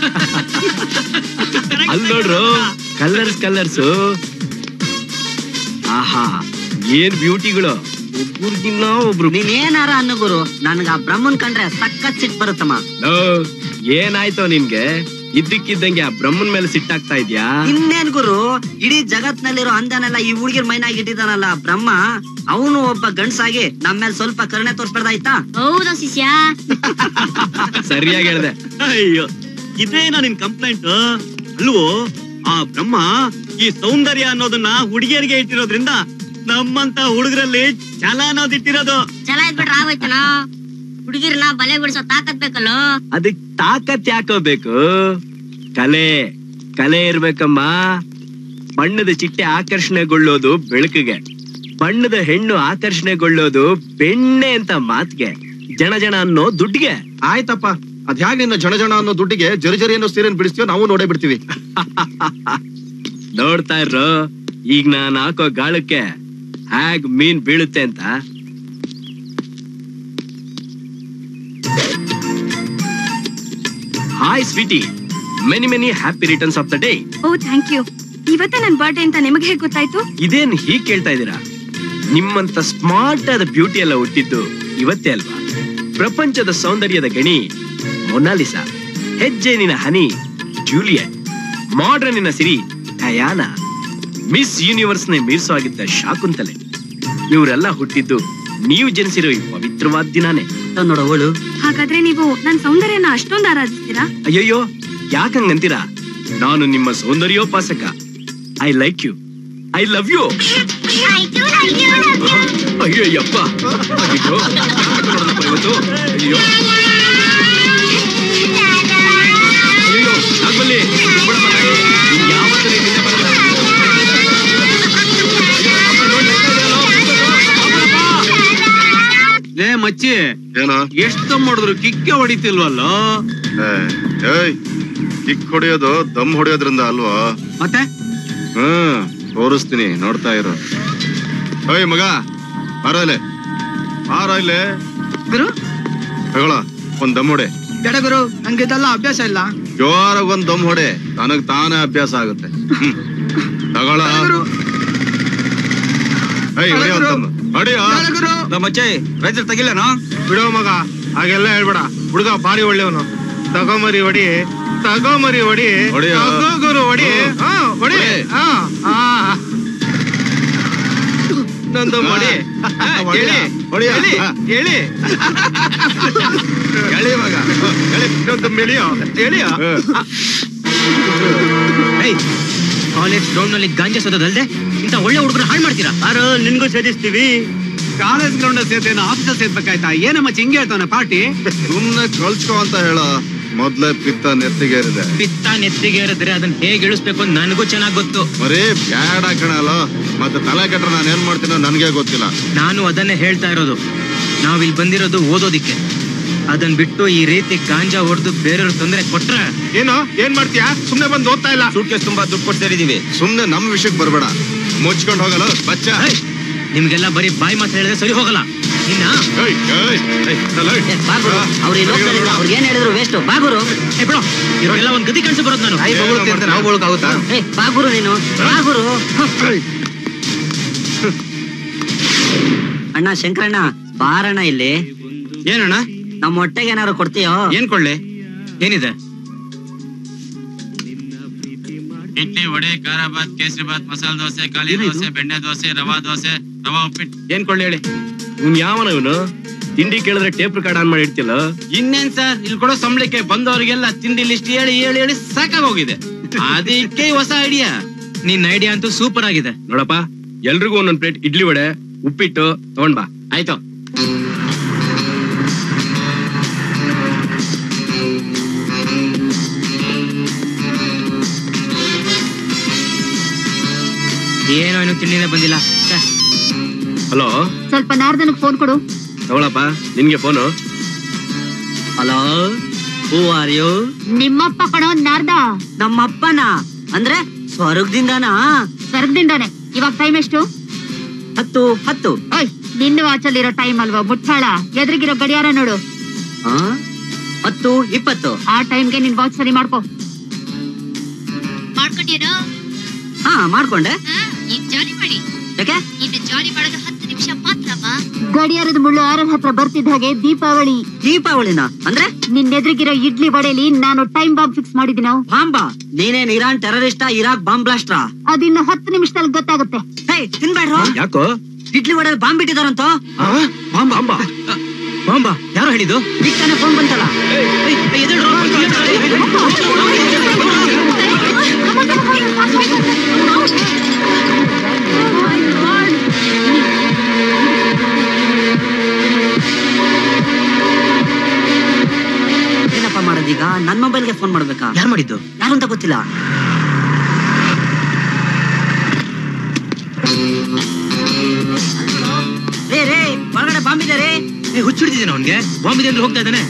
ಅಲ್ಲಿ ನೋಡ್ರು colours colours ಆಹಾ ಏನ್ ಬ್ಯೂಟಿಗಳು ಒಬ್ರಿಗಿನ್ನ ಒಬ್ರು ನೀನೇನಾರ ಅನ್ನು ಗುರು ನನ್ಗ ಆ ಬ್ರಹ್ಮನ್ ಕಂಡ್ರೆ ಸಖತ್ ಸಿಟ್ ಬರುತ್ತಮ್ಮ ಲೋ, ಏನಾಯ್ತೋ ನಿನ್ಗೆ ಇದ್ದಕ್ಕಿದ್ದಂಗೆ ಆ ಬ್ರಹ್ಮನ್ ಮೇಲೆ ಸಿಟ್ಟಾಗ್ತಾ ಇದ್ಯಾ ಇನ್ನೇನ್ ಗುರು ಇಡೀ ಜಗತ್ನಲ್ಲಿರೋ ಅಂದನೆಲ್ಲ ಈ ಹುಡುಗಿರ್ ಮೈನಾಗಿ ಇಟ್ಟಿದಾನಲ್ಲ ಬ್ರಹ್ಮ ಅವನು ಒಬ್ಬ ಗಂಡ್ಸಾಗಿ ನಮ್ಮ ಮೇಲೆ ಸ್ವಲ್ಪ ಕರುಣೆ ತೋರ್ಸ್ಬಿಡ್ದಾಯ್ತಾ ಹೌದಾ ಶಿಷ್ಯ ಸರಿಯಾಗಿ ಹೇಳ್ದೆ ಅಯ್ಯೋ ಇದೇನಾ ನಿನ್ ಕಂಪ್ಲೇಂಟ್ ಅಲ್ವೋ ಆ ಬ್ರಹ್ಮ ಈ ಸೌಂದರ್ಯ ಅನ್ನೋದನ್ನ ಹುಡುಗಿಯರಿಗೆ ಇಟ್ಟಿರೋದ್ರಿಂದ ನಮ್ಮಂತ ಹುಡುಗರಲ್ಲಿ ಛಲ ಅನ್ನೋದು ಇಟ್ಟಿರೋದು ಚಲ ಇದ್ಬಿಟ್ರೆ ಆಗೋಯ್ತನ ಹುಡುಗಿರ್ನ ಬಲೆ ಬಿಡಿಸೋ ತಾಕತ್ ಬೇಕಲ್ಲೋ ಅದಕ್ ತಾಕತ್ ಯಾಕೋಬೇಕು ಕಲೆ ಕಲೆ ಇರ್ಬೇಕಮ್ಮ ಬಣ್ಣದ ಚಿಟ್ಟೆ ಆಕರ್ಷಣೆಗೊಳ್ಳೋದು ಬೆಳಕಿಗೆ ಬಣ್ಣದ ಹೆಣ್ಣು ಆಕರ್ಷಣೆಗೊಳ್ಳೋದು ಬೆಣ್ಣೆ ಅಂತ ಮಾತ್ಗೆ ಜನ ಜನ ಅನ್ನೋ ದುಡ್ಡಿಗೆ ಆಯ್ತಪ್ಪ ಅದ್ ಹ್ಯಾಗ್ ನಿನ್ನ ಜನ ಜನ ಅನ್ನೋ ದುಡ್ಡಿಗೆ ಜರಿ ಜರಿ ಅನ್ನೋ ಸೀರೆನ್ ಬಿಡಿಸ್ತೀವೋ ನಾವು ನೋಡೇ ಬಿಡ್ತೀವಿ ನೋಡ್ತಾ ಇರೋ ಈಗ ನಾನ್ ಹಾಕೋ ಗಾಳಕ್ಕೆ ಹ್ಯಾಗ್ ಮೀನ್ ಬೀಳುತ್ತೆ ಅಂತ hi sweetie many many happy returns of the day oh thank you ಇವತ್ತೇ ನನ್ ಬರ್ಡೇ ಅಂತ ನಿಮಗೆ ಹೇಗೆ ಗೊತ್ತಾಯ್ತು ಇದೇನ್ ಹೀಗ್ ಕೇಳ್ತಾ ಇದ್ದೀರಾ ನಿಮ್ಮಂತ ಸ್ಮಾರ್ಟ್ ಆದ ಬ್ಯೂಟಿ ಎಲ್ಲ ಹುಟ್ಟಿದ್ದು ಇವತ್ತೇ ಅಲ್ವಾ ಪ್ರಪಂಚದ ಸೌಂದರ್ಯದ ಗಣಿ ಮೊನಾಲಿಸಾ ಹೆಜ್ಜೆನಿನ ಹನಿ ಜೂಲಿಯಟ್ ಮಾಡ್ರನಿನ ಸಿರಿ ಡಯಾನಾ ಮಿಸ್ ಯೂನಿವರ್ಸ್ ನೇ ಮೀರ್ಸೋಗಿದ್ದ ಶಾಕುಂತಲೆ ಇವರೆಲ್ಲ ಹುಟ್ಟಿದ್ದು ನೀವು ಜನಿಸಿರೋ ಈ ಪವಿತ್ರವಾದ ದಿನಾನೇ ನೋಡ ಅವಳು ಹಾಗಾದ್ರೆ ನೀವು ನನ್ ಸೌಂದರ್ಯನ ಅಷ್ಟೊಂದು ಆರಾಧಿಸ್ತೀರಾ ಅಯ್ಯಯ್ಯೋ ಯಾಕಂಗಂತೀರಾ ನಾನು ನಿಮ್ಮ ಸೌಂದರ್ಯೋಪಾಸಕ I like you I love you ಅಯ್ಯಯ್ಯಪ್ಪ ಅಯ್ಯೋ ನೋಡೋಣಪ್ಪ ಇವತ್ತು ಅಯ್ಯೋ ಅಯ್ಯೋ ನಾಗಬಲ್ಲಿ ಬಿಡಮ್ಮ ನಾಗಿ. ನೀನ್ ಯಾವತ್ತೂ ನಿನ್ನಿಂದ ಬರಲ್ಲ. ಅಯ್ಯೋ, ಅಪ್ಪ ನೋಡ್ ನಗ್ತಾ ಇದೆಯಲ್ಲೋ, ಲೇ ಮಚ್ಚಿ ಏನೋ ಎಷ್ಟು ಮಾಡಿದ್ರು ಕಿಕ್ಕೆ ಹೊಡಿತಿಲ್ವಲ್ಲೋ ಏಯ್ ಕಿಕ್ ಹೊಡೆಯೋದು ದಮ್ ಹೊಡೆಯೋದ್ರಿಂದ ಅಲ್ವಾ ಮತ್ತೆ ಹ್ಮ್ ತೋರಿಸ್ತೀನಿ ನೋಡ್ತಾ ಇರು ಓಯ್ ಮಗ ಬಾರೋ ಇಲ್ಲಿ ಬಾರೋ ಇಲ್ಲಿ ಗುರು ತಗೊಳ ಒಂದ್ ದಮ್ ಹೊಡೆ ಬೇಡ ಗುರು ನಂಗೆ ಇದೆಲ್ಲ ಅಭ್ಯಾಸ ಇಲ್ಲ ಜೋರಾಗಿ ಒಂದ್ ದಮ್ ಹೊಡೆ ನನಗ್ ತಾನೇ ಅಭ್ಯಾಸ ಆಗುತ್ತೆ ಹ್ಮ್. ತಗೊಳ ಗುರು ಏಯ್ ಹೊಡೆಯೋ ಒಂದ್ ದಮ್ ಹೊಡೆಯೋ ಬೇಡ ಗುರು ಮಚ್ಚೆ ರೈತರು ತೆಗಿಲ್ಲನೋ ಬಿಡೋ ಮಗ ಹಾಗೆಲ್ಲ ಹೇಳ್ಬೇಡ ಹುಡುಗ ಬಾರಿ ಒಳ್ಳೆಯವನು ತಗೊಂಬರಿ ಹೊಡಿ ತಗೊಂಬರಿ ಹೊಡಿ ತಗೋ ಗುರು ಹೊಡಿ ಹಾ ಹೊಡಿ ಹಾ ಹಾ ನಂದು ಹೊಡಿ ಹೇಳಿ ಹೇಳಿ ಹೇಳಿ ಹೇಳಿ ಮಗ ಹೇಳಿ ಇನ್ನೊಂದು ಮೆಳಿಯೋ ಹೇಳಿಯೋ ಕಾಲೇಜ್ ಗ್ರೌಂಡ್ ನಲ್ಲಿ ಗಾಂಜಾ ಸೋದಲ್ದೆ ಇಂತ ಒಳ್ಳೆ ಹುಡುಗರು ಹಾಳು ಮಾಡ್ತೀರಾ ಯಾರು ನಿನ್ಗೂ ಸೇರಿಸ್ತೀವಿ ಕಾಲೇಜ್ ಗ್ರೌಂಡ್ ಸೇರ್ತೇನೋ ಆಫೀಸಲ್ಲಿ ಸೇರ್ಬೇಕಾಯ್ತಾ ಏನ ಮಚ್ಚ ಹಿಂಗೆ ಹೇಳ್ತಾವನ ಪಾರ್ಟಿ ಸುಮ್ನೆ ಕಳ್ಸ್ಕೊ ಅಂತ ಹೇಳ ಮೊದ್ಲೇ ಪಿತ್ತ ನೆತ್ತಿಗೇರಿದೆ ಪಿತ್ತ ನೆತ್ತಿಗೆ ಏರಿದ್ರೆ ಅದನ್ನ ಹೇಗೆ ಇಳಿಸ್ಬೇಕು ಅಂತ ನನಗೂ ಚೆನ್ನಾಗ್ ಗೊತ್ತು ಬರೀ ಬ್ಯಾಡ ಕಣಲ್ಲ ಮತ್ತೆ ತಲೆ ಕೆಟ್ರೆ ನಾನು ಏನ್ ಮಾಡ್ತೀನೋ ನನ್ಗೆ ಗೊತ್ತಿಲ್ಲ ನಾನು ಅದನ್ನೇ ಹೇಳ್ತಾ ಇರೋದು ನಾವಿಲ್ಲಿ ಬಂದಿರೋದು ಓದೋದಿಕ್ಕೆ ಅದನ್ ಬಿಟ್ಟು ಈ ರೀತಿ ಗಾಂಜಾ ಹೊಡೆದು ಬೇರೆಯವ್ರ ತೊಂದರೆ ಕೊಟ್ರೆ ಏನು ಏನ್ ಮಾಡ್ತೀಯಾ ಸುಮ್ನೆ ಬಂದು ಓದ್ತಾ ಇಲ್ಲ ಸೂಟ್ಕೇಸ್ ತುಂಬಾ ದುಡ್ಡು ಕೊಟ್ಟು ಸೇರಿದೀವಿ ಸುಮ್ನೆ ನಮ್ ವಿಷಯಕ್ಕೆ ಬರ್ಬೇಡ ಮುಚ್ಕೊಂಡ್ ಹೋಗಲ್ಲ ಬಚ್ಚ ಏಯ್, ನಿಮ್ಗೆಲ್ಲ ಬರೀ ಬಾಯಿ ಮಾತು ಹೇಳಿದ್ರೆ ಸರಿ ಹೋಗಲ್ಲ ಇನ್ನ ಏಯ್, ಏಯ್, ಏಯ್, ತಲ ಏಯ್. ಅವ್ರು ಅವ್ರಿಗೆ ಏನ್ ಹೇಳಿದ್ರು ವೇಸ್ಟ್ ಬಾಗುರು ಏ ಬಿಡು ಇವ್ರಿಗೆಲ್ಲ ಒಂದ್ ಗತಿ ಕಾಣಿಸಿ ಬರೋದು ನಾನು ತಾಯಿ ಬೊಗಳುತ್ತೆ ಅಂತ ನಾವು ಬೊಳಕಾಗುತ್ತಾ ಏ ಬಾಗುರು ನೀನು ಬಾಗುರು ಅಣ್ಣ ಶಂಕರಣ್ಣ ಬಾರಣ್ಣ ಇಲ್ಲಿ ಏನಣ್ಣ ನಮ್ಮ ಹೊಟ್ಟೆಗೆ ಏನಾದ್ರು ಕೊಡ್ತೀಯೋ ಏನ್ ಕೊಳ್ಳೆ ಏನಿದೆ ಇಡ್ಲಿ ವಡೆ ಖಾರ ಬಾತ್ ಕೇಸರಿ ಬಾತ್ ಮಸಾಲ ದೋಸೆ ಖಾಲಿ ದೋಸೆ ಬೆಣ್ಣೆ ದೋಸೆ ರವಾ ದೋಸೆ ರವಾ ಉಪ್ಪಿಟ್ಟು ಏನ್ ಕೊಳ್ಳೆ ಹೇಳಿ ಇವ್ನ್ ಯಾವನ ಇವನು ತಿಂಡಿ ಕೇಳಿದ್ರೆ ಟೇಪ್ ರೆಕಾರ್ಡ್ ಆನ್ ಮಾಡಿ ಇಡ್ತಿಲ್ಲ ಇನ್ನೇನ್ ಸರ್ ಇಲ್ಲಿ ಕೊಡೋ ಸಂಬಳಕ್ಕೆ ಬಂದವರಿಗೆಲ್ಲ ತಿಂಡಿ ಲಿಸ್ಟ್ ಹೇಳಿ ಹೇಳಿ ಹೇಳಿ ಸಾಕಾಗೋಗಿದೆ ಅದಕ್ಕೆ ಈ ಹೊಸ ಐಡಿಯಾ ನಿನ್ ಐಡಿಯಾ ಅಂತೂ ಸೂಪರ್ ಆಗಿದೆ ನೋಡಪ್ಪ ಎಲ್ರಿಗೂ ಒಂದೊಂದ್ ಪ್ಲೇಟ್ ಇಡ್ಲಿ ವಡೆ ಉಪ್ಪಿಟ್ಟು ತಗೊಂಡ್ ಬಾ ಆಯ್ತು ಏನೋ ಇನ್ನು ತಿಂಡಿನೇ ಬಂದಿಲ್ಲ ಛೆ. ಹಲೋ ಸ್ವಲ್ಪ ನಾರ್ದನಕ್ ಫೋನ್ ಕೊಡು ತಗೊಳಪ್ಪ ನಿನ್ಗೆ phone hello who are you ನಿಮ್ಮಪ್ಪ ಕಣೋ ನಾರ್ದ ನಮ್ಮಪ್ಪನ ಅಂದ್ರೆ ಸ್ವರ್ಗದಿಂದನಾ ಸ್ವರ್ಗದಿಂದಾನೆ ಇವಾಗ ಟೈಮ್ ಎಷ್ಟು ಹತ್ತು ಹತ್ತು ಓಯ್ ನಿನ್ನ ವಾಚಲ್ಲಿರೋ ಟೈಮ್ ಅಲ್ವಾ ಮುಟ್ಟಾಳ ಎದುರಿಗಿರೋ ಗಡಿಯಾರ ನೋಡು ಆ? ಹತ್ತು ಇಪ್ಪತ್ತು ಆ ಟೈಮ್ಗೆ ನಿನ್ ವಾಚ್ ಸರಿ ಮಾಡ್ಕೋ ಮಾಡ್ಕೊಂಡಿರೋ ಹಾ ಮಾಡ್ಕೊಂಡೆ ಈಗ ಜಾಲಿ ಮಾಡಿ ಯಾಕೆ ಇನ್ನು ಜಾಲಿ ಮಾಡೋದು ಹತ್ತು ನಿಮಿಷ ಮಾತ್ರಮ್ಮ ಗಡಿಯಾರದ ಮುಳ್ಳು ಆರಲ್ ಹತ್ರ ಬರ್ತಿದ್ದ ಹಾಗೆ ದೀಪಾವಳಿ ದೀಪಾವಳಿನ ಅಂದ್ರೆ ನಿನ್ನೆದ್ರಿಗಿರೋ ಇಡ್ಲಿ ವಡೆಲಿ ನಾನು ಟೈಮ್ ಬಾಂಬ್ ಫಿಕ್ಸ್ ಮಾಡಿದಿನ ಬಾಂಬಾ ನೀನೇನ್ ಇರಾನ್ ಟೆರರಿಸ್ಟಾ ಇರಾಕ್ ಬಾಂಬ್ ಬ್ಲಾಸ್ಟ್ರಾ ಅದಿನ್ನು ಹತ್ತು ನಿಮಿಷದಲ್ಲಿ ಗೊತ್ತಾಗುತ್ತೆ ಹೇ ತಿನ್ಬೇಡ್ರು ಯಾಕೋ ಇಡ್ಲಿ ವಡೆ ಬಾಂಬ್ ಇಟ್ಟಿದಾರಂತ ಬಾಂಬಾ ಬಾಂಬಾ ಯಾರು ಹೇಳಿದ್ದು ಈಗ ತಾನೇ ಫೋನ್ ಬಂತಲ್ಲ ಏನಪ್ಪ ಮಾಡೋದೀಗ ನನ್ ಮೊಬೈಲ್ಗೆ ಫೋನ್ ಮಾಡ್ಬೇಕಾ ಯಾರು ಮಾಡಿದ್ದು ಯಾರು ಅಂತ ಗೊತ್ತಿಲ್ಲ ರೇ ರೇ ಒಳಗಡೆ ಬಾಂಬ್ ಇದೆ ರೇ ಹುಚ್ಚಿಡ್ತಿದ್ದೇನೆ ಅವನ್ಗೆ ಬಾಂಬ್ ಇದೆ ಅಂದ್ರೆ ಹೋಗ್ತಾ ಇದ್ದಾನೆ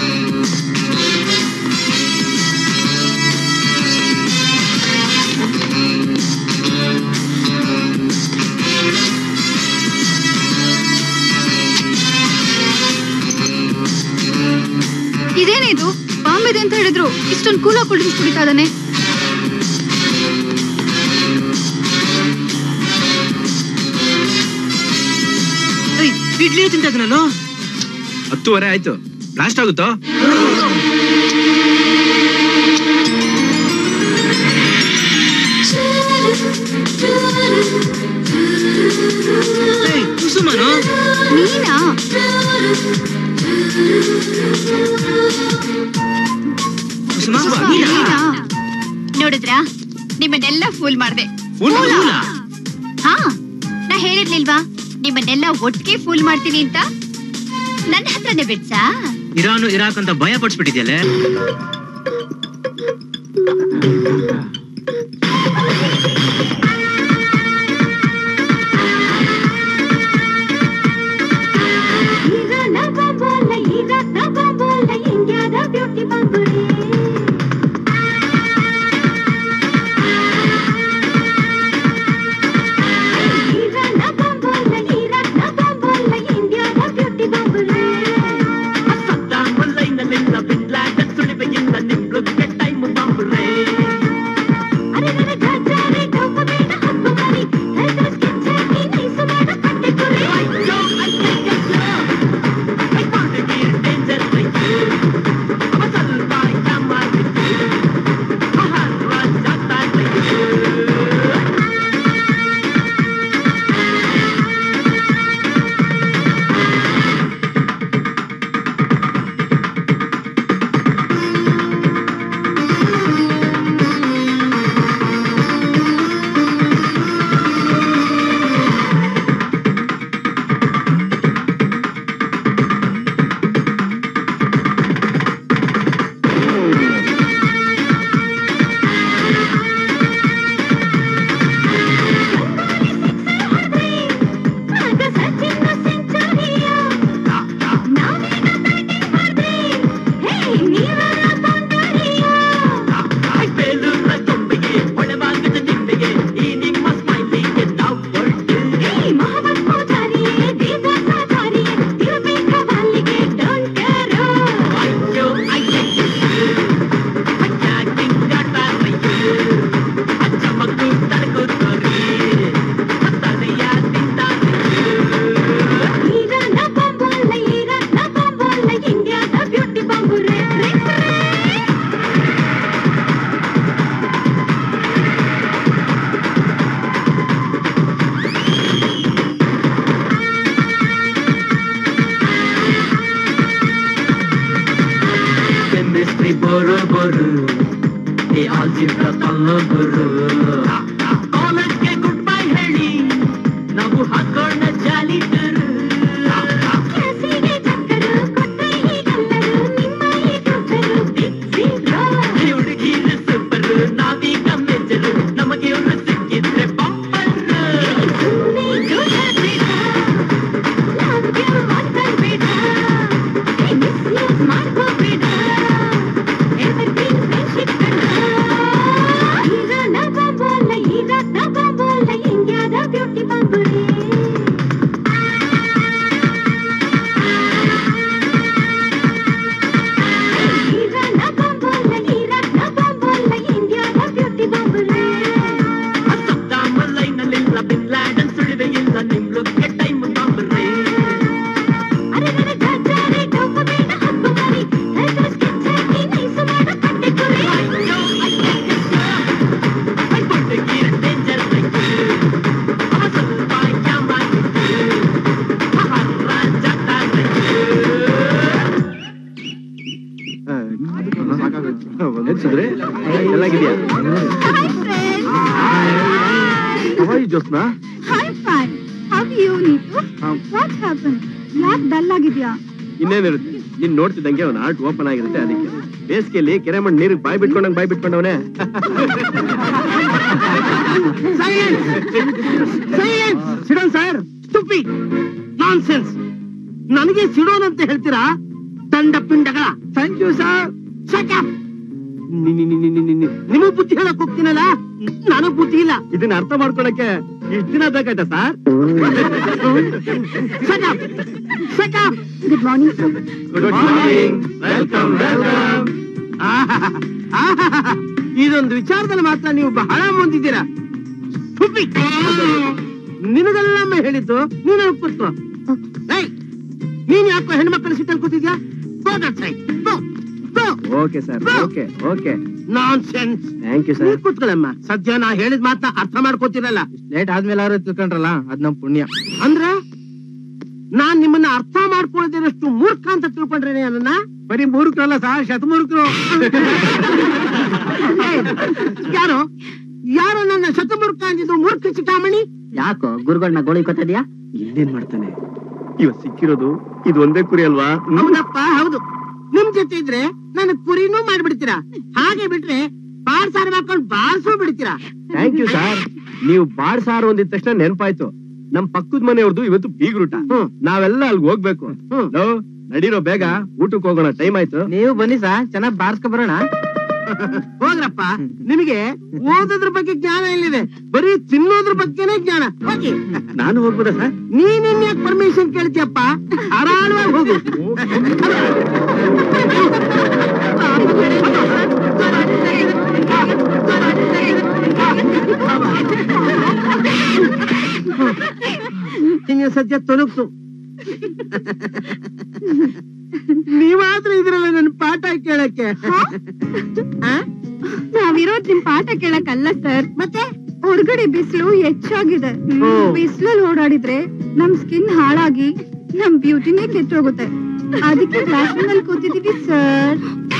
ಇದೇನಿದು ಬಾಂಬ್ ಇದೆ ಅಂತ ಹೇಳಿದ್ರು ಇಷ್ಟೊಂದು ಕೂಲಾಗಿ ಕೂಲ್ ಡ್ರಿಂಕ್ಸ್ ಕುಡಿತಾ ಇದ್ದಾನೆ ಇಡ್ಲಿ ತಿಂತ ನಾನು ಹತ್ತುವರೆ ಆಯ್ತು ಬ್ಲಾಸ್ಟ್ ಆಗುತ್ತೋ ಕುಸುಮನು ನೀನಾ ಕುಸುಮ ನೀನಾ ನೋಡಿದ್ರಾ ನಿಮ್ಮನ್ನೆಲ್ಲ ಫೂಲ್ ಮಾಡ್ದೆ ಹಾ ನಾ ಹೇಳಿರ್ಲಿಲ್ವಾ ನಿಮ್ಮನ್ನೆಲ್ಲ ಒಟ್ಟಿಗೆ ಫೂಲ್ ಮಾಡ್ತೀನಿ ಅಂತ ನನ್ನ ಹತ್ರನೇ ಬಿಡ್ಸಾ ಇರಾನು ಇರಾಕ್ ಅಂತ ಭಯ ಪಡಿಸ್ಬಿಟ್ಟಿದ್ಯಲ್ಲ ಬರು ಬರು ಈ ಆಲ್ಜಿಬ್ರ ತಲ್ಲೋ ಗುರು ಕಾಲೇಜ್ಗೆ ಗುಡ್ ಬೈ ಹೇಳಿ ನಾವು ಹಾಕೋಣ ಜಾಲಿ ಟರು ಹುಡುಗಿರು ಸೂಪರು ನಾವೀಗ ಮೆಚ್ಚರು ನಮಗೆ ಇವ್ರು ಸಿಕ್ಕಿದ್ರೆ ಬಂಪರು ಮಾಡ್ಕೋಬೇಡ ಚೆನ್ನಾಗಿದ್ಯಾ Hi, Josna Hi, fine. How are you, Neetu? What happened? ಯಾಕೆ ಡಲ್ ಆಗಿದ್ಯಾ ಇನ್ನೇನಿರುತ್ತೆ ನೀನ್ ನೋಡ್ತಿದ್ದಂಗೆ ಅವ್ನ ಆರ್ಟ್ ಓಪನ್ ಆಗಿರುತ್ತೆ ಅದಕ್ಕೆ ಬೇಸಿಗೆಯಲ್ಲಿ ಕೆರೆ ಮಣ್ಣು ನೀರಿಗೆ ಬಾಯ್ ಬಿಟ್ಕೊಂಡಂಗ್ ಬಾಯ್ ಬಿಟ್ಕೊಂಡವನೇ ಸಿಡೋನ್ ಸರ್ ಸ್ಟುಪಿಡ್ ನಾನ್ಸೆನ್ಸ್ ನನಗೆ ಸಿಡೋನ್ ಅಂತ ಹೇಳ್ತೀರಾ ದಂಡ ಪಿಂಡಗಳ ಥ್ಯಾಂಕ್ ಯು ಸರ್ ನಿಮಗ್ ಬುದ್ಧಿ ಹೇಳಕ್ ಹೋಗ್ತೀನಲ್ಲ ನನಗ್ ಬುದ್ಧಿ ಇಲ್ಲ ಇದನ್ನ ಅರ್ಥ ಮಾಡ್ಕೊಳಕ್ಕೆ ಇಷ್ಟ ದಿನ ಬೇಕಾಯ್ತಾ sir good morning sir good morning welcome welcome ಇದೊಂದು ವಿಚಾರದಲ್ಲಿ ಮಾತ್ರ ನೀವು ಬಹಳ ಮುಂದಿದ್ದೀರಾ Stupid. ನಿನಗೆಲ್ಲಮ್ಮ ಹೇಳಿದ್ದು ನೀನು ಒಪ್ಪುತ್ತೋ ಏಯ್, ನೀನ್ ಯಾಕೋ ಹೆಣ್ಮಕ್ಳ ಸಿಟ್ಟಲ್ಲಿ ಕೂತಿದ್ಯಾ Go that side. Go. Go. Okay sir okay okay Nonsense. Thank you ನೀವ್ ಸರ್ ಕೂತ್ಕೊಳ್ಳಮ್ಮ ಸದ್ಯ ನಾ ಹೇಳಿದ ಮಾತನ್ನ ಅರ್ಥ ಮಾಡ್ಕೋತಿರಲ್ಲ ಲೇಟ್ ಆದ್ಮೇಲೆ ಯಾರು ತಿಳ್ಕೊಂಡ್ರಲ್ಲ ಅದ್ ನಮ್ ಪುಣ್ಯ ಅಂದ್ರೆ ನಾನ್ ನಿಮ್ಮನ್ನ ಅರ್ಥ ಮಾಡ್ಕೊಳ್ಳೋದಿರಷ್ಟು ಮೂರ್ಖ ಅಂತ ತಿಳ್ಕೊಂಡ್ರೇನೆ ನನ್ನ ಬರೀ ಮೂರ್ಖರಲ್ಲ ಸರ್ ಶತಮೂರ್ಖರು ಯಾರು ಯಾರು ನನ್ನ ಶತಮೂರ್ಖ ಅಂದಿದ್ದು ಮೂರ್ಖ ಚಿಟಾಮಣಿ ಯಾಕೋ ಗುರುಗಳನ್ನ ಗೋಳಿಕೊತಿದ್ಯಾ ಇನ್ನೇನ್ ಮಾಡ್ತಾನೆ ಇವತ್ ಸಿಕ್ಕಿರೋದು ಇದು ಒಂದೇ ಕುರಿ ಅಲ್ವಾ ಹ್ಮ್? ಹೌದಪ್ಪ ಹೌದು ನಿಮ್ ಜೊತೆ ಇದ್ರೆ ನನ್ನ ಕುರಿನೂ ಮಾಡ್ಬಿಡ್ತೀರಾ ಹಾಗೆ ಬಿಟ್ರೆ ಬಾಳ್ ಸಾರು ಮಾಡ್ಕೊಂಡು ಬಾಳ್ಸೂ ಬಿಡ್ತೀರಾ ಥ್ಯಾಂಕ್ ಯು ಸರ್ ನೀವು ಬಾಡ್ ಸಾರು ಅಂದಿದ ತಕ್ಷಣ ನೆನಪಾಯ್ತು ನಮ್ ಪಕ್ಕದ ಮನೆಯವ್ರದ್ದು ಇವತ್ತು ಬೀಗ್ರೂಟ ನಾವೆಲ್ಲ ಅಲ್ಗ್ ಹೋಗ್ಬೇಕು ಲೋ, ನಡೀರೋ ಬೇಗ ಊಟಕ್ಕೆ ಹೋಗೋಣ ಟೈಮ್ ಆಯ್ತು ನೀವು ಬನ್ನಿ ಸರ್ ಚೆನ್ನಾಗ್ ಬಾರ್ಸ್ಕೊ ಬರೋಣ ಹೋಗ್ರಪ್ಪ ನಿಮಗೆ ಓದೋದ್ರ ಬಗ್ಗೆ ಜ್ಞಾನ ಎಲ್ಲಿದೆ ಬರೀ ತಿನ್ನೋದ್ರ ಬಗ್ಗೆನೇ ಜ್ಞಾನ ಹೋಗಿ ನಾನು ಹೋಗ್ಬೋದಾ ಸರ್ ನೀನ್ ಯಾಕೆ ಪರ್ಮಿಷನ್ ಕೇಳ್ತೀಯಪ್ಪ ಆರಾಳವಾಗಿ ಹೋಗು ಹಿಂಗೆ ಸದ್ಯ ತೊಲಗ್ತು ನೀವಾದ್ರೂ ಇದ್ರಲ್ಲ ನನ್ನ ಪಾಠ ಕೇಳಕ್ಕೆ ಆ? ನಾವಿರೋದ್ ನಿಮ್ ಪಾಠ ಕೇಳಕ್ಕಲ್ಲ ಸರ್ ಮತ್ತೆ ಹೊರಗಡೆ ಬಿಸಿಲು ಹೆಚ್ಚಾಗಿದೆ ಬಿಸಿಲಲ್ಲಿ ಓಡಾಡಿದ್ರೆ ನಮ್ ಸ್ಕಿನ್ ಹಾಳಾಗಿ ನಮ್ ಬ್ಯೂಟಿನೇ ಕೆಟ್ಟೋಗುತ್ತೆ ಅದಕ್ಕೆ ಕ್ಲಾಸ್ ರೂಮಲ್ಲಿ ಕೂತಿದೀವಿ ಸರ್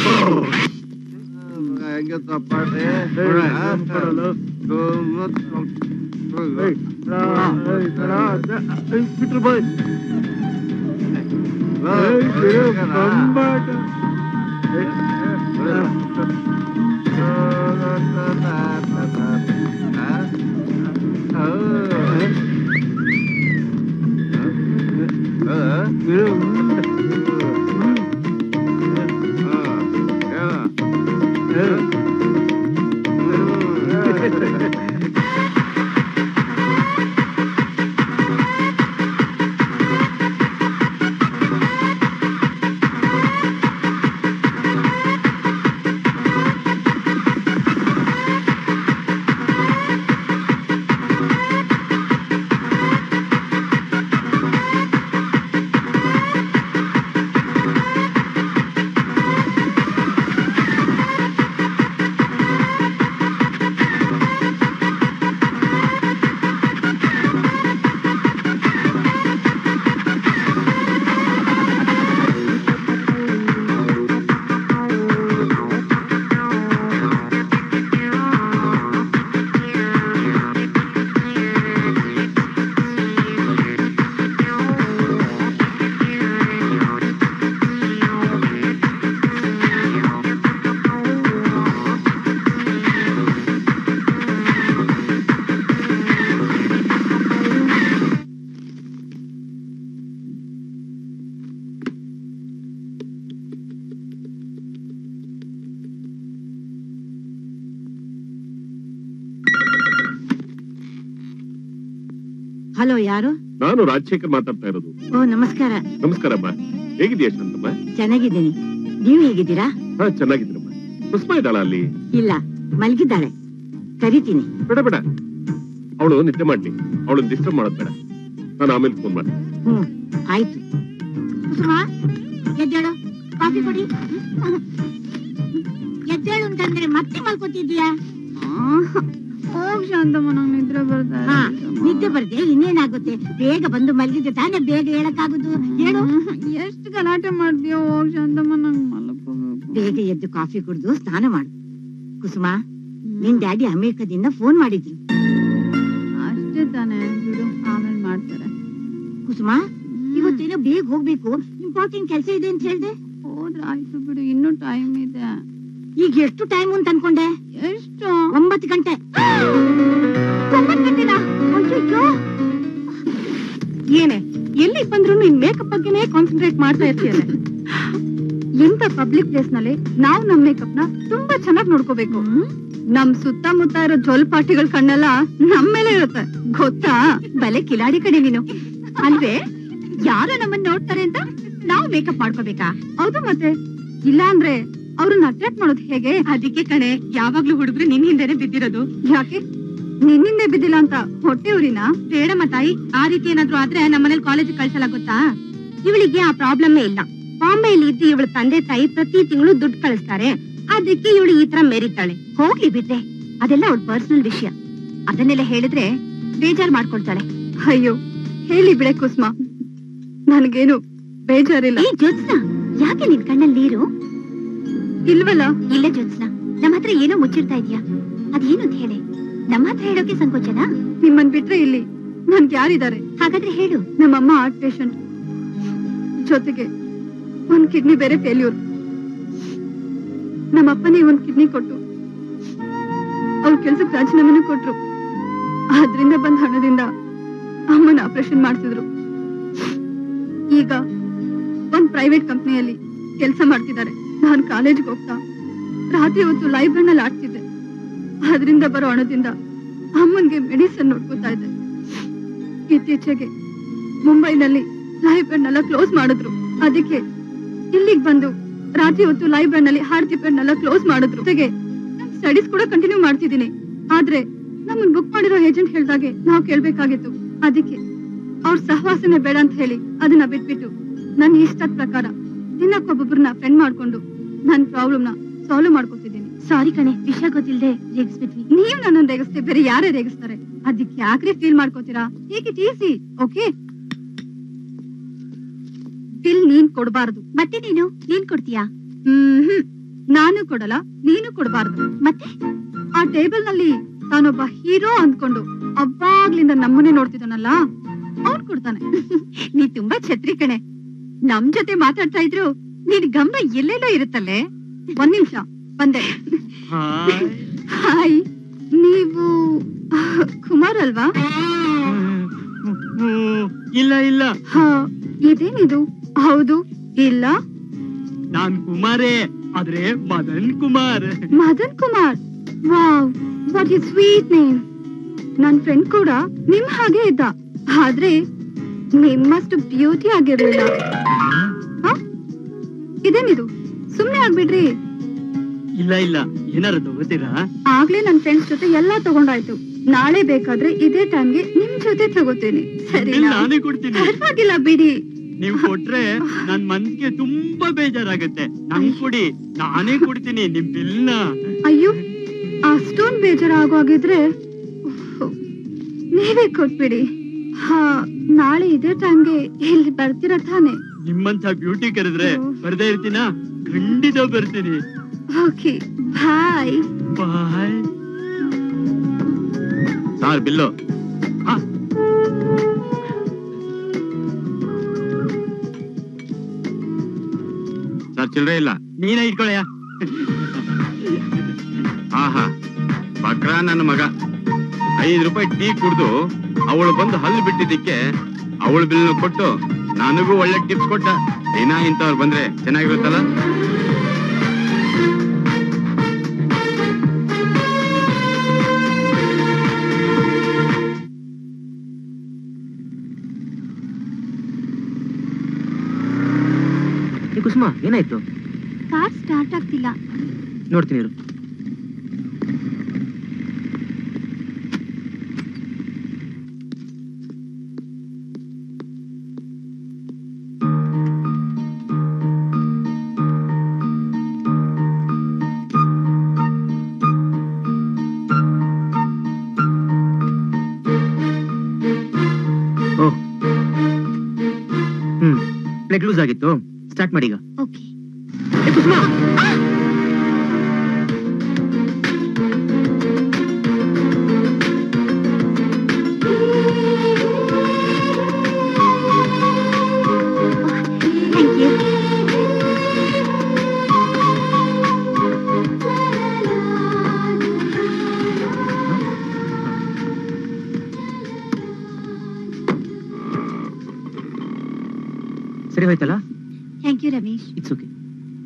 ಹಲೋ ಯಾರು ನಾನು ರಾಜಶೇಖರ್ ಮಾತಾಡ್ತಾ ಇರೋದು ಓ ನಮಸ್ಕಾರ ನಮಸ್ಕಾರಮ್ಮ ಹೇಗಿದೆಯಾ ಶಾಂತಮ್ಮ ಚೆನ್ನಾಗಿದ್ದೀನಿ ನೀವು ಹೇಗಿದ್ದೀರಾ ಹಾ ಚೆನ್ನಾಗಿದ್ದೀನಮ್ಮ ಕುಸ್ಮ ಇದ್ದಾಳ ಅಲ್ಲಿ ಇಲ್ಲ ಮಲಗಿದ್ದಾಳೆ ಕರಿತೀನಿ ಬೇಡ ಬೇಡ ಅವಳು ನಿದ್ದೆ ಮಾಡ್ಲಿ ಅವಳನ್ನ ಡಿಸ್ಟರ್ಬ್ ಮಾಡೋದ್ ಬೇಡ ನಾನು ಆಮೇಲೆ ಫೋನ್ ಮಾಡ್ತೀನಿ ಹ್ಮ್ ಆಯ್ತು ಕುಸುಮ ಎದ್ದೇಳು ಕಾಫಿ ಕೊಡಿ ಎದ್ದೇಳು ಅಂತಂದ್ರೆ ಮತ್ತೆ ಮಲ್ಕೋತಿದ್ಯಾ ಹೋಗ್ ಶಾಂತಮ್ಮ ನಂಗ್ ನಿದ್ರೆ ಬರ್ತಾ ಹಾ ನಿದ್ದೆ ಬರ್ದೆ ಇನ್ನೇನಾಗುತ್ತೆ ಬೇಗ ಬಂದು ಮಲಗಿದ್ರೆ ತಾನೇ ಬೇಗ ಹೇಳಕ್ಕಾಗುದು ಹೇಳು ಎಷ್ಟ್ ಗಲಾಟೆ ಮಾಡ್ತೀಯೋ ಹೋಗ್ ಶಾಂತಮ್ಮ ನಂಗ್ ಮಲಕೋಬೇಕು ಬೇಗ ಎದ್ದು ಕಾಫಿ ಕುಡಿದು ಸ್ನಾನ ಮಾಡು ಕುಸುಮ ನಿನ್ ಡ್ಯಾಡಿ ಅಮೆರಿಕದಿಂದ ಫೋನ್ ಮಾಡಿದ್ರು ಅಷ್ಟೇ ತಾನೇ ಬಿಡು ಆಮೇಲೆ ಮಾಡ್ತಾರೆ ಕುಸುಮ ಇವತ್ತೇನೋ ಬೇಗ ಹೋಗ್ಬೇಕು ಇಂಪಾರ್ಟೆಂಟ್ ಕೆಲಸ ಇದೆ ಅಂತ ಹೇಳ್ದೆ ಹೋದ್ರೆ ಆಯ್ತು ಬಿಡು ಇನ್ನೂ ಟೈಮ್ ಇದೆ ಈಗ ಎಷ್ಟು ಟೈಮ್ ಅಂತ ಅನ್ಕೊಂಡೆ ಎಷ್ಟು ಒಂಬತ್ತು ಗಂಟೆ ಒಂಬತ್ತು ಗಂಟೆನಾ ಅಯ್ಯಯ್ಯೋ ಏನೇ ಎಲ್ಲಿಗ್ ಬಂದ್ರು ನೀನ್ ಮೇಕಪ್ ಬಗ್ಗೆನೇ ಕಾನ್ಸಂಟ್ರೇಟ್ ಮಾಡ್ತಾ ಇರ್ತೀಯಲ್ಲ ಇಂಥ ಪಬ್ಲಿಕ್ ಪ್ಲೇಸ್ ನಲ್ಲಿ ನಾವು ನಮ್ ಮೇಕಪ್ ನ ತುಂಬಾ ಚೆನ್ನಾಗಿ ನೋಡ್ಕೋಬೇಕು ನಮ್ ಸುತ್ತಮುತ್ತ ಇರೋ ಜೋಲ್ಪಾಟಿಗಳ ಕಣ್ಣೆಲ್ಲ ನಮ್ ಮೇಲೆ ಇರುತ್ತೆ ಗೊತ್ತಾ ಬಲೆ ಕಿಲಾಡಿ ಕಡೆ ನೀನು ಅಲ್ವೇ ಯಾರು ನಮ್ಮನ್ನ ನೋಡ್ತಾರೆ ಅಂತ ನಾವು ಮೇಕಪ್ ಮಾಡ್ಕೋಬೇಕಾ ಹೌದು ಮತ್ತೆ ಇಲ್ಲ ಅಂದ್ರೆ ಅವ್ರನ್ನ ಅಟ್ರಾಕ್ಟ್ ಮಾಡೋದು ಹೇಗೆ ಅದಕ್ಕೆ ಕಣೆ ಯಾವಾಗ್ಲೂ ಹುಡುಗರು ನಿನ್ ಹಿಂದೆನೆ ಬಿದ್ದಿರೋದು ಯಾಕೆ ನಿನ್ನಿಂದೆ ಬಿದ್ದಿಲ್ಲ ಅಂತ ಹೊಟ್ಟೆ ಊರಿನ ಬೇಡಮ್ಮ ತಾಯಿ ಆ ರೀತಿ ಏನಾದ್ರು ಆದ್ರೆ ನಮ್ಮನೇಲಿ ಕಾಲೇಜ್ ಕಳ್ಸಲ್ಲ ಗೊತ್ತಾ ಇವಳಿಗೆ ಆ ಪ್ರಾಬ್ಲಮ್ ಇಲ್ಲ ಬಾಂಬೆಯಲ್ಲಿ ಇದ್ದು ಇವಳ ತಂದೆ ತಾಯಿ ಪ್ರತಿ ತಿಂಗಳು ದುಡ್ಡು ಕಳಿಸ್ತಾರೆ ಅದಕ್ಕೆ ಇವಳು ಈ ತರ ಮೆರಿತಾಳೆ ಹೋಗ್ಲಿ ಬಿಡ್ರೆ ಅದೆಲ್ಲ ಅವಳ ಪರ್ಸನಲ್ ವಿಷಯ ಅದನ್ನೆಲ್ಲ ಹೇಳಿದ್ರೆ ಬೇಜಾರ್ ಮಾಡ್ಕೊಳ್ತಾಳೆ ಅಯ್ಯೋ ಹೇಳಿ ಬಿಡೆ ಕುಸ್ಮ ನನ್ಗೇನು ಬೇಜಾರಿಲ್ಲ ಏ ಜ್ಯೋತ್ಸ್ನಾ ಯಾಕೆ ನಿನ್ ಕಣ್ಣಲ್ಲಿ ನೀರು ಇಲ್ವಲ್ಲ ಇಲ್ಲ ಜ್ಯೋತ್ಸ್ನಾ ನಮ್ಮ ಹತ್ರ ಏನೋ ಮುಚ್ಚಿಡ್ತಾ ಇದೀಯಾ ಅದೇನು ಅಂತ ಹೇಳಿ ನಮ್ಮ ಹತ್ರ ಹೇಳೋಕೆ ಸಂಕೋಚನಾ ನಿಮ್ಮನ್ ಬಿಟ್ರೆ ಇಲ್ಲಿ ನನ್ಗೆ ಯಾರಿದ್ದಾರೆ ಹಾಗಾದ್ರೆ ಹೇಳು ನಮ್ಮಮ್ಮ ಹಾರ್ಟ್ ಪೇಷಂಟ್ ಜೊತೆಗೆ ಒಂದ್ ಕಿಡ್ನಿ ಬೇರೆ ಫೇಲ್ಯೂರ್ ನಮ್ಮಪ್ಪನೇ ಒಂದ್ ಕಿಡ್ನಿ ಕೊಟ್ಟು ಅವ್ರ ಕೆಲ್ಸಕ್ಕೆ ರಾಜೀನಾಮೆನೂ ಕೊಟ್ರು ಆದ್ರಿಂದ ಬಂದ ಹಣದಿಂದ ಅಮ್ಮನ ಆಪರೇಷನ್ ಮಾಡ್ತಿದ್ರು ಈಗ ಒಂದ್ ಪ್ರೈವೇಟ್ ಕಂಪ್ನಿಯಲ್ಲಿ ಕೆಲಸ ಮಾಡ್ತಿದ್ದಾರೆ ನಾನು ಕಾಲೇಜ್ಗೆ ಹೋಗ್ತಾ ರಾತ್ರಿ ಹೊತ್ತು ಲೈಬ್ರರಿನಲ್ಲಿ ಆಡ್ತಿದ್ದೆ ಅದರಿಂದ ಬರೋ ಹಣದಿಂದ ಅಮ್ಮನ್ಗೆ ಮೆಡಿಸನ್ ನೋಡ್ಕೋತಾ ಇದ್ದೆ ಇತ್ತೀಚೆಗೆ ಮುಂಬೈನಲ್ಲಿ ಲೈಬ್ರರಿನೆಲ್ಲ ಕ್ಲೋಸ್ ಮಾಡಿದ್ರು ಅದಕ್ಕೆ ಇಲ್ಲಿಗೆ ಬಂದು ರಾತ್ರಿ ಹೊತ್ತು ಲೈಬ್ರರಿನಲ್ಲಿ ಹಾಡ್ತಿಪ್ಪನ್ನೆಲ್ಲ ಕ್ಲೋಸ್ ಮಾಡಿದ್ರು ಜೊತೆಗೆ ಸ್ಟಡೀಸ್ ಕೂಡ ಕಂಟಿನ್ಯೂ ಮಾಡ್ತಿದ್ದೀನಿ ಆದ್ರೆ ನಮ್ಮನ್ ಬುಕ್ ಮಾಡಿರೋ ಏಜೆಂಟ್ ಹೇಳ್ದಾಗೆ ನಾವು ಕೇಳ್ಬೇಕಾಗಿತ್ತು ಅದಕ್ಕೆ ಅವ್ರ ಸಹವಾಸನೆ ಬೇಡ ಅಂತ ಹೇಳಿ ಅದನ್ನ ಬಿಟ್ಬಿಟ್ಟು ನನ್ನ ಇಷ್ಟದ ಪ್ರಕಾರ ದಿನಕ್ಕೊಬ್ಬೊಬ್ರನ್ನ ಫ್ರೆಂಡ್ ಮಾಡ್ಕೊಂಡು ನನ್ ಪ್ರಾಬ್ಲಮ್ ನ ಸಾಲ್ವ್ ಮಾಡ್ಕೊತಿದ್ದೀನಿ ಸಾರಿ ಕಣೆ ವಿಷಯ ಗೊತ್ತಿಲ್ದೆ ರೇಗಿಸ್ಬಿಟ್ವಿ ನೀವ್ ನನ್ನನ್ನು ರೇಗಿಸ್ತೆ ಬೇರೆ ಯಾರೇ ರೇಗಿಸ್ತಾರೆ ಅದಕ್ಕೆ ಯಾಕ್ರೆ ಫೀಲ್ ಮಾಡ್ಕೋತೀರಾ take it easy okay bill ನೀನ್ ಕೊಡಬಾರದು ಮತ್ತೆ ನೀನು ನೀನ್ ಕೊಡ್ತೀಯಾ ಹ್ಮ್ ನಾನು ಕೊಡಲ್ಲ ನೀನು ಕೊಡಬಾರದು ಮತ್ತೆ ಆ ಟೇಬಲ್ ನಲ್ಲಿ ತಾನೊಬ್ಬ ಹೀರೋ ಅಂದ್ಕೊಂಡು ಅವಾಗ್ಲಿಂದ ನಮ್ಮನ್ನೇ ನೋಡ್ತಿದ್ದಾನಲ್ಲ ಅವ್ನ್ ಕೊಡ್ತಾನೆ ನೀ ತುಂಬಾ ಛತ್ರಿ ಕಣೆ ನಮ್ ಜೊತೆ ಮಾತಾಡ್ತಾ ಇದ್ರು ನಿನ್ ಗಮನ ಎಲ್ಲೆಲ್ಲೋ ಇರುತ್ತಲ್ಲೇ ಒಂದ್ ನಿಮಿಷ ಬಂದೆ ಹಾಯ್ ನೀವು ಕುಮಾರ್ ಅಲ್ವಾ ಇಲ್ಲ ಇಲ್ಲ ಹಾ ಇದೇನಿದು ಹೌದು ಇಲ್ಲ ನಾನ್ ಕುಮಾರೇ ಆದ್ರೆ Madan Kumar Madan Kumar wow what is sweet name ನನ್ ಫ್ರೆಂಡ್ ಕೂಡ ನಿಮ್ ಹಾಗೆ ಇದ್ದ ಆದ್ರೆ ನಿಮ್ಮಷ್ಟು ಬ್ಯೂಟಿ ಆಗಿರ್ಲಿಲ್ಲ ಹ? ಇದೇನಿದು ಸುಮ್ನೆ ಆಗ್ಬಿಡ್ರಿ ಇಲ್ಲ ಇಲ್ಲ ಏನಾರು ತಗೋತೀರಾ ಆಗ್ಲೇ ನನ್ ಫ್ರೆಂಡ್ಸ್ ಜೊತೆ ಎಲ್ಲಾ ತಗೊಂಡಾಯ್ತು ನಾಳೆ ಬೇಕಾದ್ರೆ ಇದೇ ಟೈಮ್ಗೆ ನಿಮ್ ಜೊತೆ ತಗೋತೀನಿ ಸರಿ ಬಿಲ್ ನಾನೇ ಕೊಡ್ತೀನಿ ಪರವಾಗಿಲ್ಲ ಬಿಡಿ ನೀವ್ ಕೊಟ್ರೆ ನನ್ ಮನ್ಸಿಗೆ ತುಂಬಾ ಬೇಜಾರಾಗತ್ತೆ ನಂಗ್ ಕೊಡಿ ನಾನೇ ಕೊಡ್ತೀನಿ ನಿಮ್ ಬಿಲ್ನ ಅಯ್ಯೋ ಅಷ್ಟೊಂದ್ ಬೇಜಾರಾಗೋಗಿದ್ರೆ ಉಫ್, ನೀವೇ ಕೊಟ್ಬಿಡಿ ಹಾ ನಾಳೆ ಇದೇ ಟೈಮ್ಗೆ ಇಲ್ಲಿ ಬರ್ತೀರಾ ತಾನೆ ನಿಮ್ಮಂತ ಬ್ಯೂಟಿ ಕರೆದ್ರೆ ಬರ್ದೇ ಇರ್ತೀನಾ ಖಂಡಿತ ಬರ್ತೀನಿ okay bye bye sir bill sir ಚಿಲ್ಲರೆ ಇಲ್ಲ ನೀನೇ ಇಟ್ಕೊಳಯ್ಯ ಆಹಾ ಬಕ್ರ ನನ್ನ ಮಗ ಐದು ರೂಪಾಯಿ ಟೀ ಕುಡ್ದು ಅವಳು ಬಂದು ಹಲ್ಲು ಬಿಟ್ಟಿದ್ದಕ್ಕೆ ಅವಳ ಬಿಲ್ನ ಕೊಟ್ಟು ನನಗೂ ಒಳ್ಳೆ ಟಿಪ್ಸ್ ಕೊಟ್ಟ ದಿನ ಇಂಥವ್ರು ಬಂದ್ರೆ ಚೆನ್ನಾಗಿರುತ್ತಲ್ಲ ಕುಸುಮ ಏನಾಯ್ತು ಕಾರ್ ಸ್ಟಾರ್ಟ್ ಆಗ್ತಿಲ್ಲ ನೋಡ್ತೀನಿ ಇರು ಓ ಹ್ಮ್ ಪ್ಲೇಟ್ ಲೂಸ್ ಆಗಿತ್ತು ಸ್ಟಾರ್ಟ್ ಮಾಡಿ ಈಗ ಓಕೆ ಏ, ಕುಸುಮ ಸರಿ ಹೋಯ್ತಲ್ಲ thank you Ramesh it's okay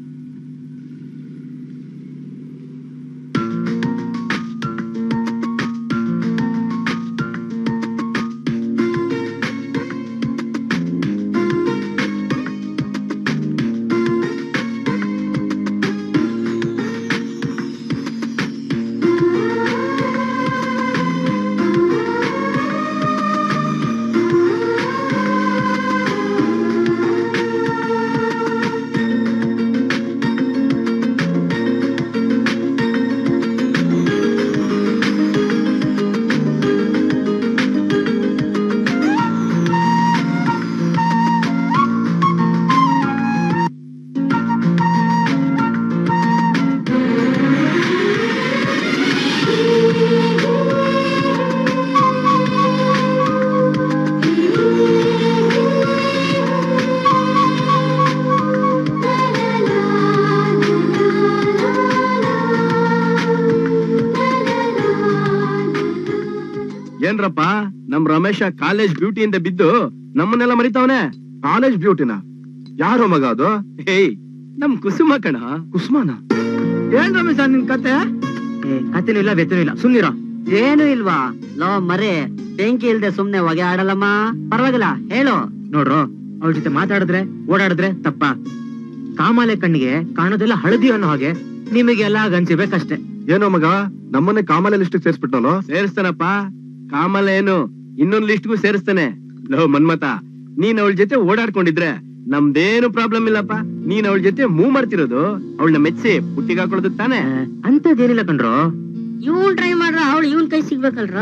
ಏನ್ರಪ್ಪ ನಮ್ ರಮೇಶ ಕಾಲೇಜ್ ಬ್ಯೂಟಿಯಿಂದ ಬಿದ್ದು ನಮ್ಮನ್ನೆಲ್ಲ ಮರಿತಾವನೆ ಕಾಲೇಜ್ ಬ್ಯೂಟಿನ ಯಾರೋ ಮಗ ಅದು ಹೇಯ್ ನಮ್ ಕುಸುಮ ಕಣ ಕುಸುಮನ ಏನ್ ರಮೇಶ ನಿನ್ ಕತೆ ಕತೆನೂ ಇಲ್ಲ ವ್ಯತನೂ ಇಲ್ಲ ಸುಮ್ನಿರೋ ಏನು ಇಲ್ವಾ ಲೋ ಮರೆ ಬೆಂಕಿ ಇಲ್ದೆ ಸುಮ್ನೆ ಹೊಗೆ ಆಡಲ್ಲಮ್ಮ ಪರವಾಗಿಲ್ಲ ಹೇಳು ನೋಡ್ರೋ ಅವಳ ಜೊತೆ ಮಾತಾಡಿದ್ರೆ ಓಡಾಡಿದ್ರೆ ತಪ್ಪ ಕಾಮಾಲೆ ಕಣ್ಣಿಗೆ ಕಾಣೋದೆಲ್ಲ ಹಳದಿ ಅನ್ನೋ ಹಾಗೆ ನಿಮಗೆಲ್ಲ ಗಂಚಿಬೇಕಷ್ಟೇ ಏನೋ ಮಗ ನಮ್ಮನ್ನೇ ಕಾಮಲೆ ಲಿಸ್ಟ್ ಸೇರಿಸ್ಬಿಟ್ಟವನು ಸೇರಿಸ್ತಾನಪ್ಪ ಕಾಮಲೆ ಏನು ಇನ್ನೊಂದ್ ಲಿಸ್ಟ್ಗೂ ಸೇರಿಸ್ತಾನೆ ಲೋ ಮನ್ಮತ ನೀನ್ ಅವಳ ಜೊತೆ ಓಡಾಡ್ಕೊಂಡಿದ್ರೆ ನಮ್ದೇನು ಪ್ರಾಬ್ಲಮ್ ಇಲ್ಲಪ್ಪ ನೀನ್ ಅವಳ ಜೊತೆ ಮೂವ್ ಮಾಡ್ತಿರೋದು ಅವಳನ್ನ ಮೆಚ್ಚಿ ಪುಟ್ಟಿಗೆ ಹಾಕೊಳ್ಳೋದು ತಾನೆ ಅಂತದೇನಿಲ್ಲ ಕಣ್ರೋ ಇವ್ನ್ ಟ್ರೈ ಮಾಡ್ರ ಅವಳು ಇವನ್ ಕೈ ಸಿಗ್ಬೇಕಲ್ರ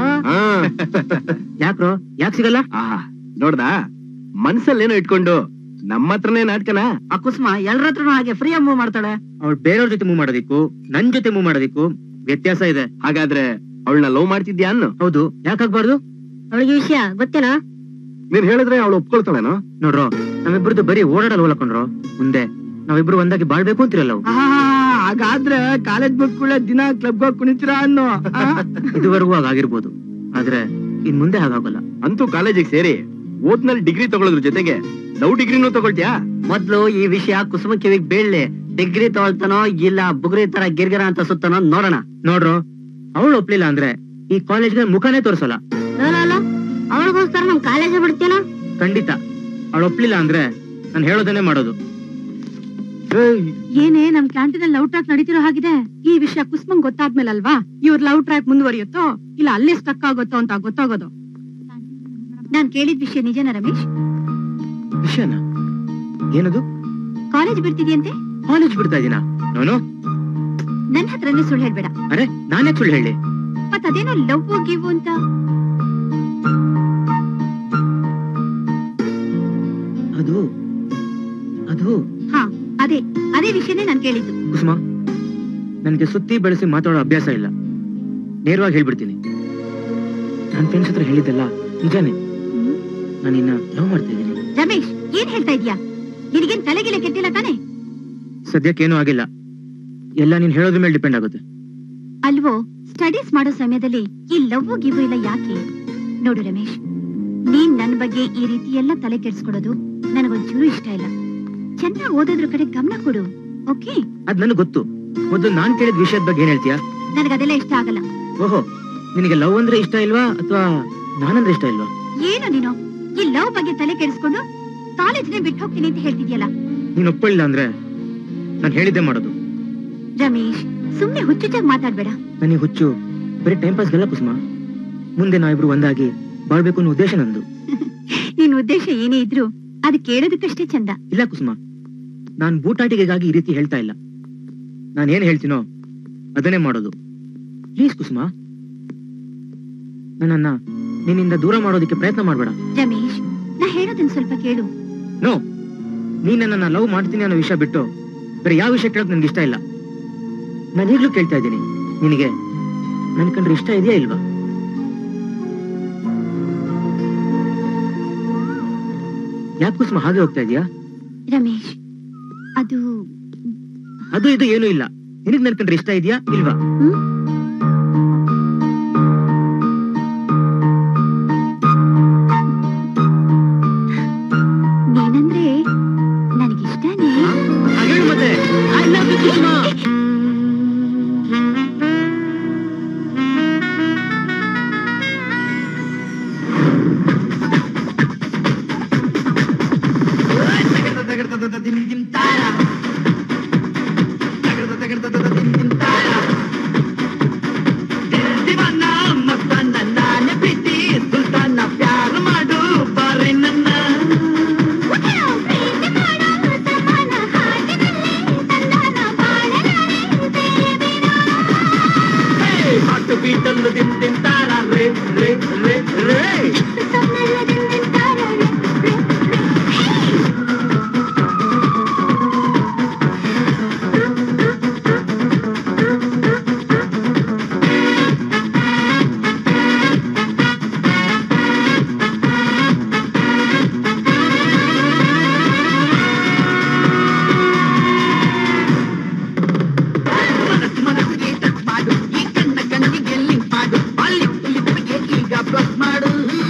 ಯಾಕ್ರೋ ಯಾಕ್ ಸಿಗಲ್ಲ ಆಹಾ ನೋಡ್ದಾ ಮನ್ಸಲ್ಲೇನೋ ಇಟ್ಕೊಂಡು ನಮ್ಮ ಹತ್ರನೇ ನಾಟ್ಕನ ಆ ಕುಸುಮ ಎಲ್ರ ಹತ್ರನೂ ಹಾಗೆ ಫ್ರೀ ಮೂವ್ ಮಾಡ್ತಾಳೆ ಅವಳು ಬೇರೆಯವ್ರ ಜೊತೆ ಮೂವ್ ಮಾಡೋದಿಕ್ಕೂ ನನ್ ಜೊತೆ ಮೂವ್ ಮಾಡೋದಿಕ್ಕೂ ವ್ಯತ್ಯಾಸ ಇದೆ ಹಾಗಾದ್ರೆ ಅವಳನ್ನ ಲವ್ ಮಾಡ್ತಿದ್ಯಾ ಅನ್ನು ಹೌದು ಯಾಕಾಗ್ಬಾರ್ದು ಅವಳಿಗೆ ವಿಷಯ ಗೊತ್ತೇನಾ ನೀನ್ ಹೇಳಿದ್ರೆ ಅವಳು ಒಪ್ಕೊಳ್ತಾಳೇನೋ ನೋಡ್ರೋ ನಮ್ಮಿಬ್ರದ್ದು ಬರೀ ಓಡಾಡಲ್ ಹೋಲಕೊಂಡ್ರು ಮುಂದೆ ನಾವಿಬ್ರು ಒಂದಾಗಿ ಬಾಳ್ಬೇಕು ಅಂತಿರಲ್ಲ ಅವು ಆ, ಹಾಗಾದ್ರೆ ಕಾಲೇಜ್ ಬಿಟ್ಕೊಳ್ಳೆ ದಿನ ಕ್ಲಬ್ ಹೋಗಿ ಕುಣಿತೀರಾ ಅನ್ನೋ ಆ? ಇದುವರೆಗೂ ಹಾಗಾಗಿರ್ಬೋದು ಆದ್ರೆ ಇನ್ ಮುಂದೆ ಹಾಗಾಗಲ್ಲ ಅಂತೂ ಕಾಲೇಜಿಗೆ ಸೇರಿ ಓದ್ನಲ್ಲಿ ಡಿಗ್ರಿ ತಗೊಳ್ಳೋದ್ರ ಜೊತೆಗೆ ಲವ್ ಡಿಗ್ರಿನೂ ತಗೊಳ್ತ್ಯಾ ಮೊದ್ಲು ಈ ವಿಷಯ ಕುಸುಮ ಕಿವಿಗ್ ಬೀಳ್ಲಿ ಡಿಗ್ರಿ ತಗೊಳ್ತಾನೋ ಇಲ್ಲ ಬುಗುರಿ ತರ ಗಿರ್ಗಿರ ಅಂತ ಸುತ್ತನೋ ನೋಡೋಣ ನೋಡ್ರೋ ಅವಳು ಒಪ್ಲಿಲ್ಲ ಅಂದ್ರೆ ಈ ಕಾಲೇಜ್ಗೆ ಮುಖನೇ ತೋರಿಸಲ್ಲ ಅವಳಿಗೋಸ್ಕರ ನಮ್ ಕಾಲೇಜ್ ಬಿಡ್ತೇನೋ ಖಂಡಿತ ಅವಳು ಒಪ್ಲಿಲ್ಲ ಅಂದ್ರೆ ನಾನು ಹೇಳೋದನ್ನೇ ಮಾಡೋದು ಏನೇ ನಮ್ ಕ್ಯಾಂಟೀನ್ ಲವ್ ಟ್ರ್ಯಾಕ್ ನಡೀತಿರೋ ಹಾಗಿದೆ ಈ ವಿಷಯ ಕುಸ್ಮಂಗ್ ಗೊತ್ತಾದ್ಮೇಲೆ ಅಲ್ವಾ ಇವ್ರ ಲವ್ ಟ್ರ್ಯಾಕ್ ಮುಂದುವರಿಯುತ್ತೋ ಇಲ್ಲ ಅಲ್ಲೇ ಸ್ಟಕ್ ಆಗುತ್ತೋ ಅಂತ ಗೊತ್ತಾಗೋದು ನಾನ್ ಕೇಳಿದ ವಿಷಯ ನಿಜನಾ ರಮೇಶ್ ವಿಷಯನ ಏನದು ಕಾಲೇಜ್ ಬಿಡ್ತಿದ್ಯಂತೆ ಕಾಲೇಜ್ ಬಿಡ್ತಾ ಇದೀನಾ ನಾನು ನನ್ ಹತ್ರನೇ ಸುಳ್ಳು ಹೇಳ್ಬೇಡ ಅರೆ ನಾನೇ ಸುಳ್ಳು ಹೇಳಿ ಮತ್ ಅದೇನೋ ಲವ್ ಗಿವ್ ಅಂತ ಅದು ಅದು ಹಾ ಅದೇ ಅದೇ ವಿಷಯನೇ ನಾನ್ ಕೇಳಿದ್ದು ಕುಸುಮ ನನಗೆ ಸುತ್ತಿ ಬೆಳೆಸಿ ಮಾತಾಡೋ ಅಭ್ಯಾಸ ಇಲ್ಲ ನೇರವಾಗಿ ಹೇಳ್ಬಿಡ್ತೀನಿ ನನ್ನ ಫ್ರೆಂಡ್ಸ್ ಹತ್ರ ಹೇಳಿದ್ದೆಲ್ಲ ನಿಜಾನೇ ನಾನಿನ್ನ ಲವ್ ಮಾಡ್ತಾ ಇದ್ದೀನಿ ರಮೇಶ್ ಏನ್ ಹೇಳ್ತಾ ಇದ್ಯಾ ನಿನಗೇನ್ ತಲೆಗಿಲೆ ಕೆಟ್ಟಿಲ್ಲ ತಾನೆ ಸದ್ಯಕ್ಕೇನೂ ಆಗಿಲ್ಲ ಎಲ್ಲ ನೀನ್ ಹೇಳೋದ್ರ ಮೇಲೆ ಡಿಪೆಂಡ್ ಆಗುತ್ತೆ ಅಲ್ವೋ ಸ್ಟಡೀಸ್ ಮಾಡೋ ಸಮಯದಲ್ಲಿ ಈ ಲವ್ ಗಿವ್ ಇಲ್ಲ ಯಾಕೆ ನೋಡು ರಮೇಶ್ ನೀನ್ ನನ್ ಬಗ್ಗೆ ಈ ರೀತಿ ಎಲ್ಲ ತಲೆ ಕೆಡ್ಸ್ಕೊಡೋದು ನನಗೊಂಚೂರು ಇಷ್ಟ ಇಲ್ಲ ಚೆನ್ನಾಗ್ ಓದೋದ್ರ ಕಡೆ ಗಮನ ಕೊಡು ಓಕೆ ಅದ್ ನನಗೆ ಗೊತ್ತು ಮೊದಲು ನಾನ್ ಕೇಳಿದ ವಿಷಯದ ಬಗ್ಗೆ ಏನ್ ಹೇಳ್ತೀಯಾ ನನಗದೆಲ್ಲ ಇಷ್ಟ ಆಗಲ್ಲ ಓಹೋ ನಿನಗೆ ಲವ್ ಅಂದ್ರೆ ಇಷ್ಟ ಇಲ್ವಾ ಅಥವಾ ನಾನಂದ್ರೆ ಇಷ್ಟ ಇಲ್ವಾ ಏನು ನೀನು ಈ ಲವ್ ಬಗ್ಗೆ ತಲೆ ಕೆಡಿಸ್ಕೊಂಡು ಕಾಲೇಜ್ನೇ ಬಿಟ್ಟು ಹೋಗ್ತೀನಿ ಅಂತ ಹೇಳ್ತಿದ್ಯಲ್ಲ ನೀನ್ ಒಪ್ಪಳಿಲ್ಲ ಅಂದ್ರೆ ನಾನು ಹೇಳಿದ್ದೆ ಮಾಡೋದು ರಮೇಶ್ ಸುಮ್ನೆ ಹುಚ್ಚುಚ್ಚಾಗಿ ಮಾತಾಡ್ಬೇಡ ನನಗೆ ಹುಚ್ಚು ಬರೀ ಟೈಮ್ ಪಾಸ್ಗೆಲ್ಲ ಕುಸುಮ ಮುಂದೆ ನಾವಿಬ್ರು ಒಂದಾಗಿ ಬಾಳ್ಬೇಕು ಅನ್ನೋ ಉದ್ದೇಶ ನಂದು ನಿನ್ ಉದ್ದೇಶ ಏನೇ ಇದ್ರು ಅದು ಕೇಳೋದಕ್ಕಷ್ಟೇ ಚಂದ ಇಲ್ಲ ಕುಸುಮ ನಾನ್ ಬೂಟಾಟಿಕೆಗಾಗಿ ಈ ರೀತಿ ಹೇಳ್ತಾ ಇಲ್ಲ ನಾನು ಏನ್ ಹೇಳ್ತೀನೋ ಅದನ್ನೇ ಮಾಡೋದು ಪ್ಲೀಸ್ ಕುಸುಮ ನನ್ನನ್ನ ನಿನ್ನಿಂದ ದೂರ ಮಾಡೋದಕ್ಕೆ ಪ್ರಯತ್ನ ಮಾಡ್ಬೇಡ ರಮೇಶ್ ನಾ ಹೇಳೋದನ್ನ ಸ್ವಲ್ಪ ಕೇಳು ನೋ ನೀನ್ ನನ್ನನ್ನ ಲವ್ ಮಾಡ್ತೀನಿ ಅನ್ನೋ ವಿಷಯ ಬಿಟ್ಟು ಬೇರೆ ಯಾವ ವಿಷಯ ಕೇಳೋಕ್ ನನ್ಗೆ ಇಷ್ಟ ಇಲ್ಲ ನಾನು ಈಗ್ಲೂ ಕೇಳ್ತಾ ಇದ್ದೀನಿ ನಿನಗೆ ನನ್ ಕಂಡ್ರೆ ಇಷ್ಟ ಇದೆಯಾ ಇಲ್ವಾ ಯಾಕೆ ಕುಸುಮ ಹಾಗೆ ಹೋಗ್ತಾ ಇದೀಯಾ ರಮೇಶ್ ಅದು ಅದು ಇದು ಏನೂ ಇಲ್ಲ ನಿನಗ್ ನನ್ ಕಂಡ್ರೆ ಇಷ್ಟ ಇದೆಯಾ ಇಲ್ವಾ ನೀನಂದ್ರೆ ಬೀಟಲ್ಲು ದಿನ್ ತಿಂತಾರ ರೇ ರೇ ರೇ ರೇ ಮನಸ್ಸಿಗೆ ಟಚ್ ಮಾಡು ಈ ಕಣ್ಣ ಕಣ್ಣಿಗೆ ಲಿಂಕ್ ಮಾಡು ಅಲ್ಲಿ ಲಿಪ್ಪಿಗೆ ಈಗ ಪ್ಲಸ್ ಮಾಡು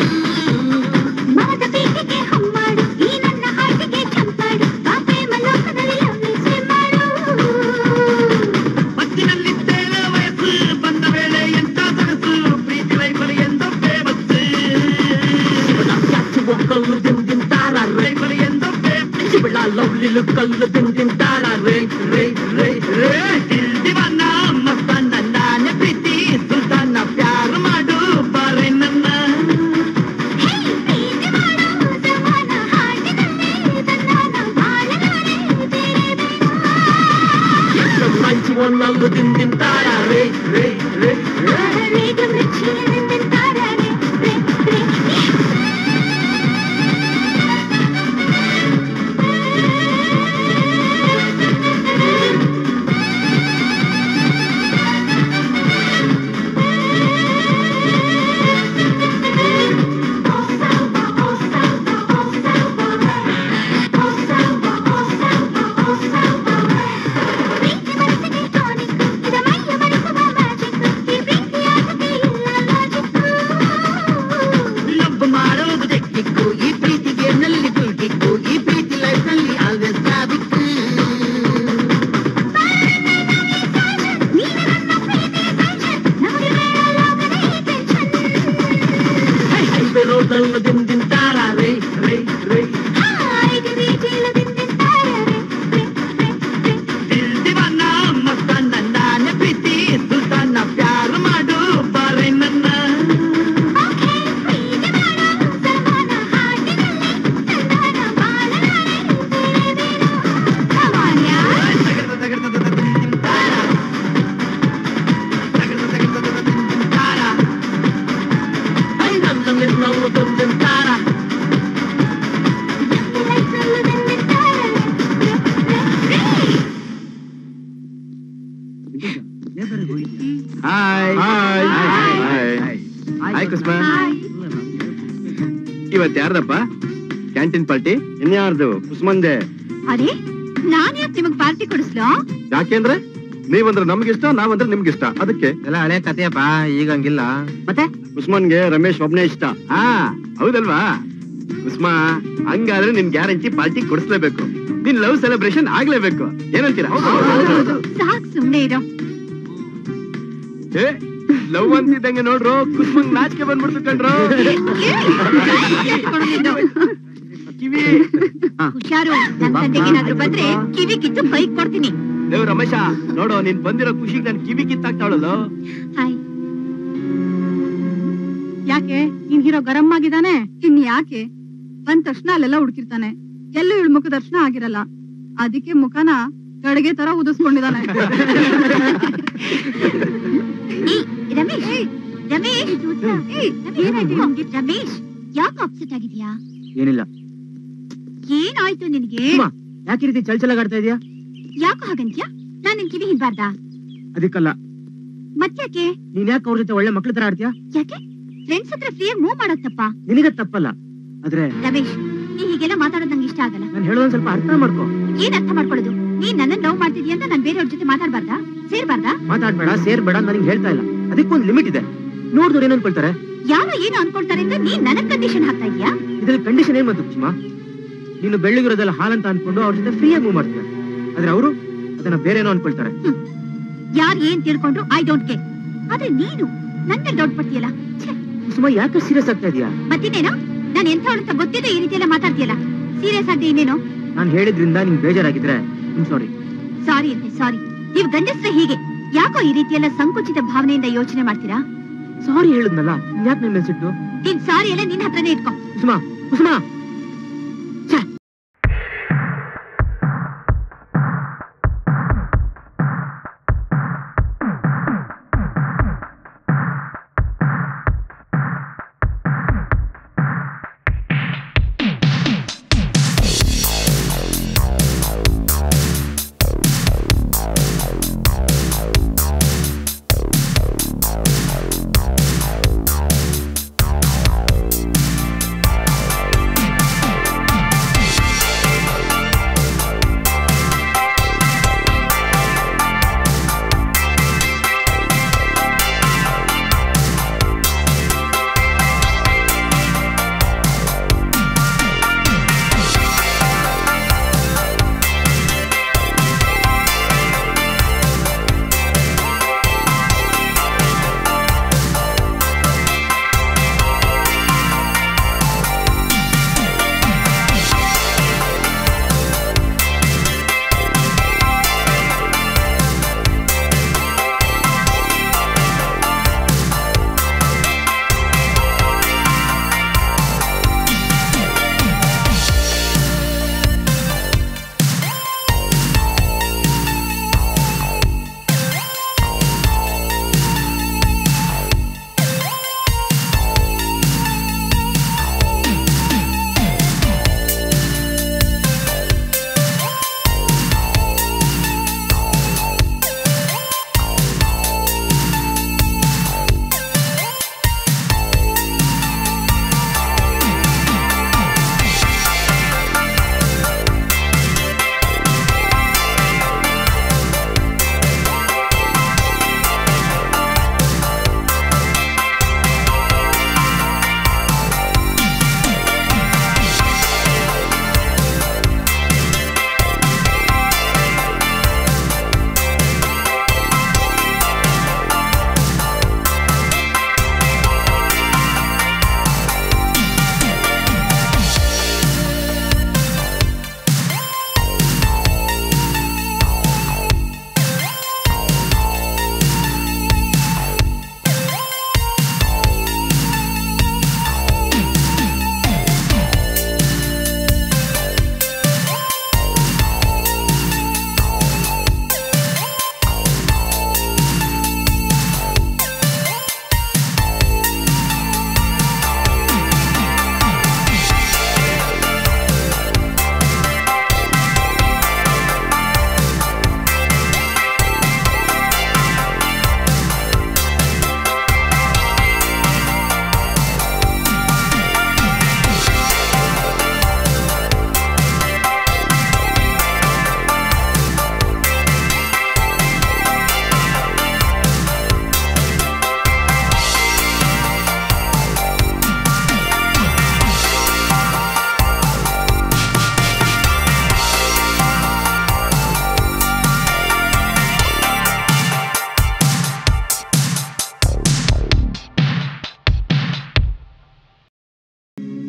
ಮತ್ತಿನಲ್ಲಿದ್ದೇವೆ ವಯಸ್ಸು ಬಂದ ವೇಳೆ ಎಂತ ಸೊಗಸು ಪ್ರೀತಿ ಲೈಫಲ್ಲಿ ಎಂದೋ ಫೇಮಸ್ ಕ್ಯಾಚುವ ಕಲ್ಲು ದಿನ್ ತಿಂತಾರ ಲೈಫಲ್ಲಿ ಎಂದೋ ಫೇಮಸ್ ಶಿವಳ ಲವ್ಲಿ ಕಲ್ಲು ದಿನ್ ತಿಂತಾರ ರೇ ರೇ ರೇ ರೇ ದಿಲ್ ದಿವಾನ ಮಸ್ತಾನ ನಾನೇ ಪ್ರೀತಿ ಸುಲ್ತಾನ ಪ್ಯಾರ ಮಾಡು ಬಾರೆ ನನ್ನ ಮಂಚು ಒಂದೊಂದು ದಿನ್ ತಿಂತಾರ ರೇ ರೇ ರೇ ರೇ ಲವ್ ಮಾಡೋದು ಟೆಕ್ನಿಕ್ಕು ಈ ಪ್ರೀತಿಗೆ ನಲ್ಲಿ ಕಿಕ್ಕು ಈ ಪ್ರೀತಿ ಲೈಫ್ ನಲ್ಲಿ ಆಲ್ವೇಸ್ ಟ್ರಾಫಿಕ್ ರೋಡಲ್ಲಿ ದಿನ ತಿಂತಾರ ರೇ ರೇ ರೇ ದಿಲ್ ದಿವಾನ ಮಸ್ತಾನ ನಾನೇ ಪ್ರೀತಿ ಸುಲ್ತಾನ ಪ್ಯಾರ ಮಾಡು ಬಾರೆ ನನ್ನ ಹಾಯ್ ಹಾಯ್ ಹಾಯ್ ಕುಸ್ಮ ಇವತ್ತು ಯಾರ್ದಪ್ಪ ಕ್ಯಾಂಟೀನ್ ಪಾರ್ಟಿ ಇನ್ಯಾರ್ದು ಕುಸ್ಮಂದೆ ಅರೆ ನಾನ್ ಯಾಕೆ ನಿಮಗ್ ಪಾರ್ಟಿ ಕೊಡಿಸ್ಲೋ ಯಾಕೆಂದ್ರೆ ನೀವಂದ್ರೆ ನಮ್ಗಿಷ್ಟ ನಾವಂದ್ರೆ ನಿಮ್ಗಿಷ್ಟ ಅದಕ್ಕೆ ಎಲ್ಲ ಹಳೆ ಕಥೆಯಪ್ಪ ಈಗ ಹಂಗಿಲ್ಲ ಮತ್ತೆ ಉಸ್ಮಾನ್ಗೆ ರಮೇಶ್ ಒಬ್ನೇ ಇಷ್ಟ ಹಾ ಹೌದಲ್ವಾ ಉಸ್ಮಾ ಹಂಗಾದ್ರೆ ನಿನ್ ಗ್ಯಾರಂಟಿ ಪಾರ್ಟಿ ಕೊಡಿಸ್ಲೇಬೇಕು ನಿನ್ ಲವ್ ಸೆಲೆಬ್ರೇಷನ್ ಆಗ್ಲೇಬೇಕು ಏನಂತೀರಾ ಸಾಕ್ ಸುಮ್ನೆ ಇರೋ ಏ ಲವ್ ಅಂತಿದ್ದಂಗೆ ನೋಡ್ರು ಕುಸ್ಮಂಗ್ ನಾಚಿಕೆ ಬಂದ್ಬಿಡ್ತು ಕಣ್ರು ಕಿವಿ ಹುಷಾರು ನನ್ ತಂದೆಗೆ ಏನಾದ್ರು ಬಂದ್ರೆ ಕಿವಿ ಕಿತ್ತು ಬೈಕ್ ಕೊಡ್ತೀನಿ ದೇವ್ ರಮೇಶ ನೋಡು ನೀನ್ ಬಂದಿರೋ ಖುಷಿಗೆ ನನ್ ಕಿವಿ ಕಿತ್ತಾಗ್ತಾಳಲ್ಲ ಹಾಯ್ ಯಾಕೆ ನಿನ್ ಹೀರೋ ಗರಂ ಆಗಿದಾನೆ ಇನ್ ಯಾಕೆ ಬಂದ ತಕ್ಷಣ ಅಲ್ಲೆಲ್ಲ ಹುಡುಕಿರ್ತಾನೆ ಎಲ್ಲೂ ಇವಳು ಮುಖ ದರ್ಶನ ಆಗಿರಲ್ಲ ಅದಕ್ಕೆ ಮುಖನ ಗಡಿಗೆ ತರ ಉದಿಸ್ಕೊಂಡಿದಾನೆ ರಮೇಶ್ ರಮೇಶ್ ಏಯ್, ಏನಾಯ್ತು ನಿಮ್ಗೆ? ರಮೇಶ್ ಯಾಕೆ ಅಪ್ಸೆಟ್ ಆಗಿದ್ಯಾ ಏನಿಲ್ಲ ಏನಾಯ್ತು ನಿನ್ಗೆ ಸುಮಾ ಯಾಕೆ ಈ ರೀತಿ ಚಲ್ಚಲಾಗಾಡ್ತಾ ಇದೆಯಾ ಯಾಕೋ ಹಾಗಂತ್ಯಾ ನಾನ್ ನಿನ್ ಕಿವಿ ಹಿಂಬಾರ್ದಾ ಅದಕ್ಕಲ್ಲ ಮತ್ತ್ಯಾಕೆ ನೀನ್ ಯಾಕೆ ಅವ್ರ ಜೊತೆ ಒಳ್ಳೆ ಮಕ್ಳ ತರ ಆಡ್ತೀಯಾ ಯಾಕೆ ಫ್ರೆಂಡ್ಸ್ ಹತ್ರ ಫ್ರೀಯಾಗಿ ಮೂವ್ ಮಾಡೋದ್ ತಪ್ಪ ನಿನಗ ತಪ್ಪಲ್ಲ ಆದ್ರೆ ರಮೇಶ್ ನೀ ಹೀಗೆಲ್ಲ ಮಾತಾಡೋದ್ ನಂಗೆ ಇಷ್ಟ ಆಗಲ್ಲ ನಾನು ಹೇಳೋದೊಂದ್ ಸ್ವಲ್ಪ ಅರ್ಥ ಮಾಡ್ಕೋ ಏನ್ ಅರ್ಥ ಮಾಡ್ಕೊಳ್ಳೋದು ನೀನ್ ನನ್ನ ಲವ್ ಮಾಡ್ತಿದ್ಯಾ ಅಂತ ನಾನ್ ಬೇರೆಯವ್ರ ಜೊತೆ ಮಾತಾಡ್ಬಾರ್ದಾ ಸೇರ್ಬಾರ್ದಾ ಮಾತಾಡ್ಬೇಡ ಸೇರ್ಬೇಡ ನನಗೆ ಹೇಳ್ತಾ ಇಲ್ಲ ಅದಕ್ಕೊಂದು ಲಿಮಿಟ್ ಇದೆ ನೋಡಿದವ್ರು ಏನ್ ಅನ್ಕೊಳ್ತಾರೆ ಯಾರೋ ಏನು ಅನ್ಕೊಳ್ತಾರೆ ಅಂತ ನೀನ್ ನನಗ್ ಕಂಡೀಷನ್ ಹಾಕ್ತಾ ಇದೀಯಾ ಇದ್ರಲ್ಲಿ ಕಂಡೀಷನ್ ಏನ್ ಬಂತು ಸುಮಾ ನೀನು ಬೆಳ್ಳಿಗಿರೋದೆಲ್ಲ ಹಾಲಂತ ಅನ್ಕೊಂಡು ಅವ್ರ ಜೊತೆ ಫ್ರೀಯಾಗಿ ಮೂವ್ ಮಾಡ್ತೀಯ ಆದ್ರೆ ಅವರು ಅದನ್ನ ಬೇರೇನೋ ಅನ್ಕೊಳ್ತಾರೆ ಯಾರ್ ಏನ್ ತಿಳ್ಕೊಂಡ್ರು ಐ ಡೋಂಟ್ ಕೇರ್ ಆದ್ರೆ ನೀನು ನನ್ನ ಡೌಟ್ ಪಡ್ತೀಯಲ್ಲ ಛೆ, ಸುಮಾ ಯಾಕೆ ಸೀರಿಯಸ್ ಆಗ್ತಾ ಇದೀಯಾ ಮತ್ತಿನ್ನೇನೋ ನಾನ್ ಎಂಥವಳು ಅಂತ ಗೊತ್ತಿದ್ದು ಈ ರೀತಿ ಎಲ್ಲ ಮಾತಾಡ್ತೀಯಲ್ಲ ಸೀರಿಯಸ್ ಆಗದೆ ಇನ್ನೇನೋ ನಾನು ಹೇಳಿದ್ರಿಂದ ನಿಂಗೆ ಬೇಜಾರಾಗಿದ್ರೆ ಸಾರಿ ಸಾರಿ ಅಂತೆ ಸಾರಿ ನೀವ್ ಗಂಡಸ್ರೆ ಹೀಗೆ ಯಾಕೋ ಈ ರೀತಿ ಎಲ್ಲ ಸಂಕುಚಿತ ಭಾವನೆಯಿಂದ ಯೋಚನೆ ಮಾಡ್ತೀರಾ ಸಾರಿ ಹೇಳಿದ್ನಲ್ಲ ಯಾಕೆ ನನ್ನ ಮೇಲೆ ಸಿಟ್ಟು ನೀನ್ ಸಾರಿ ಎಲ್ಲ ನಿನ್ ಹತ್ರನೇ ಇಟ್ಕೋ ಕುಸುಮಾ ಕುಸುಮಾ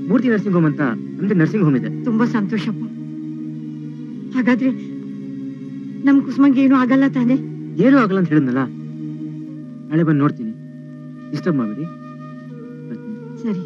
ಮೂರ್ತಿ ನರ್ಸಿಂಗ್ ಹೋಮ್ ಅಂತ ನಮ್ದು ನರ್ಸಿಂಗ್ ಹೋಮ್ ಇದೆ ತುಂಬಾ ಸಂತೋಷಪ್ಪ ಹಾಗಾದ್ರೆ ನಮ್ ಕುಸುಮಂಗೆ ಏನು ಆಗಲ್ಲ ತಾನೆ ಏನೂ ಆಗಲ್ಲ ಅಂತ ಹೇಳಿದ್ನಲ್ಲ ನಾಳೆ ಬಂದು ನೋಡ್ತೀನಿ ಡಿಸ್ಟರ್ಬ್ ಮಾಡಬೇಡಿ ಸರಿ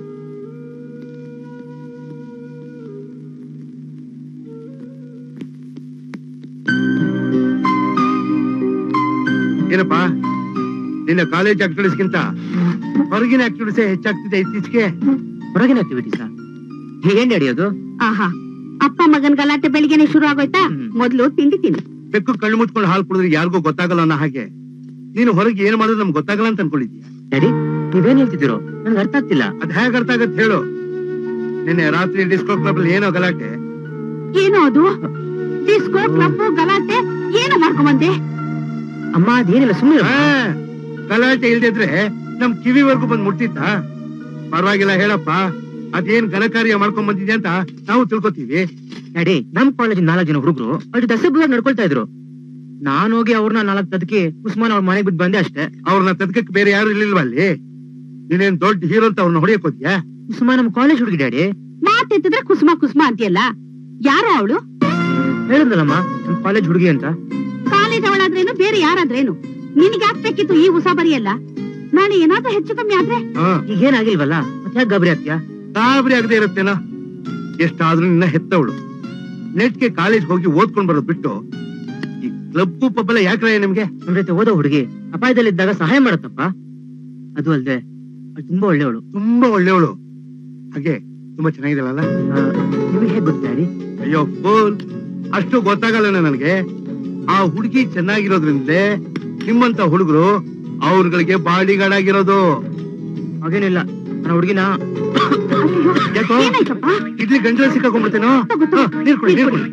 ಏನಪ್ಪ ನಿನ್ನ ಕಾಲೇಜ್ ಆಕ್ಟಿವಿಟೀಸ್ಗಿಂತ ಹೊರಗಿನ ಆಕ್ಟಿವಿಟೀಸ್ ಹೆಚ್ಚಾಗ್ತಿದೆ ಇತ್ತೀಚೆಗೆ ಹೊರಗಿನ ಆಕ್ಟಿವಿಟೀಸಾ ಏನ್ ನಡೆಯೋದು ಆಹಾ ಅಪ್ಪ ಮಗನ್ ಗಲಾಟೆ ಬೆಳಿಗ್ಗೆನೆ ಶುರು ಆಗೋಯ್ತಾ ಮೊದ್ಲು ತಿಂಡಿ ತಿನ್ನು ಬೆಕ್ಕು ಕಣ್ಣು ಮುಚ್ಕೊಂಡು ಹಾಲು ಕುಡಿದ್ರೆ ಯಾರಿಗೂ ಗೊತ್ತಾಗಲ್ಲ ಅನ್ನೋ ಹಾಗೆ ನೀನು ಹೊರಗೆ ಏನ್ ಮಾಡೋದು ನಮ್ಗೆ ಗೊತ್ತಾಗಲ್ಲ ಅಂತ ಅನ್ಕೊಂಡಿದ್ಯಾ ಡ್ಯಾಡಿ ನೀವೇನ್ ಹೇಳ್ತಿದ್ದೀರೋ ನನ್ಗೆ ಅರ್ಥ ಆಗ್ತಿಲ್ಲ ಅದ್ ಹೇಗ್ ಅರ್ಥ ಆಗತ್ತೆ ಹೇಳು ನಿನ್ನೆ ರಾತ್ರಿ ಡಿಸ್ಕೋ ಕ್ಲಬ್ ಅಲ್ಲಿ ಏನೋ ಗಲಾಟೆ ಏನು ಅದು ಡಿಸ್ಕೋ ಕ್ಲಬ್ ಗಲಾಟೆ ಏನು ಮಾಡ್ಕೊಂಬಂದೆ ಅಮ್ಮ ಅದೇನಿಲ್ಲ ಸುಮ್ಮನೆ ಆ, ಗಲಾಟೆ ಇಲ್ದಿದ್ರೆ ನಮ್ ಕಿವಿವರೆಗೂ ಬಂದ್ ಮುಟ್ಟಿದ್ದ ಪರವಾಗಿಲ್ಲ ಹೇಳಪ್ಪ ಅದೇನ್ ಘನಕಾರ್ಯ ಮಾಡ್ಕೊಂಡ್ ಬಂದಿದೆ ಅಂತ ನಾವು ತಿಳ್ಕೊತೀವಿ ಡ್ಯಾಡಿ ನಮ್ ಕಾಲೇಜ್ ನಾಲ್ಕು ಜನ ಹುಡುಗರು ಅಷ್ಟು ದಸಬ್ವಾಗಿ ನಡ್ಕೊಳ್ತಾ ಇದ್ರು ನಾನು ಹೋಗಿ ಅವ್ರನ್ನ ನಾಲ್ಕು ತದಕಿ ಉಸ್ಮಾನ್ ಅವ್ರ ಮನೆಗೆ ಬಿಟ್ಟು ಬಂದೆ ಅಷ್ಟೇ ಅವ್ರನ್ನ ತದ್ಕಕ್ಕೆ ಬೇರೆ ಯಾರು ಇರ್ಲಿಲ್ವಾ ಅಲ್ಲಿ ನೀನೇನ್ ದೊಡ್ಡ ಹೀರೋ ಅಂತ ಅವ್ರನ್ನ ಹೊಡಿಯಕ್ ಹೋದ್ಯಾ ಉಸ್ಮಾನ್ ನಮ್ ಕಾಲೇಜ್ ಹುಡುಗಿ ಡ್ಯಾಡಿ ಮಾತೆತ್ತಿದ್ರೆ ಕುಸುಮ ಕುಸುಮ ಅಂತೀಯಲ್ಲ ಯಾರೋ ಅವಳು ಹೇಳಿದ್ನಲ್ಲಮ್ಮ ನಮ್ ಕಾಲೇಜ್ ಹುಡುಗಿ ಅಂತ ಕಾಲೇಜ್ ಅವಳಾದ್ರೇನು ಬೇರೆ ಯಾರಾದ್ರೇನು ನಿನಗೆ ಆಗ್ಬೇಕಿತ್ತು ಈ ಉಸಾಬರಿ ಎಲ್ಲ ನಾಳೆ ಏನಾದ್ರೂ ಹೆಚ್ಚು ಕಮ್ಮಿ ಆದ್ರೆ ಈಗ ಏನಾಗಿಲ್ವಲ್ಲ ಮತ್ತೆ ಯಾಕೆ ಗಾಬರಿ ಆಗ್ತೀಯಾ ಗಾಬರಿ ಆಗದೆ ಇರುತ್ತೇನೋ ಎಷ್ಟಾದ್ರೂ ನಿನ್ನ ಹೆತ್ತವಳು ನೆಟ್ಗೆ ಕಾಲೇಜ್ ಹೋಗಿ ಓದ್ಕೊಂಡ್ ಬರೋದ್ ಬಿಟ್ಟು ಈ ಕ್ಲಬ್ ಪಬ್ಬೆಲ್ಲ ಯಾಕ್ರೆ ನಿಮ್ಗೆ ನಮ್ ಜೊತೆ ಓದೋ ಹುಡುಗಿ ಅಪಾಯದಲ್ಲಿದ್ದಾಗ ಸಹಾಯ ಮಾಡತ್ತಪ್ಪ ಅದು ಅಲ್ದೆ ಅವ್ಳು ತುಂಬಾ ಒಳ್ಳೆಯವಳು ತುಂಬಾ ಒಳ್ಳೆಯವಳು ಹಾಗೆ ತುಂಬಾ ಚೆನ್ನಾಗಿದೆಯಲ್ಲ ನಿಮ್ಗೆ ಹೇಗ್ ಗೊತ್ತು ಡ್ಯಾಡಿ ಅಯ್ಯೋ ಫೋನ್ ಅಷ್ಟು ಗೊತ್ತಾಗಲ್ಲ ನನಗೆ ಆ ಹುಡುಗಿ ಚೆನ್ನಾಗಿರೋದ್ರಿಂದಲೇ ನಿಮ್ಮಂತ ಹುಡುಗರು ಅವ್ರಗಳಿಗೆ ಬಾಡಿಗಾರ್ಡ್ ಆಗಿರೋದು ಹಾಗೇನಿಲ್ಲ ನನ್ನ ಹುಡುಗಿನ ಯಾಕೋ ಇಡ್ಲಿ ಗಂಟಲ ಸಿಕ್ಕಾಕೊಂಡ್ಬಿಡ್ತೇನೋ ಹಾ, ನೀರ್ ಕೊಡಿ ನೀರ್ ಕೊಡಿ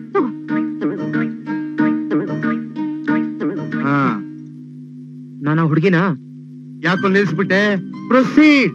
ಹಾ ನಾನು ಆ ಹುಡುಗಿನ ಯಾಕೋ ನಿಲ್ಸ್ಬಿಟ್ಟೆ ಪ್ರೊಸೀಡ್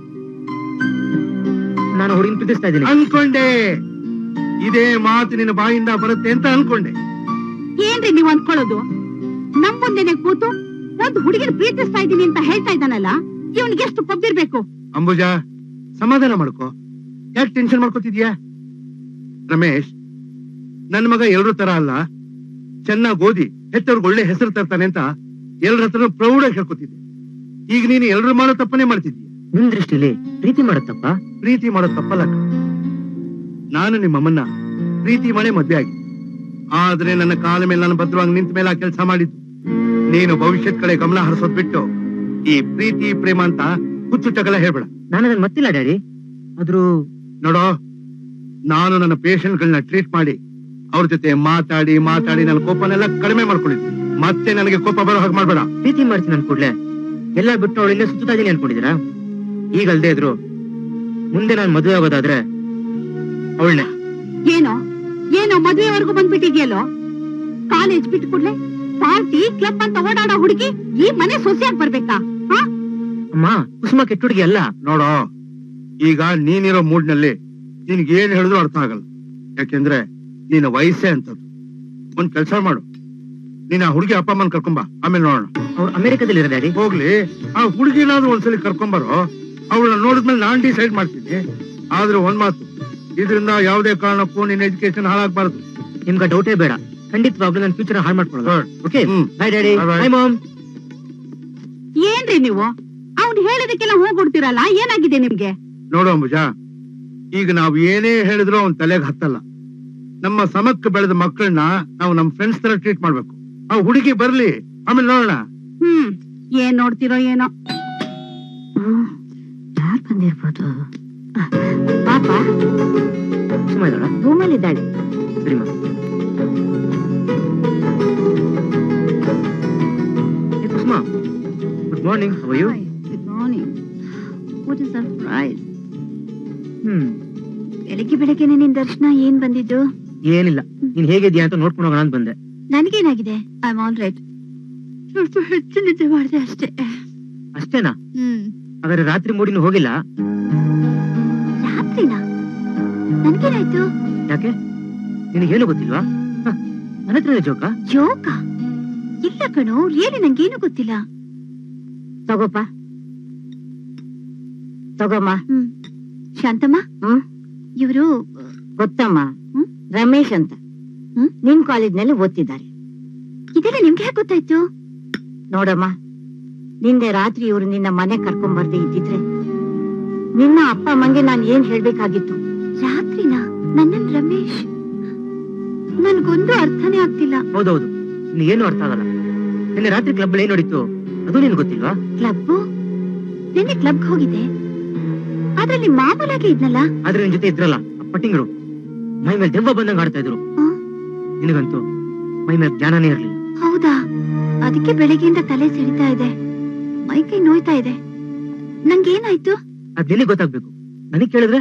ನಾನು ಹುಡುಗಿನ ಪ್ರೀತಿಸ್ತಾ ಇದ್ದೀನಿ ಅನ್ಕೊಂಡೆ ಇದೇ ಮಾತು ನಿನ್ನ ಬಾಯಿಂದ ಬರುತ್ತೆ ಅಂತ ಅನ್ಕೊಂಡೆ ಏನ್ರಿ ನೀವ್ ಅಂದ್ಕೊಳ್ಳೋದು ನಮ್ ಮುಂದೆನೆ ಕೂತು ಒಂದ್ ಹುಡುಗಿನ ಪ್ರೀತಿಸ್ತಾ ಇದೀನಿ ಅಂತ ಹೇಳ್ತಾ ಇದ್ದಾನಲ್ಲ ಇವನ್ಗೆ ಎಷ್ಟು ಕೊಬ್ಬಿರ್ಬೇಕು ಅಂಬುಜಾ ಸಮಾಧಾನ ಮಾಡ್ಕೋ ಯಾಕೆ ಟೆನ್ಷನ್ ಮಾಡ್ಕೋತಿದ್ಯಾ ರಮೇಶ್ ನನ್ ಮಗ ಎಲ್ರೂ ತರ ಅಲ್ಲ ಚೆನ್ನಾಗ್ ಓದಿ ಹೆತ್ತವ್ರಿಗೆ ಒಳ್ಳೆ ಹೆಸರು ತರ್ತಾನೆ ಅಂತ ಎಲ್ರ ಹತ್ರ ಪ್ರೌಢ ಹೇಳ್ಕೊತಿದ್ದೆ ಈಗ ನೀನು ಎಲ್ರು ಮಾಡೋ ತಪ್ಪನೇ ಮಾಡ್ತಿದ್ಯಾ ನಿಮ್ ದೃಷ್ಟಿಲಿ ಪ್ರೀತಿ ಮಾಡತ್ತಪ್ಪ ಪ್ರೀತಿ ಮಾಡೋ ತಪ್ಪಲ್ಲ ಕಣೋ. ನಾನು ನಿಮ್ಮಮ್ಮನ್ನ ಪ್ರೀತಿ ಮಾಡೇ ಮದ್ವೆ ಆಗಿ ಆದ್ರೆ ನನ್ನ ಕಾಲ ಮೇಲೆ ನಾನು ಭದ್ರವಾಗಿ ನಿಂತ ಮೇಲೆ ಆ ಕೆಲಸ ಮಾಡಿದ್ದು ನೀನು ಭವಿಷ್ಯದ ಕಡೆ ಗಮನ ಹರಿಸೋದ್ ಬಿಟ್ಟು ಈ ಪ್ರೀತಿ ಪ್ರೇಮ ಅಂತ ಹುಚ್ಚುಚ್ಚಗಲ ಹೇಳ್ಬೇಡ ನಾನು ಅದನ್ನ ಮತ್ತಿಲ್ಲ ಡ್ಯಾಡಿ ಆದ್ರೂ ನೋಡೋ ನಾನು ನನ್ನ ಪೇಷಂಟ್ಗಳನ್ನ ಟ್ರೀಟ್ ಮಾಡಿ ಅವ್ರ ಜೊತೆ ಮಾತಾಡಿ ಮಾತಾಡಿ ನನ್ನ ಕೋಪನೆಲ್ಲ ಕಡಿಮೆ ಮಾಡ್ಕೊಂಡಿದ್ದೆ ಮತ್ತೆ ನನಗೆ ಕೋಪ ಬರೋ ಹಾಗೆ ಮಾಡ್ಬೇಡ ಪ್ರೀತಿ ಮಾಡ್ತೀನಿ ನನ್ ಕೂಡ್ಲೆ ಎಲ್ಲ ಬಿಟ್ಟು ಅವಳು ಇಲ್ಲೇ ಸುತ್ತಾ ಇದೀನಿ ಅನ್ಕೊಂಡಿದ್ದೀರಾ ಈಗ ಅಲ್ದೇ ಇದ್ರು ಮುಂದೆ ನಾನು ಮದುವೆ ಆಗೋದಾದ್ರೆ ಅವಳನ್ನೇ ಏನೋ ಏನೋ ಮದ್ವೆವರೆಗೂ ಬಂದ್ಬಿಟ್ಟಿದ್ಯಲ್ಲೋ ಕಾಲೇಜ್ ಬಿಟ್ಟು ಕೂಡ್ಲೆ ಪಾರ್ಟಿ ಕ್ಲಬ್ ಅಂತ ಓಡಾಡೋ ಹುಡುಗಿ ಈ ಮನೆ ಸೊಸೆಯಾಗಿ ಬರ್ಬೇಕಾ ಹಾ ಅಮ್ಮ ಕುಸುಮ ಕೆಟ್ಟ ಹುಡುಗಿ ಅಲ್ಲ ನೋಡೋ ಈಗ ನೀನಿರೋ ಮೂಡ್ ನಲ್ಲಿ ನಿನ್ಗೆ ಏನ್ ಹೇಳಿದ್ರು ಅರ್ಥ ಆಗಲ್ಲ ಯಾಕೆಂದ್ರೆ ನಿನ್ನ ವಯಸ್ಸೇ ಅಂತದ್ದು ಒಂದ್ ಕೆಲ್ಸ ಮಾಡು ನೀನ್ ಆ ಹುಡುಗಿ ಅಪ್ಪ ಅಮ್ಮನ್ ಕರ್ಕೊಂಬ ಆಮೇಲೆ ನೋಡೋಣ ಅವ್ರು ಅಮೆರಿಕದಲ್ಲಿ ಡ್ಯಾಡಿ ಹೋಗ್ಲಿ ಆ ಹುಡುಗಿನಾದ್ರೂ ಒಂದ್ಸಲಿ ಕರ್ಕೊಂಬರೋ ಅವಳನ್ನ ನೋಡಿದ್ಮೇಲೆ ನಾನ್ ಡಿಸೈಡ್ ಮಾಡ್ತೀನಿ ಆದ್ರೆ ಒಂದ್ ಮಾತು ಇದರಿಂದ ಯಾವುದೇ ಕಾರಣಕ್ಕೂ ನಿನ್ನ ಎಜುಕೇಶನ್ ಹಾಳಾಗ್ಬಾರ್ದು ನಿಮ್ಗೆ ಡೌಟೇ ಬೇಡ ಖಂಡಿತವಾಗ್ಲೂ ನನ್ನ ಫ್ಯೂಚರ್ ಹಾಳು ಮಾಡ್ಕೊಳ್ಳೋದು okay bye daddy Bye bye. Bye mom ಏನ್ರಿ ನೀವು ಅವ್ನ್ ಹೇಳಿದಕ್ಕೆಲ್ಲ ಹೋಗ್ಬಿಡ್ತೀರಲ್ಲ ಏನಾಗಿದೆ ನಿಮ್ಗೆ ನೋಡು ಅಂಬುಜಾ ಈಗ ನಾವ್ ಏನೇ ಹೇಳಿದ್ರು ಅವನ್ ತಲೆಗೆ ಹತ್ತಲ್ಲ ನಮ್ಮ ಸಮಕ್ಕೆ ಬೆಳೆದ ಮಕ್ಕಳನ್ನ ನಾವು ನಮ್ ಫ್ರೆಂಡ್ಸ್ ತರ ಟ್ರೀಟ್ ಮಾಡ್ಬೇಕು ಆ ಹುಡುಗಿ ಬರ್ಲಿ ಆಮೇಲೆ ನೋಡೋಣ ಹ್ಮ್ ಏನ್ ನೋಡ್ತಿರೋ ಏನೋ ಯಾರ್ ಬಂದಿರ್ಬೋದು ಪಾಪ ಕುಸುಮ ಇದ್ದಾಳ ರೂಮಲ್ಲಿ ಇದ್ದಾಳೆ ಸರಿ ಮಾ ಏ Kusuma good morning how you good morning what is surprise hmm ಬೆಳಿಗ್ಗೆ ಬೆಳಗ್ಗೆನೆ ನಿನ್ ದರ್ಶನ ಏನ್ ಬಂದಿದ್ದು ಏನಿಲ್ಲ ನೀನ್ ಹೇಗಿದ್ಯಾ ಅಂತ ನೋಡ್ಕೊಂಡು ಹೋಗೋಣ ಅಂತ ಬಂದೆ ನನಗೇನಾಗಿದೆ ಐ ಆಮ್ ಆಲ್ ರೈಟ್ ಸ್ವಲ್ಪ ಹೆಚ್ಚು ನಿದ್ದೆ ಮಾಡಿದೆ ಅಷ್ಟೇ ಅಷ್ಟೇನಾ ಹ್ಮ್ ಹಾಗಾದ್ರೆ ರಾತ್ರಿ ಮೂಡಿನೂ ಹೋಗಿಲ್ಲ ರಾತ್ರಿನಾ ನನ್ಗೇನಾಯ್ತು ಯಾಕೆ ನಿನಗೇನು ಗೊತ್ತಿಲ್ವಾ ಹ, ನನ್ನ ಹತ್ರನೇ ಜೋಕ ಜೋಕ ಇಲ್ಲ ಕಣೋ ರಿಯಲಿ ನಂಗೇನು ಗೊತ್ತಿಲ್ಲ ತಗೋಪ್ಪ ತಗೋಮ್ಮ ಹ್ಮ್ ಶಾಂತಮ್ಮ ಹ್ಮ್ ಇವರು ಗೊತ್ತಮ್ಮ ರಮೇಶ್ ಅಂತ ನಿಮ್ ಕಾಲೇಜ್ನಲ್ಲಿ ಓದ್ತಿದ್ದಾರೆ ಇದೆಲ್ಲ ನಿಮ್ಗೆ ಹೇಗೆ ಗೊತ್ತಾಯ್ತು ನೋಡಮ್ಮ ನಿನ್ನೆ ರಾತ್ರಿ ಇವ್ರು ನಿನ್ನ ಮನೆ ಕರ್ಕೊಂಡ್ ಬರ್ದೆ ಇದ್ದಿದ್ರೆ ನಿನ್ನ ಅಪ್ಪ ಅಮ್ಮಂಗೆ ನಾನ್ ಏನ್ ಹೇಳ್ಬೇಕಾಗಿತ್ತು ರಾತ್ರಿನಾ ನನ್ನನ್ ರಮೇಶ್ ನನ್ಗೊಂದು ಅರ್ಥನೇ ಆಗ್ತಿಲ್ಲ ಹೌದೌದು ಇನ್ನು ಏನು ಅರ್ಥ ಆಗಲ್ಲ ನಿನ್ನೆ ರಾತ್ರಿ ಕ್ಲಬ್ ಏನ್ ನೋಡಿತ್ತು ಅದು ನಿನ್ ಗೊತ್ತಿಲ್ವಾ ಕ್ಲಬ್ ನಿನ್ನೆ ಕ್ಲಬ್ಗೆ ಹೋಗಿದ್ದೆ ಅದ್ರಲ್ಲಿ ಮಾಮೂಲಾಗಿ ಇದ್ನಲ್ಲ ಆದ್ರೆ ನಿನ್ ಜೊತೆ ಇದ್ರಲ್ಲ ಆ ಪಟ್ಟಿಂಗರು ಮೈ ಮೇಲೆ ದೆವ್ವ ಬಂದಂಗ ಆಡ್ತಾ ಇದ್ರು ನಿನಗಂತೂ ಮೈ ಮೇಲೆ ಜ್ಞಾನನೇ ಇರ್ಲಿಲ್ಲ ಹೌದಾ ಅದಕ್ಕೆ ಬೆಳಗ್ಗೆಯಿಂದ ತಲೆ ಸಿಡಿತಾ ಇದೆ ಮೈಕೈ ನೋಯ್ತಾ ಇದೆ ನಂಗೇನಾಯ್ತು ಅದ್ ನಿನಗ್ ಗೊತ್ತಾಗ್ಬೇಕು ನನಗ್ ಕೇಳಿದ್ರೆ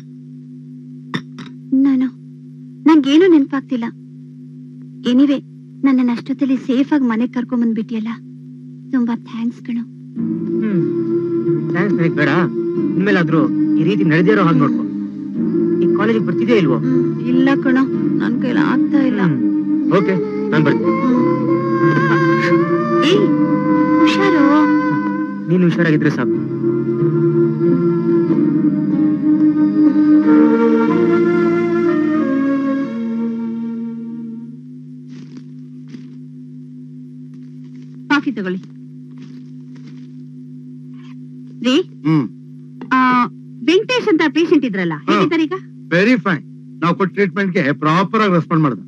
ನಾನು ನಂಗೇನು ನೆನಪಾಗ್ತಿಲ್ಲ ಎನಿವೆ ನನ್ನನ್ನ ಅಷ್ಟೊತ್ತಲ್ಲಿ ಸೇಫ್ ಆಗಿ ಮನೆಗ್ ಕರ್ಕೊಂಡ್ ಬಂದ್ಬಿಟ್ಟಿಯಲ್ಲ ತುಂಬಾ ಥ್ಯಾಂಕ್ಸ್ ಕಣು ಹ್ಮ್ ಥ್ಯಾಂಕ್ಸ್ ನನಗ್ ಬೇಡ ಇನ್ಮೇಲಾದ್ರೂ ಈ ರೀತಿ ನಡೆದಿರೋ ಹಾಗೆ ನೋಡ್ಕೊ ಈ ಕಾಲೇಜಿಗೆ ಬರ್ತಿದ್ಯಾ ಇಲ್ವೋ ಇಲ್ಲ ಕಣೋ ನನ್ ಕೈಲ ಆಗ್ತಾ ಇಲ್ಲ ಓಕೆ ನಾನ್ ಬರ್ತೀನಿ ಏಯ್ ಹುಷಾರು ನೀನು ಹುಷಾರಾಗಿದ್ರೆ ಸಾಕು ಕಾಫಿ ತಗೊಳ್ಳಿ ರೀ ಹ್ಮ್ ಆ, ವೆಂಕಟೇಶ್ ಅಂತ ಪೇಷಂಟ್ ಇದ್ರಲ್ಲ ಹೇಗಿದ್ದಾರೆ ಈಗ ವೆರಿ ಫೈನ್ ನಾವು ಕೊಟ್ಟ ಟ್ರೀಟ್ಮೆಂಟ್ಗೆ ಪ್ರಾಪರ್ ಆಗಿ ರೆಸ್ಪಾಂಡ್ ಮಾಡ್ದ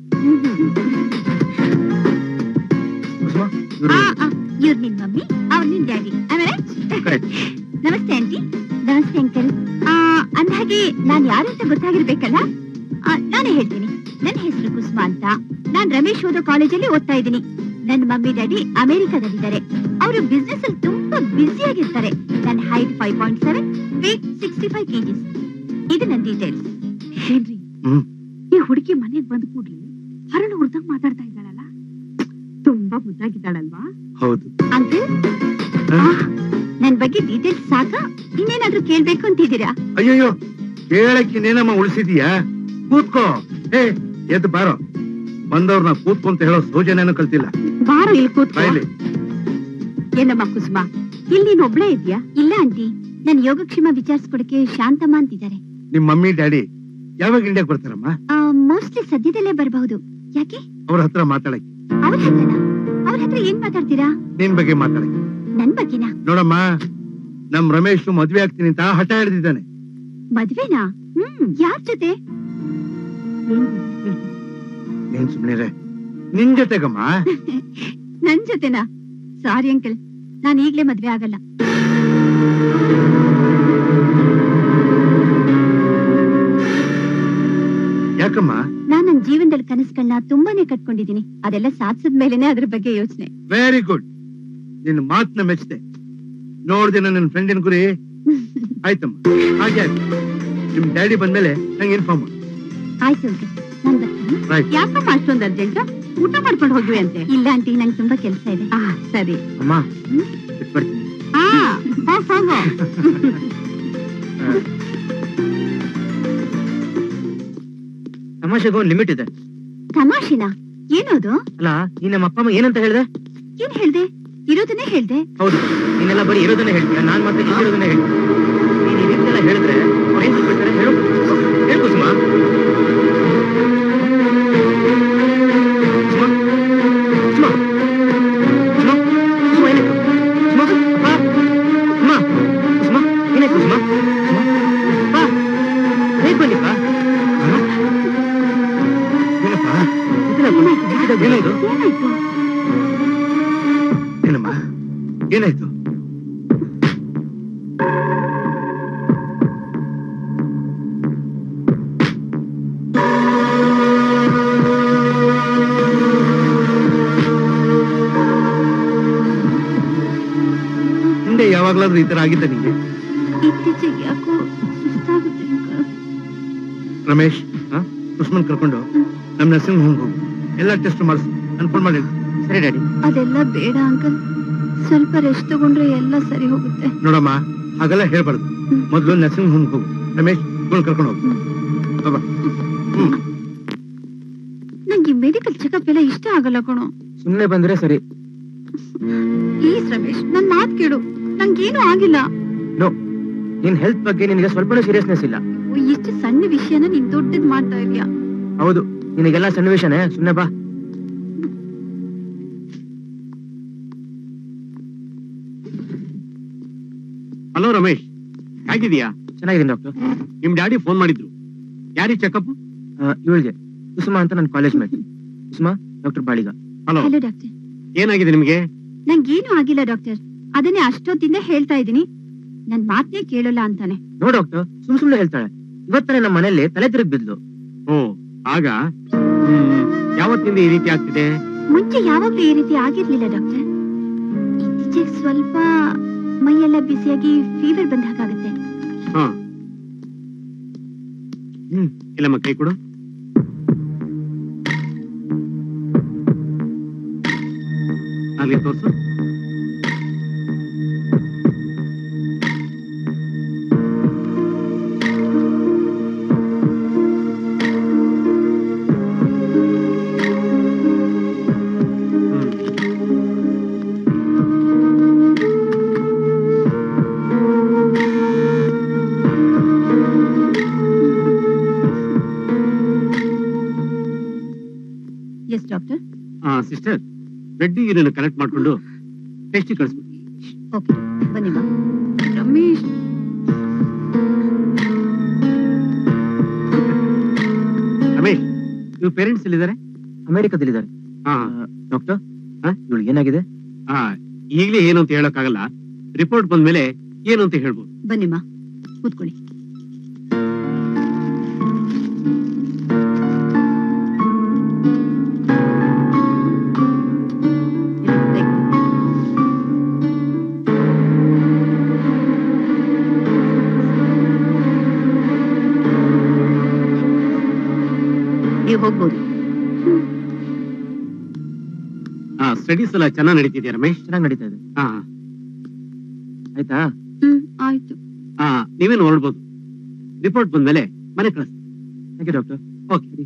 ಇವ್ರು ನಿನ್ ಮಮ್ಮಿ ಅವ್ರು ನಿನ್ ಡ್ಯಾಡಿ ನಮಸ್ತೆ ಆಂಟಿ ನಮಸ್ತೆ ಅಂಕಲ್ ಅಂದ್ಹಾಗೆ ನಾನ್ ಯಾರು ಅಂತ ಗೊತ್ತಾಗಿರ್ಬೇಕಲ್ಲ ಆ, ನಾನೇ ಹೇಳ್ತೀನಿ ನನ್ನ ಹೆಸರು ಕುಸುಮಾ ಅಂತ ನಾನ್ ರಮೇಶ್ ಓದೋ ಕಾಲೇಜಲ್ಲಿ ಓದ್ತಾ ಇದ್ದೀನಿ ನನ್ನ ಮಮ್ಮಿ ಡ್ಯಾಡಿ ಅಮೆರಿಕಾದಲ್ಲಿದ್ದಾರೆ ಅವರು ಬಿಸ್ನೆಸ್ ಅಲ್ಲಿ ತುಂಬಾ ಬ್ಯುಸಿ ಆಗಿರ್ತಾರೆ ನನ್ನ height five point seven weight sixty five KGs ಇದು ನನ್ನ ಡೀಟೇಲ್ಸ್ ಏನ್ರಿ ಹ್ಮ್ ಈ ಹುಡುಗಿ ಮನೆಗ್ ಬಂದ ಕೂಡ್ಲೆ ಹರಳು ಹುಡ್ದಂಗ್ ಮಾತಾಡ್ತಾ ಇದ್ದಾಳಲ್ಲ ತುಂಬಾ ಮುದ್ದಾಗಿದ್ದಾಳಲ್ವಾ ಹೌದು ಅಂಕಲ್ ನನ್ ಬಗ್ಗೆ ಡೀಟೇಲ್ಸ್ ಸಾಕ ಇನ್ನೇನಾದ್ರೂ ಕೇಳ್ಬೇಕು ಅಂತಿದ್ದೀರಾ ಅಯ್ಯಯ್ಯೋ ಕೇಳಕ್ ಇನ್ನೇನಮ್ಮ ಉಳಿಸಿದೀಯಾ ಕೂತ್ಕೋ ಏ ಎದ್ದು ಬಾರೋ ಬಂದವ್ರನ್ನ ಕೂತ್ಕೊಂತ ಹೇಳೋ ಸೌಜನ್ಯನೂ ಕಲ್ತಿಲ್ಲ ಬಾರ ಇಲ್ಲಿ ಕೂತ್ಕೋ ಬಾಯ್ಲಿ ಏನಮ್ಮ ಕುಸುಮ ಇಲ್ಲಿ ನೀನ್ ಒಬ್ಳೇ ಇದ್ಯಾ ಇಲ್ಲ ಆಂಟಿ ನನ್ ಯೋಗಕ್ಷೇಮ ವಿಚಾರಿಸ್ಕೊಡಕ್ಕೆ ಶಾಂತಮ್ಮ ಅಂತಿದ್ದಾರೆ ನಿಮ್ ಮಮ್ಮಿ ಡ್ಯಾಡಿ ಯಾವಾಗ ಇಂಡಿಯಾಕ್ ಬರ್ತಾರಮ್ಮ ಮೋಸ್ಟ್ಲಿ ಸದ್ಯದಲ್ಲೇ ಬರಬಹುದು ಯಾಕೆ ಅವ್ರ ಹತ್ರ ಮಾತಾಡಕ್ ಅವ್ರ ಹತ್ರನಾ ಅವ್ರ ಹತ್ರ ಏನ್ ಮಾತಾಡ್ತೀರಾ ನಿನ್ ಬಗ್ಗೆ ಮಾತಾಡಕ್ ನನ್ ಬಗ್ಗೆನಾ ನೋಡಮ್ಮ ನಮ್ ರಮೇಶ್ ಮದ್ವೆ ಆಗ್ತೀನಿ ಅಂತ ಹಠ ಹಿಡಿದಿದ್ದಾನೆ ಮದ್ವೆನಾ ಹ್ಮ್ ಯಾರ್ ಜೊತೆ ನೀನ್ ಸುಮ್ನಿರೆ ನಿನ್ ಜೊತೆಗಮ್ಮ ನನ್ ಜೊತೆನಾ ಸಾರಿ ಅಂಕಲ್ ನಾನ್ ಈಗ್ಲೇ ಮದ್ವೆ ಆಗಲ್ಲ ಯಾಕಮ್ಮ ನಾನ್ ನನ್ ಜೀವನದಲ್ಲಿ ಕನಸುಗಳನ್ನ ತುಂಬಾನೇ ಕಟ್ಕೊಂಡಿದೀನಿ ಅದೆಲ್ಲ ಸಾಧಿಸಿದ ಮೇಲೆನೆ ಅದ್ರ ಬಗ್ಗೆ ಯೋಚನೆ ವೆರಿ ಗುಡ್ ನಿನ್ ಮಾತನ್ನ ಮೆಚ್ಚಿದೆ ನೋಡ್ದೆ ನನ್ನ ಫ್ರೆಂಡಿನ ಗುರಿ ಆಯ್ತಮ್ಮ ಹಾಗೆ ಆಯ್ತು ನಿಮ್ ಡ್ಯಾಡಿ ಬಂದ್ಮೇಲೆ ನಂಗೆ ಇನ್ಫಾರ್ಮ್ ಮಾಡು ಆಯ್ತು ಅಂಕಲ್ ನಾನ್ ಬರ್ತೀನಿ Right. ಯಾಕಮ್ಮ ಅಷ್ಟೊಂದು ಅರ್ಜೆಂಟ್ ಊಟ ಮಾಡ್ಕೊಂಡು ಹೋಗ್ವಿ ಅಂತೆ ಇಲ್ಲ ಆಂಟಿ ನಂಗೆ ತುಂಬಾ ಕೆಲಸ ಇದೆ ಆ ಸರಿ ಅಮ್ಮ ಬಿಟ್ಬಿಡ್ತೀನಿ ಆ ಹೋಗ್ ಹೋಗು ತಮಾಷೆಗೂ ಒಂದ್ ಲಿಮಿಟ್ ಇದೆ ತಮಾಷೆನಾ ಏನೋದು ಅಲ್ಲ ಈ ನಮ್ಮ ಅಪ್ಪ ಅಮ್ಮ ಏನಂತ ಹೇಳ್ದೆ ಏನ್ ಹೇಳ್ದೆ ಇರೋದನ್ನೇ ಹೇಳ್ದೆ ಹೌದು ನೀನೆಲ್ಲ ಬರೀ ಇರೋದನ್ನೇ ಹೇಳ್ತೀಯ ನಾನ್ ಮಾತ್ರ ಇರೋದನ್ನೇ ಹೇಳ್ತೀನಿ ನೀನ್ ಈ ರೀತಿಯೆಲ್ಲ ಹೇಳಿದ್ರೆ ಅವ್ರು ಏನ್ ತಿಳ್ಕೊಳ್ತಾರೆ ಹೇಳು ಹೇಳು ಕುಸುಮ ಕುಸುಮ? ಕುಸುಮ? ಕುಸುಮ? ಕುಸುಮ ಏನಾಯ್ತು? ಕುಸುಮ? ಬಾ. ಕುಸುಮ? ಕುಸುಮ? ಏನಾಯ್ತು ಕುಸುಮ? ಕುಸುಮ? ಬಾ. ಹೇಗ್ ಬಂದಿಪ್ಪ? ಹಾ? ಏನಪ್ಪ ಇದ್ರಲ್ಲ, ಏನಾಯ್ತು ಏನಮ್ಮ ಏನಾಯ್ತು ಹಿಂದೆ ಯಾವಾಗ್ಲಾದ್ರೂ ಈ ತರ ಆಗಿದ್ದ ನಿಂಗೆ ಇತ್ತೀಚೆಗೆ ಯಾಕೋ ಸುಸ್ತಾಗುತ್ತೆ ಅಂಕಲ್ ರಮೇಶ್ ಕುಸ್ಮನ್ ಕರ್ಕೊಂಡು ನಮ್ ನರ್ಸಿಂಗ್ ಹೋಮ್ ಹೋಗು ಎಲ್ಲ ಟೆಸ್ಟ್ ಮಾಡಿಸು ಕನ್ಫರ್ಮ್ ಮಾಡಿ ಸರಿ ಡ್ಯಾಡಿ ಅದೆಲ್ಲ ಬೇಡ ಅಂಕಲ್ ಸ್ವಲ್ಪ ರೆಸ್ಟ್ ತಗೊಂಡ್ರೆ ಎಲ್ಲ ಸರಿ ಹೋಗುತ್ತೆ ನೋಡಮ್ಮ ಹಾಗೆಲ್ಲ ಹೇಳ್ಬಾರ್ದು ಮೊದ್ಲು ನರ್ಸಿಂಗ್ ಹೋಮ್ ಹೋಗು ರಮೇಶ್ ಇವ್ಳ್ ಕರ್ಕೊಂಡು ಹೋಗು ಬಾಬಾ ಹ್ಮ್ ನಂಗೆ ಮೆಡಿಕಲ್ ಚೆಕಪ್ ಎಲ್ಲ ಇಷ್ಟ ಆಗಲ್ಲ ಕಣೋ ಸುಮ್ನೆ ಬಂದ್ರೆ ಸರಿ ಪ್ಲೀಸ್ ರಮೇಶ್ ನನ್ ಮಾತ್ ಕೇಳು ನಂಗೇನು ಆಗಿಲ್ಲ ನೋ ನಿನ್ ಹೆಲ್ತ್ ಬಗ್ಗೆ ನಿನಗೆ ಸ್ವಲ್ಪನೂ ಸೀರಿಯಸ್ನೆಸ್ ಇಲ್ಲ ಇಷ್ಟು ಸಣ್ಣ ವಿಷಯನ ನೀನ್ ದೊಡ್ಡದ್ ಮಾಡ್ತಾ ಇದೀಯ ಹೌದು ನಿನಗೆಲ್ಲ ಸನ್ನಿವೇಶನೇ ಸುಮ್ನೆ ಬಾ ಹಲೋ ರಮೇಶ್ ಹೇಗಿದೀಯಾ ಚೆನ್ನಾಗಿದ್ದೀನಿ ಡಾಕ್ಟರ್ ನಿಮ್ ಡ್ಯಾಡಿ ಫೋನ್ ಮಾಡಿದ್ರು ಯಾರಿಗೆ ಚೆಕಪ್ ಇವಳಿಗೆ ಕುಸುಮಾ ಅಂತ ನನ್ನ college mate Kusuma doctor Baliga hello hello doctor ಏನಾಗಿದೆ ನಿಮ್ಗೆ ನಂಗೇನು ಆಗಿಲ್ಲ ಡಾಕ್ಟರ್ ಅದನ್ನೇ ಅಷ್ಟೊತ್ತಿಂದ ಹೇಳ್ತಾ ಇದೀನಿ ನನ್ ಮಾತೇ ಕೇಳಲ್ಲ ಅಂತಾನೆ ನೋ ಡಾಕ್ಟರ್ ಸುಮ್ ಸುಮ್ನೆ ಹೇಳ್ತಾಳೆ ಇವತ್ತನೇ ನಮ್ಮ ಮನೆಯಲ್ಲಿ ತಲೆ ತಿರುಗಿ ಬಿದ್ಲು ಓ ಆಗ ಹ್ಮ್, ಯಾವತ್ತಿಂದ ಈ ರೀತಿ ಆಗ್ತಿದೆ ಮುಂಚೆ ಯಾವಾಗ್ಲೂ ಈ ರೀತಿ ಆಗಿರ್ಲಿಲ್ಲ ಡಾಕ್ಟರ್ ಇತ್ತೀಚೆಗೆ ಸ್ವಲ್ಪ ಮೈಯೆಲ್ಲ ಬಿಸಿಯಾಗಿ ಫೀವರ್ ಬಂದ ಹಾಗಾಗುತ್ತೆ ಹಾ ಹ್ಮ್ ಇಲ್ಲಮ್ಮ ಕೈ ಕೊಡು ಅಲ್ಲಿ ತೋರ್ಸು ಎಸ್ ಡಾಕ್ಟರ್ ಆ ಸಿಸ್ಟರ್ ಬ್ಲಡ್ ಯೂರಿನ್ ಕಲೆಕ್ಟ್ ಮಾಡ್ಕೊಂಡು ಟೆಸ್ಟ್ ಕಳಿಸ್ಬಿಡಿ ಓಕೆ ಬನ್ನಿ ಬಾ ರಮೇಶ್ ರಮೇಶ್ ಇವ್ ಪೇರೆಂಟ್ಸ್ ಎಲ್ಲಿದ್ದಾರೆ ಅಮೆರಿಕದಲ್ಲಿದ್ದಾರೆ ಹಾ ಡಾಕ್ಟರ್ ಇವಳು ಏನಾಗಿದೆ ಹಾ ಈಗಲೇ ಏನು ಅಂತ ಹೇಳಕ್ಕಾಗಲ್ಲ ರಿಪೋರ್ಟ್ ಬಂದ್ಮೇಲೆ ಏನು ಅಂತ ಹೇಳ್ಬೋದು ಬನ್ನಿಮ್ಮ ಕೂತ್ಕೊಳ್ಳಿ ನೀವು ಹೋಗ್ಬೋದು ಹಾ ಸ್ಟಡೀಸ್ ಎಲ್ಲ ಚೆನ್ನಾಗಿ ನಡೀತಿದ್ಯಾ ರಮೇಶ್ ಚೆನ್ನಾಗಿ ನಡೀತಾ ಇದೆ ಹಾ ಆಯ್ತಾ ಹ್ಮ್ ಆಯ್ತು ಹಾ ನೀವೇನು ಹೊರಡ್ಬೋದು ರಿಪೋರ್ಟ್ ಬಂದ್ಮೇಲೆ ಮನೆ ಕಳಿಸ್ thank you doctor okay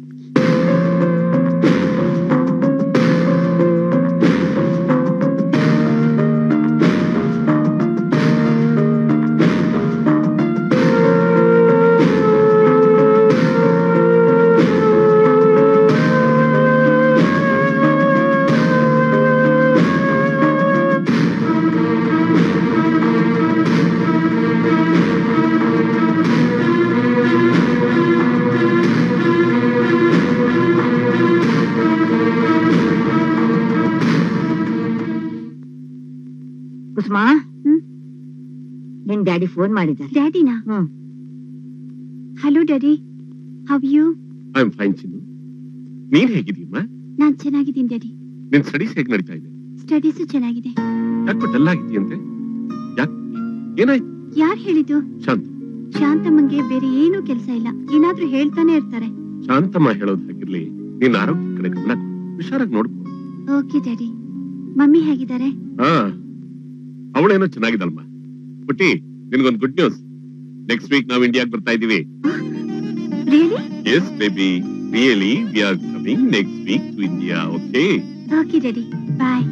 Kusuma ನಿನ್ ಡ್ಯಾಡಿ ಫೋನ್ ಮಾಡಿದ್ದಾರೆ ಡ್ಯಾಡಿನಾ hmm hello daddy how you I am fine Chinnu ನೀನ್ ಹೇಗಿದೀಯಮ್ಮ ನಾನ್ ಚೆನ್ನಾಗಿದ್ದೀನಿ ಡ್ಯಾಡಿ ನಿನ್ ಸ್ಟಡೀಸ್ ಹೇಗ್ ನಡೀತಾ ಇದೆ ಸ್ಟಡೀಸು ಚೆನ್ನಾಗಿದೆ ಯಾಕೋ ಡಲ್ ಆಗಿದೆಯಂತೆ ಯಾಕೆ ಏನಾಯ್ತು ಯಾರ್ ಹೇಳಿದ್ದು ಶಾಂತ ಶಾಂತಮ್ಮಂಗೆ ಬೇರೆ ಏನೂ ಕೆಲಸ ಇಲ್ಲ ಏನಾದ್ರೂ ಹೇಳ್ತಾನೆ ಇರ್ತಾರೆ ಶಾಂತಮ್ಮ ಹೇಳೋದ್ ಹಾಗಿರ್ಲಿ ನಿನ್ ಆರೋಗ್ಯ ಕಡೆ ಗಮನ ಕೊಡು. ಹುಷಾರಾಗಿ ನೋಡ್ಕೊ ಓಕೆ ಡ್ಯಾಡಿ ಮಮ್ಮಿ ಹೇಗಿದ್ದಾರೆ ಹಾ ಅವಳೇನೋ ಚೆನ್ನಾಗಿದಲ್ಮ ಪುಟ್ಟಿ ನಿನ್ಗೊಂದ್ ಗುಡ್ ನ್ಯೂಸ್ ನೆಕ್ಸ್ಟ್ ವೀಕ್ ನಾವ್ ಇಂಡಿಯಾಗ್ ಬರ್ತಾ ಇದೀವಿ really yes baby really we are coming next week to India okay okay daddy bye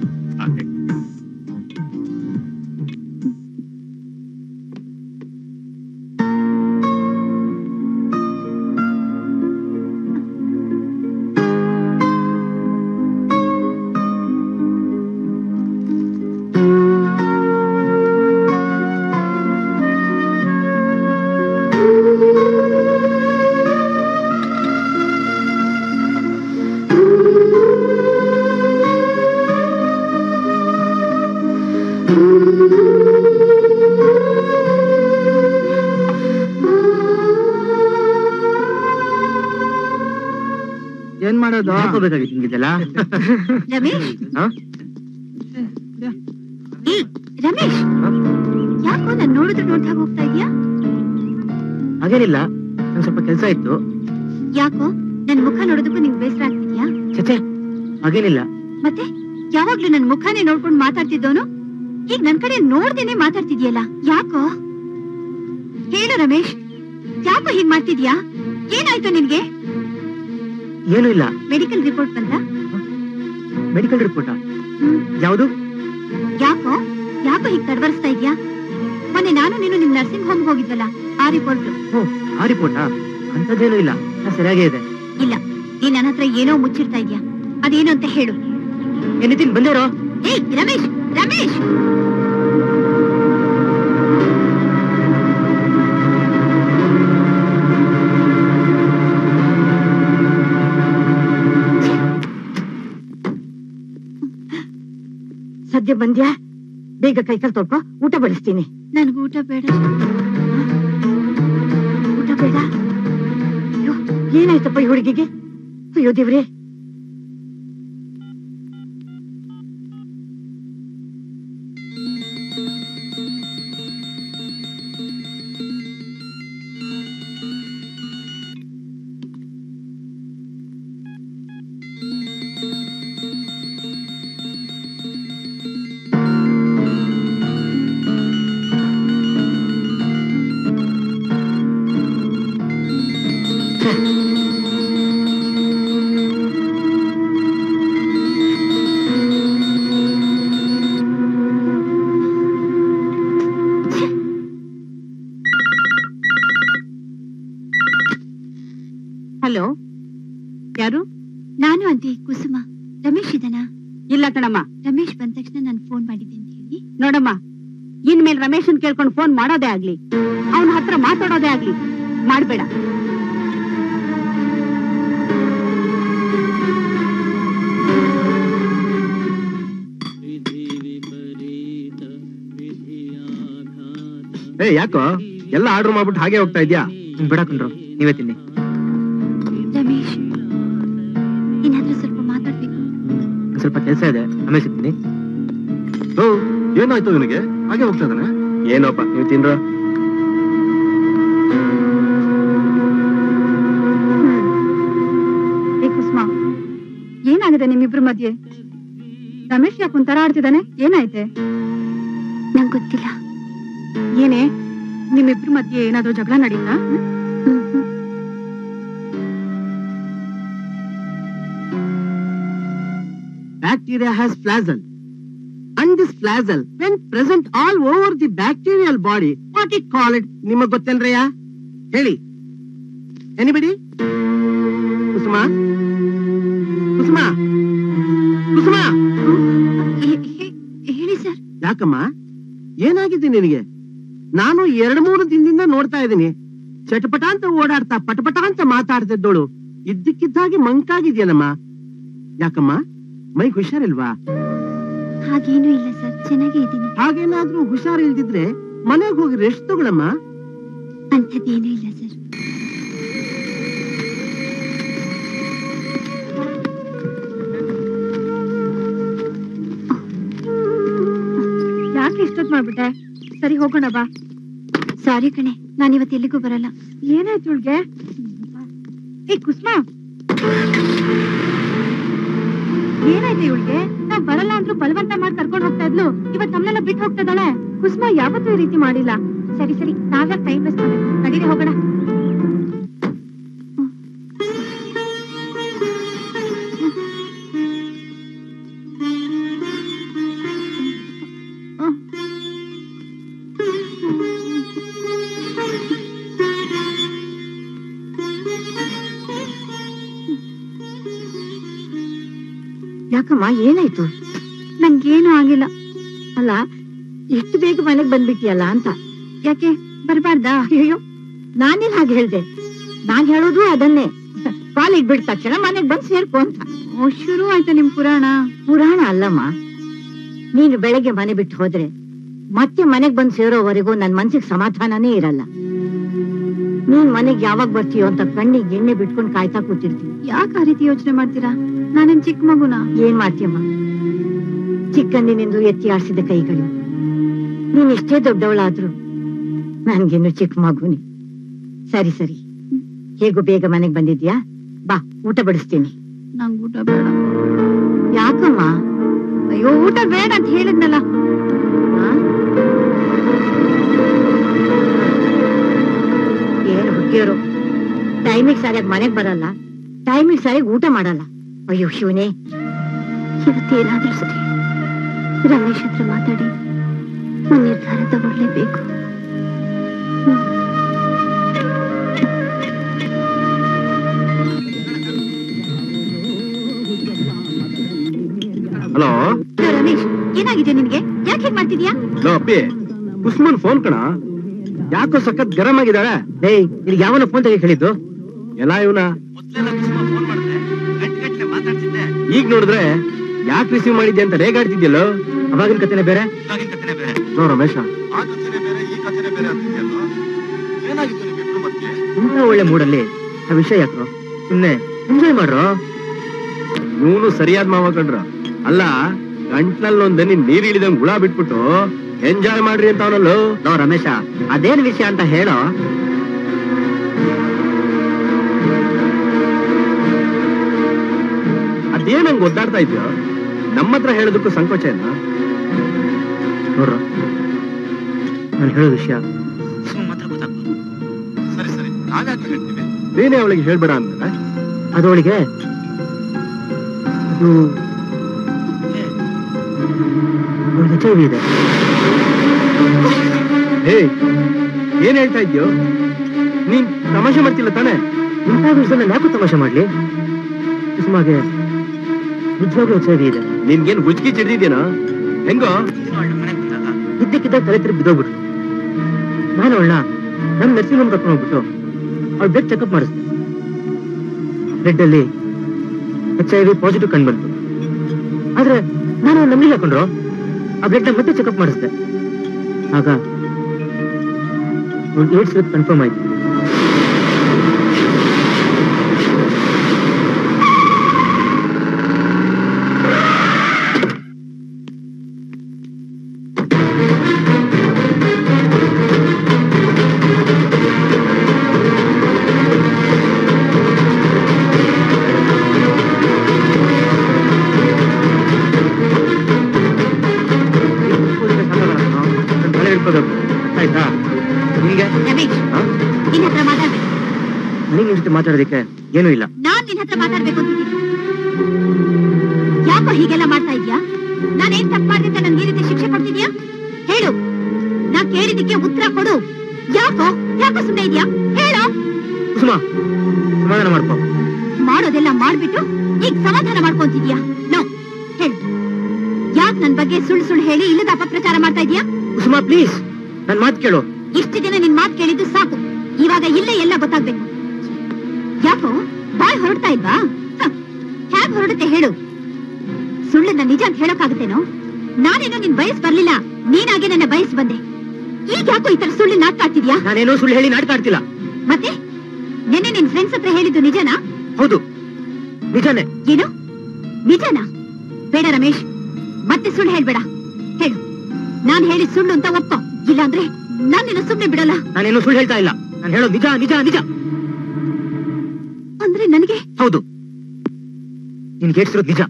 ಏನ್ ಮಾಡೋದು ಹಾಕೋಬೇಕಾಗಿತ್ತು ಹಿಂಗಿದೆಲ್ಲ ರಮೇಶ್ ಹಾ? ಏ ರಮೇಶ್ ಯಾಕೋ ನಾನ್ ನೋಡಿದ್ರೆ ನೋಡ್ದಾಗ ಹೋಗ್ತಾ ಇದೀಯಾ ಹಾಗೇನಿಲ್ಲ ನಂಗೆ ಸ್ವಲ್ಪ ಕೆಲಸ ಇತ್ತು ಯಾಕೋ ನನ್ ಮುಖ ನೋಡೋದಕ್ಕೂ ನಿಂಗ್ ಬೇಸರ ಆಗ್ತಿದ್ಯಾ ಚಚೆ ಹಾಗೇನಿಲ್ಲ ಮತ್ತೆ ಯಾವಾಗ್ಲೂ ನನ್ ಮುಖನೇ ನೋಡ್ಕೊಂಡು ಮಾತಾಡ್ತಿದ್ದವನು ಈಗ ನನ್ ಕಡೆ ನೋಡ್ದೇನೆ ಮಾತಾಡ್ತಿದ್ಯಲ್ಲ ಯಾಕೋ ಹೇಳು ರಮೇಶ್ ಯಾಕೋ ಹೀಗ್ ಮಾಡ್ತಿದ್ಯಾ ಏನಾಯ್ತು ನಿನ್ಗೆ ಏನು ಇಲ್ಲ ಮೆಡಿಕಲ್ ರಿಪೋರ್ಟ್ ಬಂತ ಮೆಡಿಕಲ್ ರಿಪೋರ್ಟಾ ಯಾವುದು ಯಾಕೋ ಯಾಕೋ ಹೀಗ್ ತಡವರಿಸ್ತಾ ಇದ್ಯಾ ಮೊನ್ನೆ ನಾನು ನೀನು ನಿಮ್ ನರ್ಸಿಂಗ್ ಹೋಮ್ ಹೋಗಿದ್ವಲ್ಲ ಆ ರಿಪೋರ್ಟ್ ಆ ರಿಪೋರ್ಟ ಅಂತದೇನು ಇಲ್ಲ ಎಲ್ಲ ಸರಿಯಾಗೇ ಇದೆ ಇಲ್ಲ ನೀನ್ ನನ್ನ ಹತ್ರ ಏನೋ ಮುಚ್ಚಿರ್ತಾ ಇದ್ಯಾ ಅದೇನು ಅಂತ ಹೇಳು ಏನಿದ್ದೀನಿ ಬಂದೇರೋ ಏಯ್ ರಮೇಶ್ ರಮೇಶ್ ಸದ್ಯ ಬಂದ್ಯಾ ಬೇಗ ಕೈಕಾಲ್ ತೊಳ್ಕೊ ಊಟ ಬಡಿಸ್ತೀನಿ ನನ್ಗೆ ಊಟ ಬೇಡ ಊಟ ಬೇಡ ಅಯ್ಯೋ ಏನಾಯ್ತಪ್ಪ ಈ ಹುಡುಗಿಗೆ ಅಯ್ಯೋ ದೇವ್ರೇ ಹಲೋ ಯಾರು ನಾನು ಅಂತೆ ಕುಸುಮ ರಮೇಶ್ ಇದನಾ ಇಲ್ಲ ಕಣಮ್ಮ ರಮೇಶ್ ಬಂದ ತಕ್ಷಣ ನಾನು ಫೋನ್ ಮಾಡಿದ್ದೆ ಅಂತ ಹೇಳಿ ನೋಡಮ್ಮ ಇನ್ಮೇಲೆ ರಮೇಶನ್ ಕೇಳ್ಕೊಂಡು ಫೋನ್ ಮಾಡೋದೇ ಆಗ್ಲಿ ಅವನ ಹತ್ರ ಮಾತಾಡೋದೇ ಆಗ್ಲಿ ಮಾಡ್ಬೇಡ ಏ ಯಾಕೋ ಎಲ್ಲ ಆರ್ಡರ್ ಮಾಡ್ಬಿಟ್ಟು ಹಾಗೆ ಹೋಗ್ತಾ ಇದ್ಯಾ ಬಿಡಾಕೊಂಡ್ರು ನೀವೇ ತಿನ್ನಿ ರಮೇಶ್ ನಿನ್ನ ಹತ್ರ ಸ್ವಲ್ಪ ಮಾತಾಡ್ಬೇಕು ಒಂದ್ ಸ್ವಲ್ಪ ಕೆಲಸ ಇದೆ ಆಮೇಲೆ ಸಿಗ್ತೀನಿ ಓ ಏನಾಯ್ತು ನಿನಗೆ ಹಾಗೆ ಹೋಗ್ತಾ ಇದ್ದಾನೆ ಏನೋಪ್ಪ ನೀವು ತಿನ್ರೋ ಏ ಕುಸುಮ ಏನಾಗಿದೆ ನಿಮ್ಮಿಬ್ರ ಮಧ್ಯೆ ರಮೇಶ್ ಯಾಕೆ ಒಂಥರ ಆಡ್ತಿದ್ದಾನೆ ಏನಾಯ್ತೆ ನಂಗೆ ಗೊತ್ತಿಲ್ಲ ಏನೇ ನಿಮ್ಮಿಬ್ರ ಮಧ್ಯೆ ಏನಾದ್ರೂ ಜಗಳ ನಡೀತಾ bacteria has flazel. And this flazel, when present all over the bacterial body, what it call it? ನಿಮಗ್ ಗೊತ್ತೇನ್ರಯ್ಯ ಹೇಳಿ ಎನಿಬಡಿ ಕುಸುಮ ಕುಸುಮ ಕುಸುಮ ಹೇಳಿ ಸರ್ ಯಾಕಮ್ಮ ಏನಾಗಿದೆ ನಿನಗೆ ನಾನು ಎರಡ್ ಮೂರು ದಿನದಿಂದ ನೋಡ್ತಾ ಇದ್ದೀನಿ ಚಟಪಟ ಅಂತ ಓಡಾಡ್ತಾ ಪಟಪಟ ಅಂತ ಮಾತಾಡ್ತಿದ್ದೋಳು ಇದ್ದಕ್ಕಿದ್ದಾಗೆ ಮಂಕಾಗಿದ್ಯಲ್ಲಮ್ಮ ಯಾಕಮ್ಮ ಮೈಗ್ ಹುಷಾರಿಲ್ವಾ ಹಾಗೇನೂ ಇಲ್ಲ ಸರ್ ಚೆನ್ನಾಗೇ ಇದ್ದೀನಿ ಹಾಗೇನಾದ್ರೂ ಹುಷಾರ್ ಇಲ್ದಿದ್ರೆ ಮನೆಗೆ ಹೋಗಿ ರೆಸ್ಟ್ ತಗೊಳಮ್ಮ ಅಂಥದ್ದೇನೂ ಇಲ್ಲ ಸರ್ ಯಾಕೆ ಇಷ್ಟೊತ್ ಮಾಡ್ಬಿಟ್ಟೆ ಸರಿ ಹೋಗೋಣ ಬಾ ಸಾರಿ ಕಣೆ ನಾನು ಇವತ್ತು ಎಲ್ಲಿಗೂ ಬರಲ್ಲ ಏನಾಯ್ತು ಇವ್ಳ್ಗೆ ಏ ಕುಸ್ಮಾ ಏನಾಯ್ತು ಇವಳಿಗೆ ನಾವ್ ಬರಲ್ಲ ಅಂದ್ರೂ ಬಲವಂತ ಮಾಡಿ ಕರ್ಕೊಂಡು ಹೋಗ್ತಾ ಇದ್ಲು ಇವತ್ ನಮ್ನೆಲ್ಲ ಬಿಟ್ಟು ಹೋಗ್ತಾ ಇದ್ದಾಳೆ ಕುಸ್ಮಾ ಯಾವತ್ತೂ ಈ ರೀತಿ ಮಾಡಿಲ್ಲ ಸರಿ ಸರಿ ನಾವ್ಯಾಕೆ ಟೈಮ್ ವೇಸ್ಟ್ ಮಾಡ್ಬೇಕು ನಡೀರಿ ಹೋಗೋಣ ಯಾಕಮ್ಮ ಏನಾಯ್ತು ನಂಗೇನು ಆಗಿಲ್ಲ ಅಲ್ಲ ಇಷ್ಟು ಬೇಗ ಮನೆಗ್ ಬಂದ್ಬಿಟ್ಟಿಯಲ್ಲ ಅಂತ ಯಾಕೆ ಬರ್ಬಾರ್ದಾ ಅಯ್ಯೋ ನಾನೇನ್ ಹಾಗೆ ಹೇಳ್ದೆ ನಾನ್ ಹೇಳೋದು ಅದನ್ನೇ ಕಾಲೇಜ್ ಬಿಟ್ಟ ತಕ್ಷಣ ಮನೆಗ್ ಬಂದ್ ಸೇರ್ಕೊ ಅಂತ ಓ ಶುರು ಆಯ್ತಾ ನಿಮ್ ಪುರಾಣ ಪುರಾಣ ಅಲ್ಲಮ್ಮ ನೀನು ಬೆಳಗ್ಗೆ ಮನೆ ಬಿಟ್ಟು ಹೋದ್ರೆ ಮತ್ತೆ ಮನೆಗ್ ಬಂದ್ ಸೇರೋವರೆಗೂ ನನ್ ಮನ್ಸಿಗೆ ಸಮಾಧಾನನೇ ಇರಲ್ಲ ನೀನ್ ಮನೆಗ್ ಯಾವಾಗ ಬರ್ತೀಯೋ ಅಂತ ಕಣ್ಣಿಗೆ ಎಣ್ಣೆ ಬಿಟ್ಕೊಂಡ್ ಕಾಯ್ತಾ ಕೂತಿರ್ತೀನಿ ಯಾಕೆ ಆ ರೀತಿ ಯೋಚನೆ ಮಾಡ್ತೀರಾ ನಾನೇನ್ ಚಿಕ್ಕ ಮಗುನ ಏನ್ ಮಾಡ್ತೀಯಮ್ಮ ಚಿಕ್ಕಂದಿನಿಂದ ಎತ್ತಿ ಆಡ್ಸಿದ ಕೈಗಳು ನೀನ್ ಎಷ್ಟೇ ದೊಡ್ಡವಳಾದ್ರೂ ನನ್ಗಿನ್ನು ಚಿಕ್ಕ ಮಗುನಿ ಸರಿ ಸರಿ ಹೇಗೂ ಬೇಗ ಮನೆಗ್ ಬಂದಿದ್ಯಾ ಬಾ ಊಟ ಬಡಿಸ್ತೀನಿ ನಂಗ್ ಊಟ ಬೇಡ ಯಾಕಮ್ಮ ಅಯ್ಯೋ ಊಟ ಬೇಡ ಅಂತ ಹೇಳಿದ್ನಲ್ಲ ಏನು ಹುಡುಗಿಯರು ಟೈಮಿಗೆ ಸರಿಯಾಗಿ ಮನೆಗ್ ಬರಲ್ಲ ಟೈಮಿಗೆ ಸರಿಯಾಗಿ ಊಟ ಮಾಡಲ್ಲ ಅಯ್ಯೋ ಶಿವನೇ ಇವತ್ತೇನಾದ್ರೂ ಸರಿ ರಮೇಶ್ ಹತ್ರ ಮಾತಾಡಿ ಒಂದ್ ನಿರ್ಧಾರ ತಗೊಳ್ಲೇಬೇಕು ಹಲೋ ರಮೇಶ್ ಏನಾಗಿದೆ ನಿನ್ಗೆ ಯಾಕೆ ಹೀಗ್ ಮಾಡ್ತಿದ್ಯಾ ಲೋ ಅಪ್ಪಿ ಕುಸ್ಮನ್ ಫೋನ್ ಕಣ ಯಾಕೋ ಸಖತ್ ಗರಂ ಆಗಿದ್ದಾಳೆ ಏಯ್ ನಿನ್ಗೆ ಯಾವನ ಫೋನ್ ತೆಗಿ ಹೇಳಿದ್ದು ಎಲ್ಲ ಇವನ ಈಗ ನೋಡಿದ್ರೆ ಯಾಕೆ ರಿಸೀವ್ ಮಾಡಿದ್ದೆ ಅಂತ ರೇಗಾಡ್ತಿದ್ಯಲ್ಲೋ ಅವಾಗಿನ ಕಥೆನೆ ಬೇರೆ ನೋ ರಮೇಶ ಇಂಥ ಒಳ್ಳೆ ಮೂಡಲ್ಲಿ ಆ ವಿಷಯ ಯಾಕೋ ಸುಮ್ನೆ ಎಂಜಾಯ್ ಮಾಡ್ರೋ ಇವನು ಸರಿಯಾದ ಮಾವ ಕಂಡ್ರ ಅಲ್ಲ ಗಂಟ್ಲಲ್ಲಿ ಒಂದ್ ದನಿ ನೀರ್ ಇಳಿದಂಗ್ ಹುಳ ಬಿಟ್ಬಿಟ್ಟು ಎಂಜಾಯ್ ಮಾಡ್ರಿ ಅಂತ ಅವನಲ್ಲೋ ನೋ ರಮೇಶ ಅದೇನ್ ವಿಷಯ ಅಂತ ಹೇಳೋ ಅದೇನಂಗ್ ಒದ್ದಾಡ್ತಾ ಇದ್ಯೋ ನಮ್ಮ ಹತ್ರ ಹೇಳೋದಕ್ಕೂ ಸಂಕೋಚ ಇಲ್ಲ ನೋಡ್ರ ನಾನು ಹೇಳೋ ವಿಷಯ ಮಾತ್ರ ಗೊತ್ತಾಗ್ಬೋದು ಸರಿ ಸರಿ ನಾವ್ಯಾಕೆ ಹೇಳ್ತೀವಿ ನೀನೇ ಅವಳಿಗೆ ಹೇಳ್ಬೇಡ ಅಂದ್ರೆ ಅದು ಅವಳಿಗೆ ಅದು ಅವಳಿಗೆ HIV ಇದೆ ಹೇ ಏನ್ ಹೇಳ್ತಾ ಇದ್ಯೋ ನೀನ್ ತಮಾಷೆ ಮಾಡ್ತಿಲ್ಲ ತಾನೆ ಇಂಥ ವಿಷಯನ ಯಾಕೋ ತಮಾಷೆ ಮಾಡ್ಲಿ ಸುಮಾಗೆ ನಿಜವಾಗ್ಲೂ ಎಚ್ ಇದೆ ನಿನ್ಗೇನ್ ಗುಜ್ಕಿ ಚಿಡ್ದಿದ್ಯೇನೋ ಹೆಂಗೋ ಇದ್ದಕ್ಕಿದ್ದಾಗ ತಲೆ ತಿರುಗಿ ಬಿದ್ದೋಗ್ಬಿಟ್ರು ನಾನು ಅವಳನ್ನ ನಮ್ ನರ್ಸಿಂಗ್ ಹೋಮ್ ಕರ್ಕೊಂಡು ಹೋಗ್ಬಿಟ್ಟು ಅವ್ಳ ಬ್ಲಡ್ ಚೆಕಪ್ ಮಾಡಿಸ್ದೆ ಬ್ಲಡ್ ಅಲ್ಲಿ ಎಚ್ ಐ ವಿ ಪಾಸಿಟಿವ್ ಕಂಡು ಬಂತು ಆದ್ರೆ ನಾನು ಅವ್ಳ್ ನಂಬ್ಲಿಲ್ಲ ಕೊಂಡ್ರು ಆ ಬ್ಲಡ್ ನ ಮತ್ತೆ ಚೆಕಪ್ ಮಾಡಿಸ್ದೆ ಆಗ ಏಡ್ಸ್ ಕನ್ಫರ್ಮ್ ಆಯ್ತು ನನ್ ತಲೆ ಹಿಡ್ಕೋಬೇಕು ಆಯ್ತಾ ನಿನ್ಗೆ ರಮೇಶ್ ನಿನ್ ಹತ್ರ ಮಾತಾಡ್ಬೇಕು ನಿನ್ ಜೊತೆ ಮಾತಾಡೋದಕ್ಕೆ ಏನೂ ಇಲ್ಲ ನಾನ್ ನಿನ್ ಹತ್ರ ಮಾತಾಡ್ಬೇಕು ಅಂತಿದ್ದೀನಿ ಯಾಕೋ ಹೀಗೆಲ್ಲ ಮಾಡ್ತಾ ಇದ್ಯಾ ನಾನೇನ್ ತಪ್ಪು ಮಾಡಿದ್ರೆ ನನ್ಗೆ ಈ ರೀತಿ ಶಿಕ್ಷೆ ಕೊಡ್ತಿದ್ಯಾ ಹೇಳು ನಾ ಕೇಳಿದಕ್ಕೆ ಉತ್ತರ ಕೊಡು ಯಾಕೋ ಯಾಕೋ ಸುಮ್ಮನೆ ಇದ್ಯಾ ಹೇಳು ಕುಸುಮ ಸಮಾಧಾನ ಮಾಡ್ಕೋ ಮಾಡೋದೆಲ್ಲ ಮಾಡ್ಬಿಟ್ಟು ಈಗ ಸಮಾಧಾನ ಮಾಡ್ಕೊಂತಿದ್ಯಾ ನೋ ಹೇಳು ಯಾಕ್ ನನ್ ಬಗ್ಗೆ ಸುಳ್ಳು ಸುಳ್ಳು ಹೇಳಿ ಇಲ್ಲದ ಅಪಪ್ರಚಾರ ಮಾಡ್ತಾ ಇದ್ಯಾ ಕುಸುಮ ಪ್ಲೀಸ್ ನನ್ ಮಾತು ಕೇಳು ಇಷ್ಟು ದಿನ ನಿನ್ ಮಾತ್ ಕೇಳಿದ್ದು ಸಾಕು ಇವಾಗ ಇಲ್ಲೇ ಎಲ್ಲ ಗೊತ್ತಾಗ್ಬೇಕು ಯಾಕೋ ಬಾಯ್ ಹೊರಡ್ತಾ ಇಲ್ವಾ ಹ, ಹ್ಯಾಗ್ ಹೊರಡುತ್ತೆ ಹೇಳು ಸುಳ್ಳನ್ನ ನಿಜ ಅಂತ ಹೇಳೋಕ್ಕಾಗುತ್ತೇನೋ ನಾನೇನೋ ನಿನ್ ಬಯಸ್ ಬರ್ಲಿಲ್ಲ ನೀನಾಗೆ ನನ್ನ ಬಯಸ್ ಬಂದೆ ಈಗ ಯಾಕೋ ಈ ತರ ಸುಳ್ಳು ನಾಟಕ ಆಡ್ತಿದ್ಯಾ ನಾನೇನೋ ಸುಳ್ಳು ಹೇಳಿ ನಾಟಕ ಆಡ್ತಿಲ್ಲ ಮತ್ತೆ ನೆನ್ನೆ ನಿನ್ ಫ್ರೆಂಡ್ಸ್ ಹತ್ರ ಹೇಳಿದ್ದು ನಿಜನಾ ಹೌದು ನಿಜಾನೇ ಏನು ನಿಜನಾ ಬೇಡ ರಮೇಶ್ ಮತ್ತೆ ಸುಳ್ಳು ಹೇಳ್ಬೇಡ ಹೇಳು ನಾನ್ ಹೇಳಿ ಸುಳ್ಳು ಅಂತ ಒಪ್ಪೋ ಇಲ್ಲಾಂದ್ರೆ ನಾನ್ ನಿನ್ನ ಸುಮ್ನೆ ಬಿಡಲ್ಲ ನಾನೇನೋ ಸುಳ್ಳು ಹೇಳ್ತಾ ಇಲ್ಲ ನಾನು ಹೇಳೋದು ನಿಜ ನಿಜ ನಿಜ ಅಂದ್ರೆ ನನಗೆ ಹೌದು ನಿನ್ಗೆ ಹೇಳ್ತಿರೋದು ನಿಜ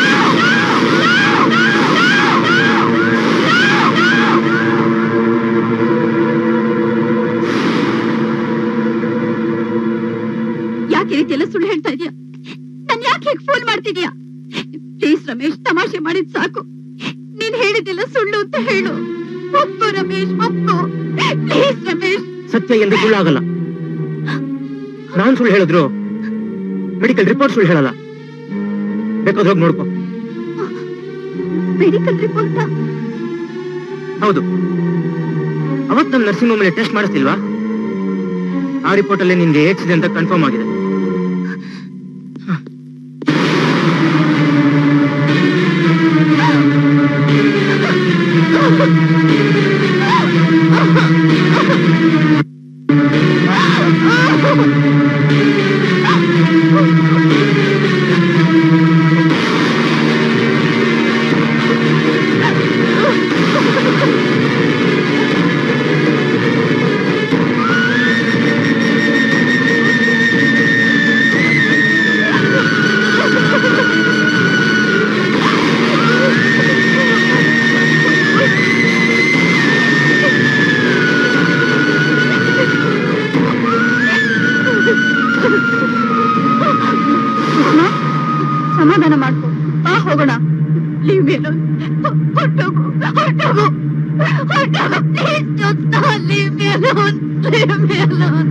ಯಾಕೆ ಈ ರೀತಿ ಎಲ್ಲ ಸುಳ್ಳು ಹೇಳ್ತಾ ಇದೀಯ ನನ್ ಯಾಕೆ ಹೀಗೆ ಫೋನ್ ಮಾಡ್ತಿದ್ಯಾ ಪ್ಲೀಸ್ ರಮೇಶ್ ತಮಾಷೆ ಮಾಡಿದ್ ಸಾಕು ನೀನ್ ಹೇಳಿದ್ದೆಲ್ಲ ಸುಳ್ಳು ಅಂತ ಹೇಳು ಒಪ್ಪು ರಮೇಶ್ ಒಪ್ಪು ಪ್ಲೀಸ್ ರಮೇಶ್ ಸತ್ಯ ಎಂದು ಸುಳ್ಳು ಆಗಲ್ಲ ನಾನ್ ಸುಳ್ಳು ಹೇಳಿದ್ರು ಮೆಡಿಕಲ್ ರಿಪೋರ್ಟ್ ಸುಳ್ಳು ಹೇಳಲ್ಲ ಬೇಕಾದ್ರೆ ಹೋಗಿ ನೋಡ್ಕೊ ಮೆಡಿಕಲ್ ರಿಪೋರ್ಟ್ ಹೌದು ಅವತ್ ನಮ್ ನರ್ಸಿಂಗ್ ಹೋಮ್ ಟೆಸ್ಟ್ ಮಾಡಿಸ್ತಿಲ್ವಾ ಆ ರಿಪೋರ್ಟ್ ಅಲ್ಲಿ ನಿನ್ಗೆ ಏಡ್ಸ್ ಇದೆ ಅಂತ ಕನ್ಫರ್ಮ್ ಆಗಿದೆ ಸಮಾಧಾನ ಮಾಡ್ಕೊ ಬಾ ಹೋಗೋಣ ಲೀವ್ ಮೇಲೋ ಹೊಟ್ಟೋಗು ಹೊಟ್ಟೋಗು ಹೊಟ್ಟೋಗು please Jyotsna leave me alone leave me alone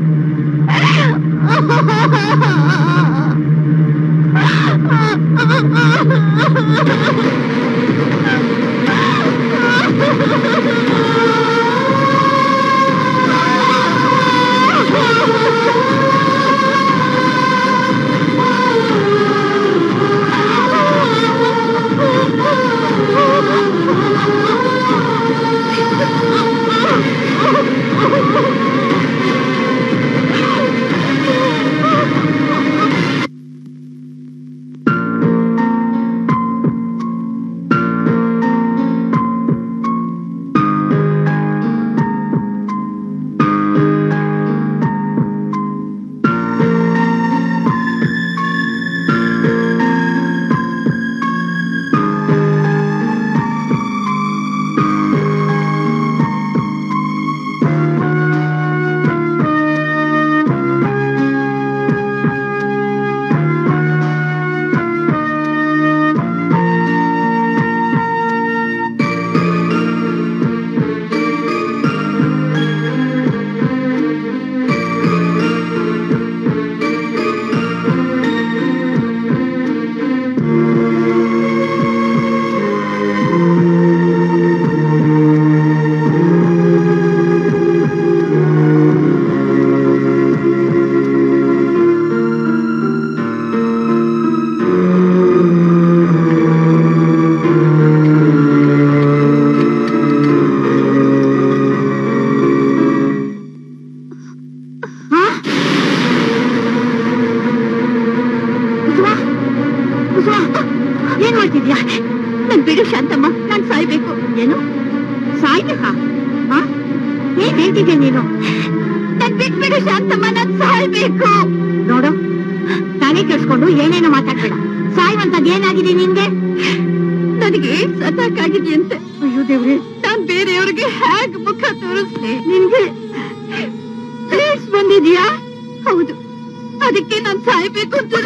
ಹೇಳ್ತಿದ್ಯಾ ನನ್ ಬಿಡು ಶಾಂತಮ್ಮ ನಾನ್ ಸಾಯ್ಬೇಕು ಏನು ಸಾಯ್ಬೇಕಾ ಆ? ಏನ್ ಹೇಳ್ತಿದ್ಯಾ ನೀನು ನನ್ ಬಿಟ್ಬಿಡು ಶಾಂತಮ್ಮ ನಾನ್ ಸಾಯ್ಬೇಕು ನೋಡು ತಾನೇ ಕೆಡ್ಸ್ಕೊಂಡು ಏನೇನೋ ಮಾತಾಡ್ಬೇಡ ಸಾಯುವಂತದ್ ಏನಾಗಿದೆ ನಿನ್ಗೆ ನನಗೆ ಸತಾಕಾಗಿದೆಯಂತೆ ಅಯ್ಯೋ ದೇವ್ರೆ ನಾನ್ ಬೇರೆಯವ್ರಿಗೆ ಹೇಗ್ ಮುಖ ತೋರಿಸ್ಲಿ ನಿನ್ಗೆ ಏಡ್ಸ್ ಬಂದಿದ್ಯಾ ಹೌದು ಅದಕ್ಕೆ ನಾನ್ ಸಾಯ್ಬೇಕು ಅಂತ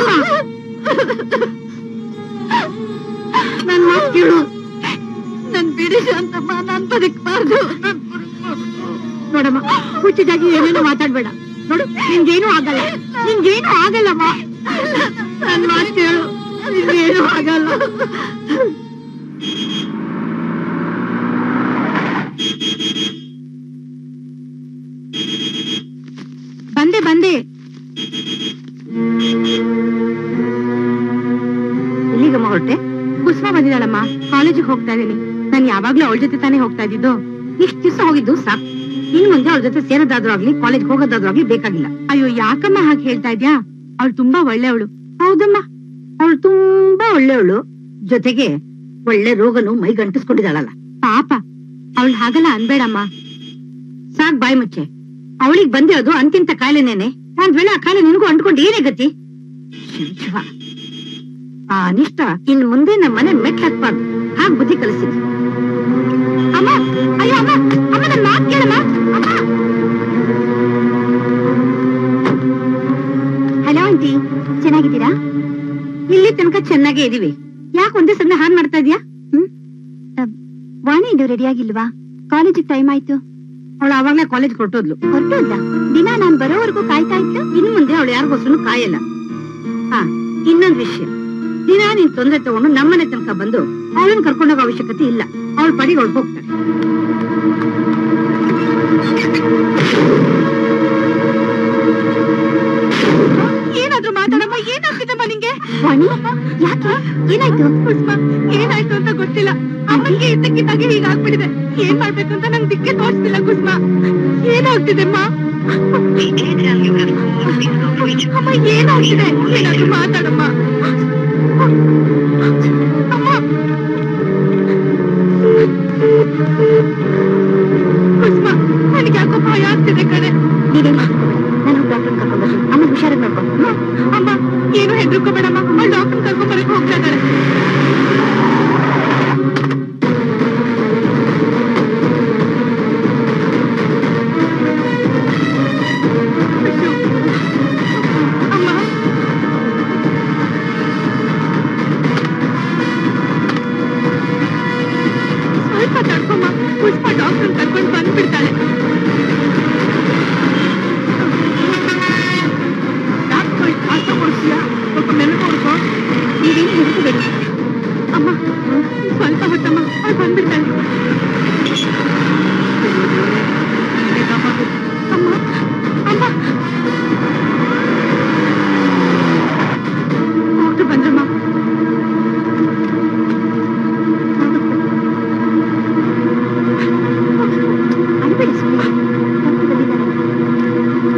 ನನ್ ಮಾತ್ ಕೇಳು ನನ್ ಬಿಡಿ ಶಾಂತಮ್ಮ ನಾನ್ ಬದುಕ್ಬಾರ್ದು ನೋಡಮ್ಮ ಹುಚ್ಚಿದಾಗಿ ಏನೇನೋ ಮಾತಾಡ್ಬೇಡ ನೋಡು ನಿನ್ಗೇನು ಆಗಲ್ಲ ನಿನ್ಗೇನು ಆಗಲ್ಲಮ್ಮ ನನ್ ಮಾತ್ ಕೇಳು ನಿನ್ಗೇನು ಆಗಲ್ಲ ಬಂದೆ ಬಂದೆ ಎಲ್ಲಿಗಮ್ಮ ಹೊರಟೆ ಕುಸುಮ ಬಂದಿದ್ದಾಳಮ್ಮ ಕಾಲೇಜಿಗೆ ಹೋಗ್ತಾ ಇದೀನಿ ನಾನು ಯಾವಾಗ್ಲೂ ಅವಳ ಜೊತೆ ತಾನೇ ಹೋಗ್ತಾ ಇದ್ದಿದ್ದು ಇಷ್ಟ ದಿವಸ ಹೋಗಿದ್ದು ಸಾಕು ಇನ್ ಮುಂದೆ ಅವಳ ಜೊತೆ ಸೇರೋದಾದ್ರೂ ಆಗ್ಲಿ ಕಾಲೇಜ್ ಹೋಗೋದಾದ್ರೂ ಆಗ್ಲಿ ಬೇಕಾಗಿಲ್ಲ ಅಯ್ಯೋ ಯಾಕಮ್ಮ ಹಾಗೆ ಹೇಳ್ತಾ ಇದ್ಯಾ ಅವಳು ತುಂಬಾ ಒಳ್ಳೆಯವಳು ಹೌದಮ್ಮ ಅವಳು ತುಂಬಾ ಒಳ್ಳೆಯವಳು ಜೊತೆಗೆ ಒಳ್ಳೆ ರೋಗನು ಮೈ ಗಂಟಿಸ್ಕೊಂಡಿದ್ದಾಳಲ್ಲ ಪಾಪ ಅವಳು ಹಾಗಲ್ಲ ಅನ್ಬೇಡಮ್ಮ ಸಾಕ್ ಬಾಯ್ ಮುಚ್ಚೆ ಅವಳಿಗೆ ಬಂದಿರೋದು ಅಂತಿಂತ ಕಾಯಿಲೆನೇನೆ ಒಂದ್ ವೇಳೆ ಆ ಕಾಯಿಲೆ ನಿನಗೂ ಅಂಟ್ಕೊಂಡು ಏನೇ ಗತಿ ಶಿವ ಶಿವ. ಆ ಅನಿಷ್ಟ ಇನ್ ಮುಂದೆ ನಮ್ಮ ಮನೆ ಮೆಟ್ ಹಾಕ್ಬಾರ್ದು ಹಾಗ್ ಬುದ್ಧಿ ಕಲಿಸಿದ್ವಿ ಅಮ್ಮ ಅಯ್ಯೋ ಅಮ್ಮ ಅಮ್ಮ ನನ್ ಮಾತ್ ಕೇಳಮ್ಮ ಅಮ್ಮ ಹಲೋ ಆಂಟಿ ಚೆನ್ನಾಗಿದ್ದೀರಾ ಇಲ್ಲಿ ತನಕ ಚೆನ್ನಾಗೇ ಇದೀವಿ ಯಾಕೆ ಒಂದೇ ಸಣ್ಣ ಹಾನ್ ಮಾಡ್ತಾ ಇದೀಯಾ ವಾಣಿ ಇದು ರೆಡಿ ಆಗಿಲ್ವಾ ಕಾಲೇಜಿಗೆ ಟೈಮ್ ಆಯ್ತು ಅವಳು ಅವಾಗ್ಲೇ ಕಾಲೇಜ್ ಹೊರಟೋದ್ಲು ಹೊರಟೋದ್ಲ ದಿನ ನಾನ್ ಬರೋವರೆಗೂ ಕಾಯ್ತಾ ಇತ್ತು ಇನ್ನು ಮುಂದೆ ಅವಳು ಯಾರಿಗೋಸ್ಕರ ಕಾಯಲ್ಲ ಹಾ ಇನ್ನೊಂದ್ ವಿಷಯ ದಿನ ನೀನ್ ತೊಂದ್ರೆ ತಗೊಂಡು ನಮ್ಮನೆ ತನಕ ಬಂದು ಅವಳನ್ನ ಕರ್ಕೊಂಡೋಗೋ ಅವಶ್ಯಕತೆ ಇಲ್ಲ ಅವಳ ಪಡಿಗೆ ಅವಳು ಹೋಗ್ತಾಳೆ ಏನಾದ್ರೂ ಮಾತಾಡಮ್ಮ ಏನಾಗ್ತಿದಮ್ಮ ನಿಂಗೆ ಯಾಕೆ ಏನಾಯ್ತು ಕುಸ್ಮ ಏನಾಯ್ತು ಅಂತ ಗೊತ್ತಿಲ್ಲ ಅಮ್ಮನಿಗೆ ಇದ್ದಕ್ಕಿದ್ದಾಗೆ ಹೀಗಾಗ್ಬಿಟ್ಟಿದೆ ಏನ್ ಮಾಡ್ಬೇಕು ಅಂತ ನಂಗೆ ದಿಕ್ಕೆ ತೋರಿಸ್ತಿಲ್ಲ ಕುಸ್ಮ ಏನಾಗ್ತಿದೆ ಅಮ್ಮ ಅಮ್ಮ ಏನಾಗ್ತಿದೆ ಏನಾದ್ರೂ ಮಾತಾಡಮ್ಮ ಅಮ್ಮ ಕುಸ್ಮ ನನಗೆ ಯಾಕೋ ಭಯ ಆಗ್ತಿದೆ ಕಣೆ ನಾನು ಡಾಕ್ಟರ್ ಕರ್ಕೊಂಡು ಬರ್ತೀನಿ ಅಮ್ಮ ಹುಷಾರಾಗಿ ನೋಡ್ಕೊ ಅಮ್ಮ ಏನು ಹೆದರ್ಕೋಬೇಡಮ್ಮ ಅವಳು ಡಾಕ್ಟರ್ ಕರ್ಕೊಂಡ್ ಬರಕ್ ಹೋಗ್ತಾ ಇದ್ದಾಳೆ ಅಮ್ಮ ಸ್ವಲ್ಪ ತಡ್ಕೊಮ್ಮ ಪುಷ್ಪ ಡಾಕ್ಟರ್ ಕರ್ಕೊಂಡು ಬಂದ್ಬಿಡ್ತಾಳೆ ಸ್ವಲ್ಪ ಮೆಲುಕು ಹೊಡ್ಕೊ ನೀವೇನು ಹೆದರ್ಕೋಬೇಡಿ ಅಮ್ಮ ಸ್ವಲ್ಪ ಹೊತ್ತಮ್ಮ ಅವ್ಳು ಬಂದ್ಬಿಡ್ತಾಳೆ ಅಮ್ಮ ಅಮ್ಮ ಡಾಕ್ಟರ್ ಬಂದ್ರಮ್ಮ ಅಳ್ಬೇಡಿ ಸುಮ್ಮನೆ ಡಾಕ್ಟರ್ ಬಂದಿದ್ದಾರೆ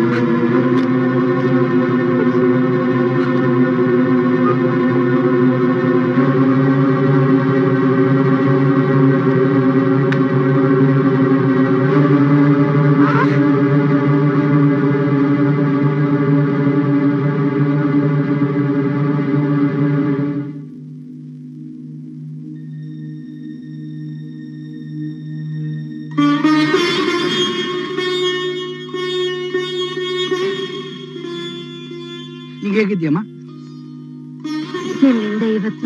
ಈಗ ಹೇಗಿದ್ಯಮ್ಮ ನಿಮ್ಮಿಂದ ಇವತ್ತು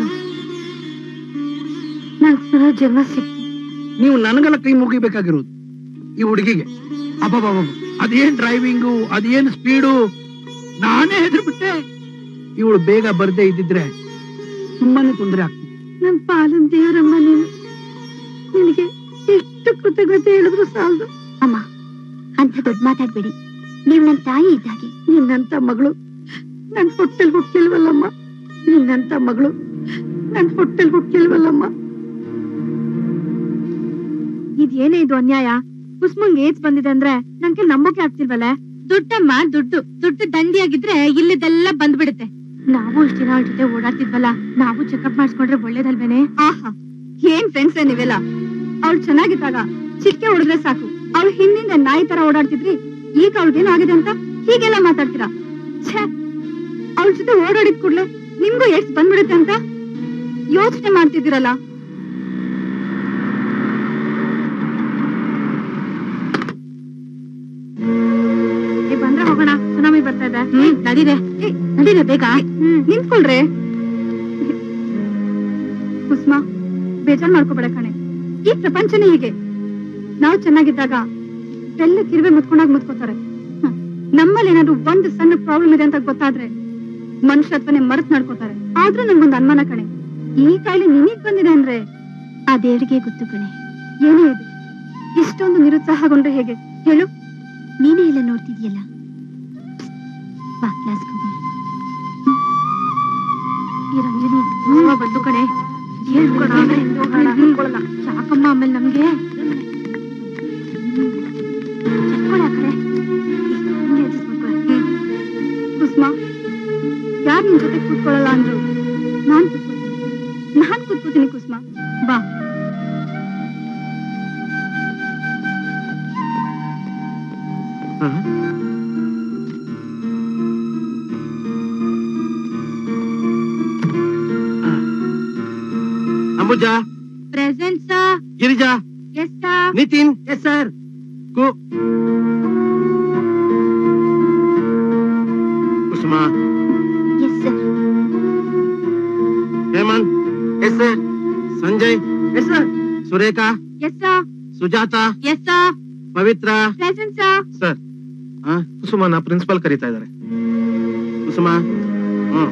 ನಂಗೆ ಪುನಃ ಜನ್ಮ ಸಿಕ್ತು ನೀವು ನನಗೆಲ್ಲ ಕೈ ಮುಗಿಬೇಕಾಗಿರೋದು ಈ ಹುಡುಗಿಗೆ ಅಬ್ಬಬ್ಬ ಅದೇನ್ ಡ್ರೈವಿಂಗು ಅದೇನ್ ಸ್ಪೀಡು ನಾನೇ ಹೆದರ್ಬಿಟ್ಟೆ ಇವಳು ಬೇಗ ಬರ್ದೇ ಇದ್ದಿದ್ರೆ ತುಂಬಾನೇ ತೊಂದರೆ ಆಗ್ತಿತ್ತು ನನ್ ಪಾಲನ್ ದೇವರಮ್ಮ ನೀನು ನಿನಗೆ ಎಷ್ಟು ಕೃತಜ್ಞತೆ ಹೇಳಿದ್ರು ಸಾಲದು ಅಮ್ಮ ಅಂತ ದೊಡ್ಡ ಮಾತಾಡ್ಬೇಡಿ ನೀವು ನನ್ನ ತಾಯಿ ಇದ್ದಾಗೆ ನಿನ್ನಂತ ಮಗಳು ನನ್ ಹೊಟ್ಟೆಲ್ ಹುಟ್ಟಿಲ್ವಲ್ಲಮ್ಮ ನಿನ್ನಂತ ಮಗಳು ನನ್ ಹೊಟ್ಟೆಲ್ ಹುಟ್ಟಿಲ್ವಲ್ಲಮ್ಮ ಇದೇನೇ ಇದು ಅನ್ಯಾಯ ಕುಸ್ಮಂಗ್ ಏಜ್ ಬಂದಿದೆ ಅಂದ್ರೆ ನಂಗೆ ನಂಬೋಕೆ ಆಗ್ತಿಲ್ವಲ್ಲ ದುಡ್ಡಮ್ಮ ದುಡ್ಡು ದುಡ್ಡು ದಂಡಿಯಾಗಿದ್ರೆ ಇಲ್ಲಿದೆಲ್ಲ ಬಂದ್ಬಿಡುತ್ತೆ ನಾವು ಇಷ್ಟ ದಿನ ಅವಳ ಜೊತೆ ಓಡಾಡ್ತಿದ್ವಲ್ಲ ನಾವು ಚೆಕಪ್ ಮಾಡಿಸ್ಕೊಂಡ್ರೆ ಒಳ್ಳೇದಲ್ವೇನೆ ಆಹಾ ಏನ್ ಫ್ರೆಂಡ್ಸ್ ನೀವೆಲ್ಲ ಅವಳು ಚೆನ್ನಾಗಿದ್ದಾಗ ಚಿಕ್ಕೆ ಹೊಡೆದ್ರೆ ಸಾಕು ಅವಳು ಹಿಂದಿಂದ ನಾಯಿ ತರ ಓಡಾಡ್ತಿದ್ರಿ ಈಗ ಅವಳಿಗೇನಾಗಿದೆ ಅಂತ ಹೀಗೆಲ್ಲ ಮಾತಾಡ್ತೀರಾ ಛೇ ಅವಳ ಜೊತೆ ಓಡಾಡಿದ ಕೂಡ್ಲೆ ನಿಮ್ಗೂ ಎಷ್ಟ್ ಬಂದ್ಬಿಡುತ್ತೆ ಅಂತ ಯೋಚನೆ ಮಾಡ್ತಿದ್ದೀರಲ್ಲ ಏ, ಬಂದ್ರೆ ಹೋಗೋಣ ಸುನಾಮಿ ಬರ್ತಾ ಇದೆ ನಡೀರೆ ಏ, ನಡೀರೆ ಬೇಗ ನಿಂತ್ಕೊಳ್ರೆ ಕುಸ್ಮಾ ಬೇಜಾರ್ ಮಾಡ್ಕೋಬೇಡ ಕಣೆ ಈ ಪ್ರಪಂಚನೇ ಹೀಗೆ ನಾವು ಚೆನ್ನಾಗಿದ್ದಾಗ ಎಲ್ಲ ಕಿರುವೆ ಮುತ್ಕೊಂಡಾಗ ಮುತ್ಕೋತಾರೆ ಹ್ಮ್. ನಮ್ಮಲ್ಲಿ ಏನಾದ್ರು ಒಂದು ಸಣ್ಣ ಪ್ರಾಬ್ಲಮ್ ಇದೆ ಅಂತ ಗೊತ್ತಾದ್ರೆ ಮನುಷ್ಯತ್ವನೇ ಮರೆತ್ ನಡ್ಕೋತಾರೆ ಆದ್ರೂ ನಂಗೊಂದು ಅನುಮಾನ ಕಣೆ ಈ ಕಾಯಿಲೆ ನಿನಗ್ ಬಂದಿದೆ ಅಂದ್ರೆ ಆ ದೇವ್ರಿಗೆ ಗೊತ್ತು ಕಣೆ ಏನೇ ಇದು ಇಷ್ಟೊಂದು ನಿರುತ್ಸಾಹಗೊಂಡ್ರೆ ಹೇಗೆ ಹೇಳು ನೀನೇ ಎಲ್ಲ ನೋಡ್ತಿದ್ಯಲ್ಲ ಬಾ ಕ್ಲಾಸ್ಗೆ ಹೋಗೋಣ ಈ ರಂಜನಿ ಹೂವ ಬಂದು ಕಣೆ ಹೇಳ್ಕೊಡ ನಿಂತ್ಕೊಳ್ಳಲ್ಲ ಯಾಕಮ್ಮ ಆಮೇಲೆ ನಮ್ಗೆ ಚಟ್ಕೊಳ ಆ ಕಡೆ ಹಿಂಗೆ adjust ಮಾಡ್ಕೊಳ. ಕುಸ್ಮಾ ಯಾರ್ ನಿನ್ ಜೊತೆ ಕೂತ್ಕೊಳ್ಳಲ್ಲ ಅಂದ್ರು ನಾನ್ ಕೂತ್ಕೋತೀನಿ ನಾನ್ ಕೂತ್ಕೋತೀನಿ ಕುಸ್ಮಾ ಬಾ Ambuja present Girija yes Nitin yes sir ಕು Kusuma yes sir Hemant yes sir Sanjay yes sir Surekha yes Sujata yes Pavitra present sir ಕುಸುಮನ ಪ್ರಿನ್ಸಿಪಾಲ್ ಕರೀತಾ ಇದ್ದಾರೆ ಕುಸುಮಾ ಹ್ಮ್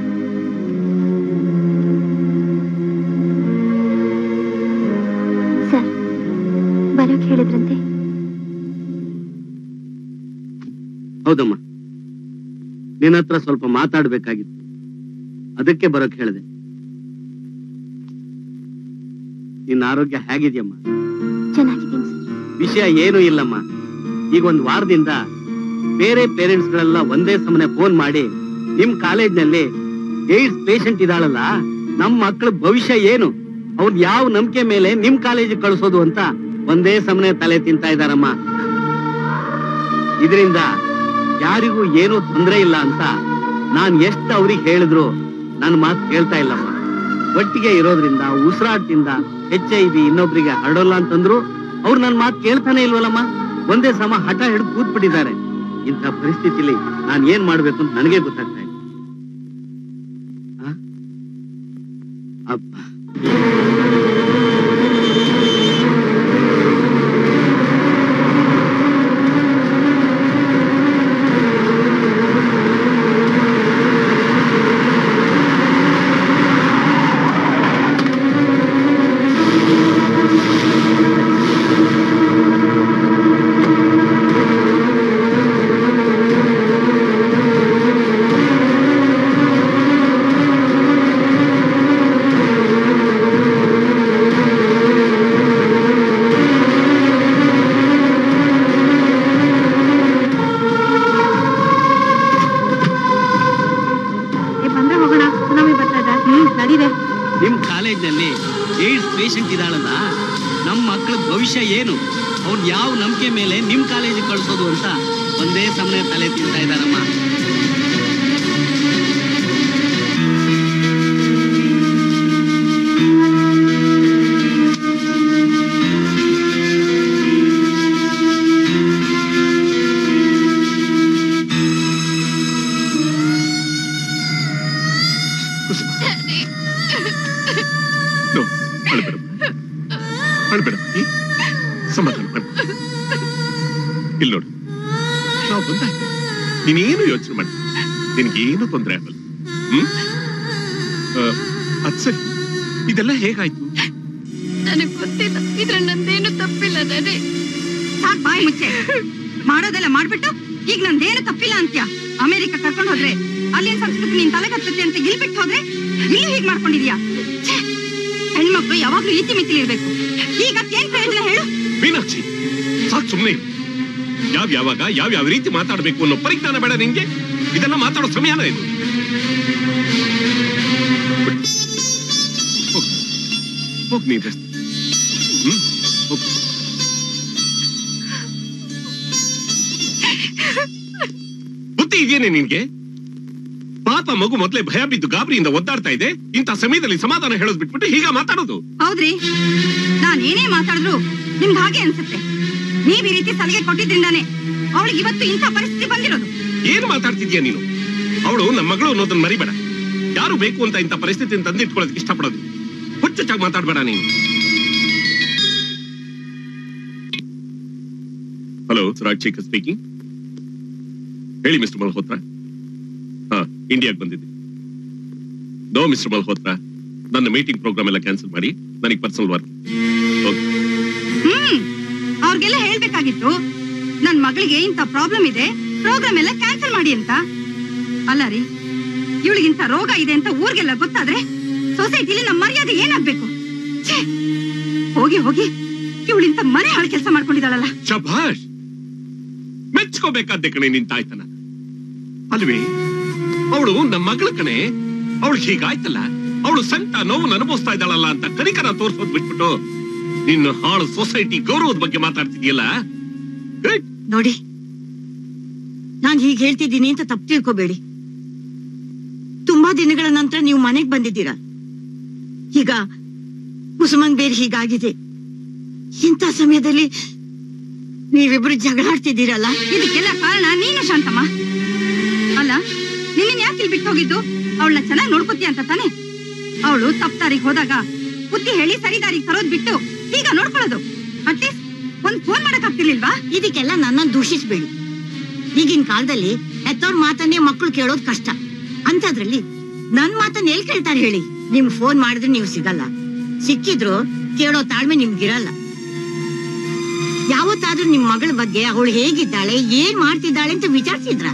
ಸರ್ ಬರೋಕ್ ಹೇಳಿದ್ರಂತೆ ಹೌದಮ್ಮ ನಿನ್ನ ಹತ್ರ ಸ್ವಲ್ಪ ಮಾತಾಡ್ಬೇಕಾಗಿತ್ತು ಅದಕ್ಕೆ ಬರೋಕ್ ಹೇಳಿದೆ ನಿನ್ನ ಆರೋಗ್ಯ ಹೇಗಿದ್ಯಮ್ಮ ಚೆನ್ನಾಗಿದ್ದೀನಿ ಸರ್ ವಿಷಯ ಏನೂ ಇಲ್ಲಮ್ಮ ಈಗ ಒಂದ್ ವಾರದಿಂದ ಬೇರೆ ಪೇರೆಂಟ್ಸ್ ಗಳೆಲ್ಲ ಒಂದೇ ಸಮನೆ ಫೋನ್ ಮಾಡಿ ನಿಮ್ ಕಾಲೇಜ್ನಲ್ಲಿ ಏಡ್ಸ್ ಪೇಷಂಟ್ ಇದಾಳಲ್ಲ ನಮ್ ಮಕ್ಕಳ ಭವಿಷ್ಯ ಏನು ಅವ್ನ್ ಯಾವ ನಂಬಿಕೆ ಮೇಲೆ ನಿಮ್ ಕಾಲೇಜಿಗೆ ಕಳಿಸೋದು ಅಂತ ಒಂದೇ ಸಮನೆ ತಲೆ ತಿಂತಾ ಇದಾರಮ್ಮ ಇದರಿಂದ ಯಾರಿಗೂ ಏನೂ ತೊಂದರೆ ಇಲ್ಲ ಅಂತ ನಾನ್ ಎಷ್ಟು ಅವ್ರಿಗೆ ಹೇಳಿದ್ರು ನನ್ನ ಮಾತು ಕೇಳ್ತಾ ಇಲ್ಲಮ್ಮ ಒಟ್ಟಿಗೆ ಇರೋದ್ರಿಂದ ಉಸಿರಾಟದಿಂದ ಎಚ್ ಐ ವಿ ಇನ್ನೊಬ್ರಿಗೆ ಹರಡೋಲ್ಲ ಅಂತಂದ್ರು ಅವ್ರು ನನ್ನ ಮಾತು ಕೇಳ್ತಾನೆ ಇಲ್ವಲ್ಲಮ್ಮ ಒಂದೇ ಸಮ ಹಠ ಹಿಡಿದು ಕೂತ್ಬಿಟ್ಟಿದ್ದಾರೆ ಇಂಥ ಪರಿಸ್ಥಿತಿಲಿ ನಾನ್ ಏನ್ ಮಾಡ್ಬೇಕು ಅಂತ ನನಗೆ ಗೊತ್ತಾಗ್ತಾ ಇಲ್ಲ ಆ? ಅಪ್ಪ ಏ, ಬಂದ್ರೆ ಹೋಗೋಣ ಸುನಾಮಿ ಬರ್ತಾ ಇದೆ ಹ್ಮ್ ನಡೀರೆ ನಿಮ್ ಕಾಲೇಜ್ನಲ್ಲಿ ಏಡ್ಸ್ ಪೇಷಂಟ್ ಇದಾಳಲ್ಲ ನಮ್ ಮಕ್ಕಳ ಭವಿಷ್ಯ ಏನು ಅವ್ರು ಯಾವ ನಂಬಿಕೆ ಮೇಲೆ ನಿಮ್ ಕಾಲೇಜಿಗೆ ಕಳ್ಸೋದು ಅಂತ ಒಂದೇ ಸಮನೆ ತಲೆ ತಿಂತಾ ಇದಾರಮ್ಮ ನೋ ಅಳ್ಬೇಡ ಅಳ್ಬೇಡ ಈ ಸಮಾಧಾನ ಮಾಡು ಇಲ್ಲಿ ನೋಡು ನಾವು ಬಂದಾಯ್ತು ನೀನೇನು ಯೋಚನೆ ಮಾಡ ನಿನ್ಗೇನು ತೊಂದರೆ ಆಗಲ್ಲ ಹ್ಮ್ ಆ, ಅದ್ ಸರಿ ಇದೆಲ್ಲ ಹೇಗಾಯ್ತು ನನಗ್ ಗೊತ್ತಿಲ್ಲ ಇದ್ರಲ್ಲಿ ನಂದೇನು ತಪ್ಪಿಲ್ಲ ನಾನೇ ಸಾಕ್ ಬಾಯಿ ಮುಚ್ಚೆ ಮಾಡೋದೆಲ್ಲ ಮಾಡ್ಬಿಟ್ಟು ಈಗ ನಂದೇನು ತಪ್ಪಿಲ್ಲ ಅಂತ್ಯ ಅಮೆರಿಕ ಕರ್ಕೊಂಡು ಹೋದ್ರೆ ಅಲ್ಲಿನ ಸಂಸ್ಕೃತಿ ನೀನ್ ತಲೆಗತ್ತತೆ ಅಂತ ಇಲ್ಲಿ ಬಿಟ್ಟು ಹೋದ್ರೆ ಇಲ್ಲಿ ಹೀಗ್ ಮಾಡ್ಕೊಂಡಿದ್ಯಾ ಛೆ! ಹೆಣ್ಮಕ್ಳು ಯಾವಾಗ್ಲೂ ಇತಿ ಮಿತಿಲಿ ಇರ್ಬೇಕು ಈಗ ಏನ್ ಪ್ರಯೋಜನ ಹೇಳು ಮೀನಾಕ್ಷಿ ಸಾಕ್ ಸುಮ್ನೆ ಇರು. ಯಾವ್ ಯಾವಾಗ ಯಾವ್ ಯಾವ ರೀತಿ ಮಾತಾಡ್ಬೇಕು ಅನ್ನೋ ಪರಿಜ್ಞಾನ ಬೇಡ ನಿಂಗೆ ಇದೆಲ್ಲ ಮಾತಾಡೋ ಸಮಯನ ಇದು ಹೋಗ್. ಹೋಗ್ ನೀನ್ rest. ಹ್ಮ್ ಹೋಗ್. ಬುದ್ಧಿ ಇದೆಯೇನೆ ನಿನ್ಗೆ ಪಾಪ ಮಗು ಮೊದ್ಲೇ ಭಯ ಬಿದ್ದು ಗಾಬರಿಯಿಂದ ಒದ್ದಾಡ್ತಾ ಇದೆ ಇಂಥ ಸಮಯದಲ್ಲಿ ಸಮಾಧಾನ ಹೇಳೋದ್ ಬಿಟ್ಬಿಟ್ಟು ಹೀಗ ಮಾತಾಡೋದು ಹೌದ್ರಿ ನಾನ್ ಏನೇ ಮಾತಾಡಿದ್ರು ನಿಮ್ಗೆ ಹಾಗೆ ಅನ್ಸುತ್ತೆ ನೀವ್ ಈ ರೀತಿ ಸಲಹೆ ಕೊಟ್ಟಿದ್ರಿಂದಾನೆ ಅವಳಿಗೆ ಇವತ್ತು ಇಂಥ ಪರಿಸ್ಥಿತಿ ಬಂದಿರೋದು ಏನ್ ಮಾತಾಡ್ತಿದ್ಯಾ ನೀನು ಅವಳು ನಮ್ಮ ಮಗಳು ಅನ್ನೋದನ್ನ ಮರಿಬೇಡ ಯಾರು ಬೇಕು ಅಂತ ಇಂಥ ಪರಿಸ್ಥಿತಿಯನ್ನು ತಂದಿಟ್ಕೊಳ್ಳೋದಕ್ಕೆ ಇಷ್ಟಪಡೋದು ಹುಚ್ಚುಚ್ಚಾಗಿ ಮಾತಾಡ್ಬೇಡ ನೀನು ಹಲೋ ರಾಜ್ ಶೇಖರ್ ಸ್ಪೀಕಿಂಗ್ ಹೇಳಿ ಮಿಸ್ಟರ್ ಮಲ್ಹೋತ್ರ ಹಾ ಇಂಡಿಯಾಗೆ ಬಂದಿದ್ದೆ ನೋ ಮಿಸ್ಟರ್ ಮಲ್ಹೋತ್ರ ನನ್ನ ಮೀಟಿಂಗ್ ಪ್ರೋಗ್ರಾಮ್ ಎಲ್ಲ ಕ್ಯಾನ್ಸಲ್ ಮಾಡಿ ನನಗೆ ಪರ್ಸನಲ್ ವರ್ಕ್ ಹ್ಮ್ ಅವ್ರಿಗೆಲ್ಲ ಹೇಳ್ಬೇಕಾಗಿತ್ತು ನನ್ ಮಗಳಿಗೆ ಇಂಥ ಪ್ರಾಬ್ಲಮ್ ಇದೆ ಪ್ರೋಗ್ರಾಮ್ ಎಲ್ಲ ಕ್ಯಾನ್ಸಲ್ ಮಾಡಿ ಅಂತ ಅಲ್ಲ ರೀ ಇವಳಿಗಿಂತ ರೋಗ ಇದೆ ಅಂತ ಊರ್ಗೆಲ್ಲ ಗೊತ್ತಾದ್ರೆ ಸೊಸೈಟಿಲಿ ನಮ್ಮ ಮರ್ಯಾದೆ ಏನಾಗ್ಬೇಕು ಛೇ, ಹೋಗಿ ಹೋಗಿ ಇವಳಿಂತ ಮನೆ ಹಾಳು ಕೆಲಸ ಮಾಡ್ಕೊಂಡಿದ್ದಾಳಲ್ಲ ಶಭಾಷ್ ಮೆಚ್ಕೋಬೇಕಾದ್ದೆ ಕಣೆ ನಿನ್ ತಾಯ್ತನ ಅಲ್ವೇ ಅವಳು ನಮ್ಮ ಮಗಳ ಕಣೆ ಅವಳು ಹೀಗಾಯ್ತಲ್ಲ ಅವಳು ಸಂಕಟ ನೋವು ಅನುಭವಿಸ್ತಾ ಇದ್ದಾಳಲ್ಲ ಅಂತ ಕನಿಕರ ತೋರ್ಸೋದ್ ಬಿಟ್ಬಿಟ್ಟು ನಿನ್ನ ಹಾಳು ಸೊಸೈಟಿ ಗೌರವದ ಬಗ್ಗೆ ಮಾತಾಡ್ತಿದ್ಯಲ್ಲ ಗುಡ್ ನೋಡಿ ನಾನ್ ಹೀಗೆ ಹೇಳ್ತಿದ್ದೀನಿ ಅಂತ ತಪ್ಪು ತಿಳ್ಕೊಬೇಡಿ ತುಂಬಾ ದಿನಗಳ ನಂತರ ನೀವು ಮನೆಗ್ ಬಂದಿದ್ದೀರಾ ಈಗ ಕುಸುಮಂಗ್ ಬೇರೆ ಹೀಗಾಗಿದೆ ಇಂಥ ಸಮಯದಲ್ಲಿ ನೀವಿಬ್ರು ಜಗಳಾಡ್ತಿದ್ದೀರಲ್ಲ ಇದಕ್ಕೆಲ್ಲ ಕಾರಣ ನೀನು ಶಾಂತಮ್ಮ ಅಲ್ಲ ನಿನ್ನ ಯಾಕೆ ಇಲ್ಲಿ ಬಿಟ್ಟು ಹೋಗಿದ್ದು ಅವಳನ್ನ ಚೆನ್ನಾಗಿ ನೋಡ್ಕೋತೀಯ ಅಂತ ತಾನೆ ಅವಳು ತಪ್ಪು ದಾರಿಗೆ ಹೋದಾಗ ಬುದ್ಧಿ ಹೇಳಿ ಸರಿ ದಾರಿಗೆ ತರೋದ್ ಬಿಟ್ಟು ಈಗ ನೋಡ್ಕೊಳ್ಳೋದು ಅಟ್ಲೀಸ್ಟ್ ಒಂದ್ ಫೋನ್ ಮಾಡಕ್ ಆಗ್ತಿರ್ಲಿಲ್ವಾ ಇದಕ್ಕೆಲ್ಲ ನನ್ನ ದೂಷಿಸ್ಬೇಡಿ ಈಗಿನ ಕಾಲದಲ್ಲಿ ಹೆತ್ತವ್ರ ಮಾತನ್ನೇ ಮಕ್ಕಳು ಕೇಳೋದು ಕಷ್ಟ ಅಂತದ್ರಲ್ಲಿ ನನ್ ಮಾತನ್ನ ಎಲ್ ಕೇಳ್ತಾರೆ ಹೇಳಿ ನಿಮ್ ಫೋನ್ ಮಾಡಿದ್ರೆ ನೀವು ಸಿಗಲ್ಲ ಸಿಕ್ಕಿದ್ರು ಕೇಳೋ ತಾಳ್ಮೆ ನಿಮ್ಗಿರಲ್ಲ ಯಾವತ್ತಾದ್ರೂ ನಿಮ್ ಮಗಳ ಬಗ್ಗೆ ಅವಳು ಹೇಗಿದ್ದಾಳೆ ಏನ್ ಮಾಡ್ತಿದ್ದಾಳೆ ಅಂತ ವಿಚಾರಿಸಿದ್ರ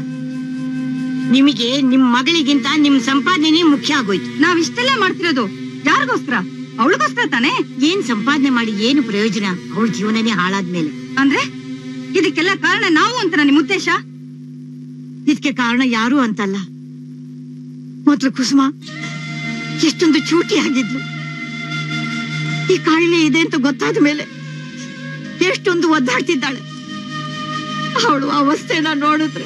ನಿಮಗೆ ನಿಮ್ ಮಗಳಿಗಿಂತ ನಿಮ್ ಸಂಪಾದನೆ ಮುಖ್ಯ ಆಗೋಯ್ತು ನಾವ್ ಇಷ್ಟೆಲ್ಲ ಮಾಡ್ತಿರೋದು ಯಾರಿಗೋಸ್ಕರ ಅವಳಿಗೋಸ್ಕರ ತಾನೇ ಏನ್ ಸಂಪಾದನೆ ಮಾಡಿ ಏನು ಪ್ರಯೋಜನ ಅವಳ ಜೀವನನೇ ಹಾಳಾದ್ಮೇಲೆ ಅಂದ್ರೆ ಇದಕ್ಕೆಲ್ಲ ಕಾರಣ ನಾವು ಅಂತ ನಿಮ್ ಉದ್ದೇಶ ಇದಕ್ಕೆ ಕಾರಣ ಯಾರು ಅಂತಲ್ಲ ಮೊದ್ಲು ಕುಸುಮ ಎಷ್ಟೊಂದು ಚೂಟಿ ಆಗಿದ್ಲು ಈ ಕಾಯಿಲೆ ಇದೆ ಅಂತ ಗೊತ್ತಾದ ಮೇಲೆ ಎಷ್ಟೊಂದು ಒದ್ದಾಡ್ತಿದ್ದಾಳೆ ಅವಳು ಅವಸ್ಥೆನ ನೋಡಿದ್ರೆ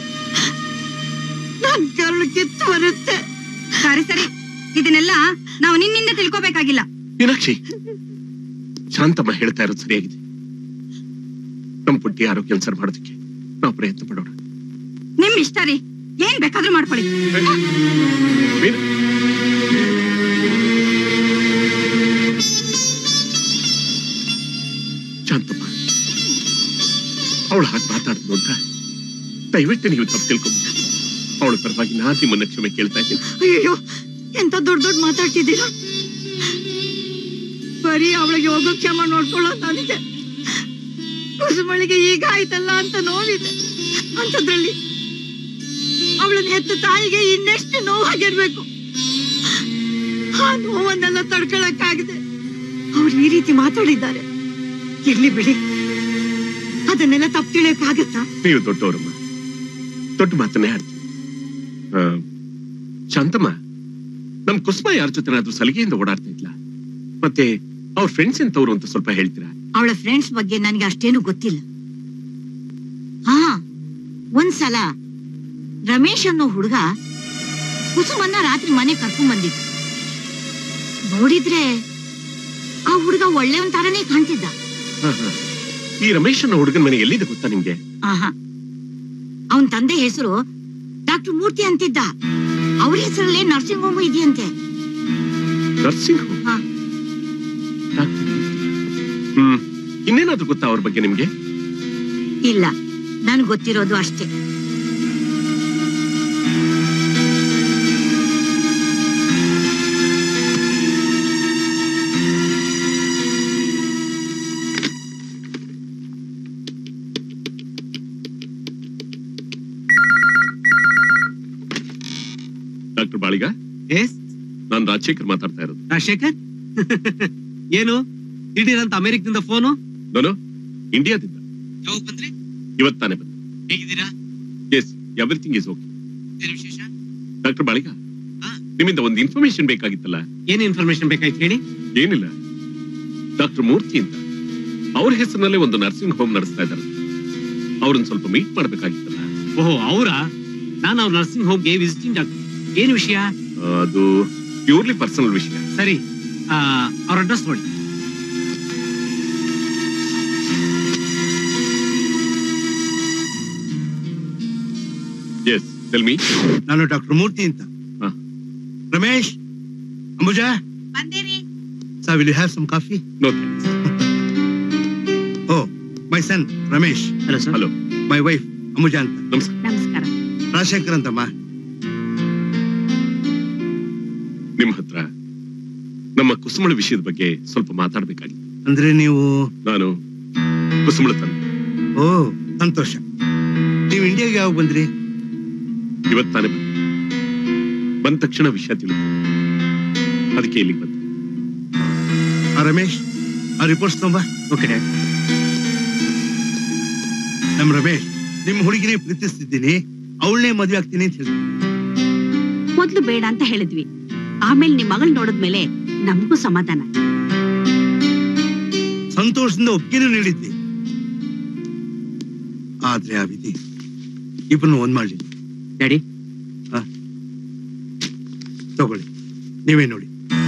ನನ್ ಕರುಳು ಕಿತ್ತು ಬರುತ್ತೆ ಸರಿ ಸರಿ ಇದನ್ನೆಲ್ಲ ನಾವು ನಿನ್ನಿಂದ ತಿಳ್ಕೊಬೇಕಾಗಿಲ್ಲ ಮೀನಾಕ್ಷಿ ಶಾಂತಮ್ಮ ಹೇಳ್ತಾ ಇರೋದು ಸರಿಯಾಗಿದೆ ನಮ್ಮ ಪುಟ್ಟಿ ಆರೋಗ್ಯ ಸರ್ ಮಾಡೋದಕ್ಕೆ ನಾವು ಪ್ರಯತ್ನ ಪಡೋಣ ನಿಮ್ ಇಷ್ಟ ರೀ ಏನ್ ಬೇಕಾದ್ರೂ ಮಾಡ್ಕೊಳ್ಳಿ ಮೀನ- ಶಾಂತಮ್ಮ ಅವಳು ಹಾಗೆ ಮಾತಾಡಿದ್ಲು ಅಂತ ದಯವಿಟ್ಟು ನೀವು ತಪ್ಪು ತಿಳ್ಕೊಂಡು ಅವಳ ಪರವಾಗಿ ನಾನು ನಿಮ್ಮನ್ನ ಕ್ಷಮೆ ಕೇಳ್ತಾ ಇದ್ದೀನಿ ಅಯ್ಯೋ ಎಂತ ದೊಡ್ಡ ದೊಡ್ಡ ಮಾತಾಡ್ತಿದ್ದೀರಾ ಬರೀ ಅವಳಿಗೆ ಯೋಗಕ್ಷೇಮ ನೋಡ್ಕೊಳ್ಳೋದು ನನಗೆ ಕುಸುಮಳಿಗೆ ಈಗ ಆಯ್ತಲ್ಲ ಅಂತ ನೋವಿದೆ ಅಂತದ್ರಲ್ಲಿ ಅವಳನ್ನ ಹೆತ್ತ ತಾಯಿಗೆ ಇನ್ನೆಷ್ಟು ನೋವಾಗಿರ್ಬೇಕು ಆ ನೋವನ್ನೆಲ್ಲ ತಡ್ಕೊಳಕ್ಕಾಗಿದೆ ಅವ್ರು ಈ ರೀತಿ ಮಾತಾಡಿದ್ದಾರೆ ಇರ್ಲಿ ಬಿಡಿ ಅದನ್ನೆಲ್ಲ ತಪ್ಪು ತಿಳಿಯಕ್ಕಾಗತ್ತಾ ನೀವು ದೊಡ್ಡವರಮ್ಮ ದೊಡ್ಡ ಮಾತನ್ನೇ ಆಡ್ತೀವಿ ಆ, ಶಾಂತಮ್ಮ ನಮ್ ಕುಸುಮ ಯಾರ ಜೊತೆನಾದ್ರೂ ಸಲಿಗೆಯಿಂದ ಓಡಾಡ್ತಾ ಇದ್ಲ ಮತ್ತೆ ಅವ್ರ ಫ್ರೆಂಡ್ಸ್ ಎಂತವ್ರು ಅಂತ ಸ್ವಲ್ಪ ಹೇಳ್ತೀರಾ ಅವಳ ಫ್ರೆಂಡ್ಸ್ ಬಗ್ಗೆ ನನಗೆ ಅಷ್ಟೇನು ಗೊತ್ತಿಲ್ಲ ಹಾ ಒಂದ್ಸಲ ರಮೇಶ್ ಅನ್ನೋ ಹುಡುಗ ಕುಸುಮನ್ನ ರಾತ್ರಿ ಮನೆ ಕರ್ಕೊಂಡ್ ಬಂದಿದ್ದ ನೋಡಿದ್ರೆ ಆ ಹುಡುಗ ಒಳ್ಳೆಯವನ್ ತರನೇ ಕಾಣ್ತಿದ್ದ ಹಾ, ಹಾ. ಈ ರಮೇಶ್ ಅನ್ನೋ ಹುಡುಗನ ಮನೆ ಎಲ್ಲಿದೆ ಗೊತ್ತಾ ನಿಮ್ಗೆ ಆಹಾ ಅವನ್ ತಂದೆ ಹೆಸರು ಡಾಕ್ಟರ್ ಮೂರ್ತಿ ಅಂತಿದ್ದ ಅವ್ರ ಹೆಸರಲ್ಲೇ ನರ್ಸಿಂಗ್ ಹೋಮ್ ಇದೆಯಂತೆ ನರ್ಸಿಂಗ್ ಹೋಮ್ ಹಾ. ಹ್ಮ್ ಇನ್ನೇನಾದ್ರೂ ಗೊತ್ತಾ ಅವ್ರ ಬಗ್ಗೆ ನಿಮ್ಗೆ ಇಲ್ಲ ನನ್ಗೆ ಗೊತ್ತಿರೋದು ಅಷ್ಟೇ ಡಾಕ್ಟರ್ ಬಾಳಿಗ ಎಸ್ ನಾನ್ ರಾಜಶೇಖರ್ ಮಾತಾಡ್ತಾ ಇರೋದು ರಾಜಶೇಖರ್ ಏನು ದಿಢೀರಂತ ಅಮೆರಿಕದಿಂದ ಫೋನು ನಾನು ಇಂಡಿಯಾದಿಂದ ಇವತ್ತಾನೆ ಬಂದೆ ಹೇಗಿದ್ದೀರಾ ಎಸ್ ಎವ್ರಿಥಿಂಗ್ ಇಸ್ ಓಕೆ ಏನು ವಿಶೇಷ ಡಾಕ್ಟರ್ ಬಾಳಿಗ ನಿಮ್ಮಿಂದ ಒಂದು ಇನ್ಫಾರ್ಮೇಶನ್ ಬೇಕಾಗಿತ್ತಲ್ಲ ಏನ್ ಇನ್ಫಾರ್ಮೇಶನ್ ಬೇಕಾಯ್ತು ಹೇಳಿ ಏನಿಲ್ಲ ಡಾಕ್ಟರ್ ಮೂರ್ತಿ ಅಂತ ಅವ್ರ ಹೆಸರಿನಲ್ಲೇ ಒಂದು ನರ್ಸಿಂಗ್ ಹೋಮ್ ನಡೆಸ್ತಾ ಇದ್ದಾರೆ ಅವ್ರನ್ನ ಸ್ವಲ್ಪ ಮೀಟ್ ಮಾಡ್ಬೇಕಾಗಿತ್ತಲ್ಲ ಓಹೋ ಅವರಾ ನಾನು ಅವ್ರ ನರ್ಸಿಂಗ್ ಹೋಮ್ಗೆ ವಿಸಿಟಿಂಗ್ ಡಾಕ್ಟರ್ ಏನ್ ವಿಷಯ ಅದು ಪ್ಯೂರ್ಲಿ ಪರ್ಸನಲ್ ವಿಷಯ ಸರಿ ಆ, ಅವ್ರ ಅಡ್ರೆಸ್ ನೋಡಿ ಎಸ್ ಟೆಲ್ ಮೀ ನಾನು ಡಾಕ್ಟರ್ ಮೂರ್ತಿ ಅಂತ Ramesh Ambuja sir will you have some coffee no oh my son Ramesh hello sir hello my wife Ambuja ಅಂತ ನಮಸ್ಕಾರ ನಮಸ್ಕಾರ ರಾಜಶೇಖರ್ ಅಂತಮ್ಮ ನಿಮ್ ಹತ್ರ ನಮ್ಮ ಕುಸುಮಳ ವಿಷಯದ ಬಗ್ಗೆ ಸ್ವಲ್ಪ ಮಾತಾಡ್ಬೇಕಾಗಿತ್ತು ಅಂದ್ರೆ ನೀವು ನಾನು ಕುಸುಮಳ ತಂದೆ ಓ ಸಂತೋಷ ನೀವು ಇಂಡಿಯಾಗೆ ಯಾವಾಗ ಬಂದ್ರಿ ಇವತ್ ತಾನೇ ಬಂದೆ ಬಂದ ತಕ್ಷಣ ವಿಷಯ ತಿಳಿದು ಅದಕ್ಕೆ ಇಲ್ಲಿಗೆ ಬಂದೆ ಆ ರಮೇಶ್ ಆ ರಿಪೋರ್ಟ್ಸ್ ತೊಂಬ ಓಕೆ ಡ್ಯಾಡ್ ನಮ್ ರಮೇಶ್ ನಿಮ್ ಹುಡುಗಿನೇ ಪ್ರೀತಿಸ್ತಿದ್ದೀನಿ ಅವಳನ್ನೇ ಮದ್ವೆ ಆಗ್ತೀನಿ ಅಂತ ಹೇಳಿ ಮೊದ್ಲು ಬೇಡ ಅಂತ ಹೇಳಿದ್ವಿ ಆಮೇಲೆ ನಿಮ್ ಮಗಳ್ ನೋಡಿದ್ಮೇಲೆ ನಮಗೂ ಸಮಾಧಾನ ಸಂತೋಷದಿಂದ ಒಪ್ಪಿಗೆನೂ ನೀಡಿದ್ವಿ ಆದ್ರೆ ಆ ವಿಧಿ ಇಬ್ಬರನ್ನು ಒಂದ್ ಮಾಡ್ಲಿ ಡ್ಯಾಡಿ ತಗೊಳ್ಳಿ ನೀವೇ ನೋಡಿ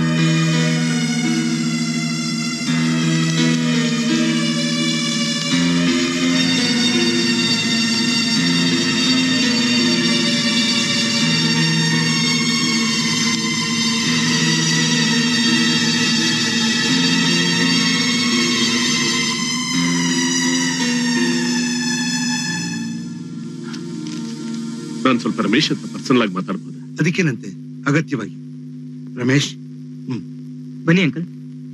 ನಾನು ಸ್ವಲ್ಪ ರಮೇಶ್ ಹತ್ರ ಪರ್ಸನಲ್ ಆಗಿ ಮಾತಾಡ್ಬೋದು ಅದಕ್ಕೇನಂತೆ ಅಗತ್ಯವಾಗಿ ರಮೇಶ್ ಬನ್ನಿ ಅಂಕಲ್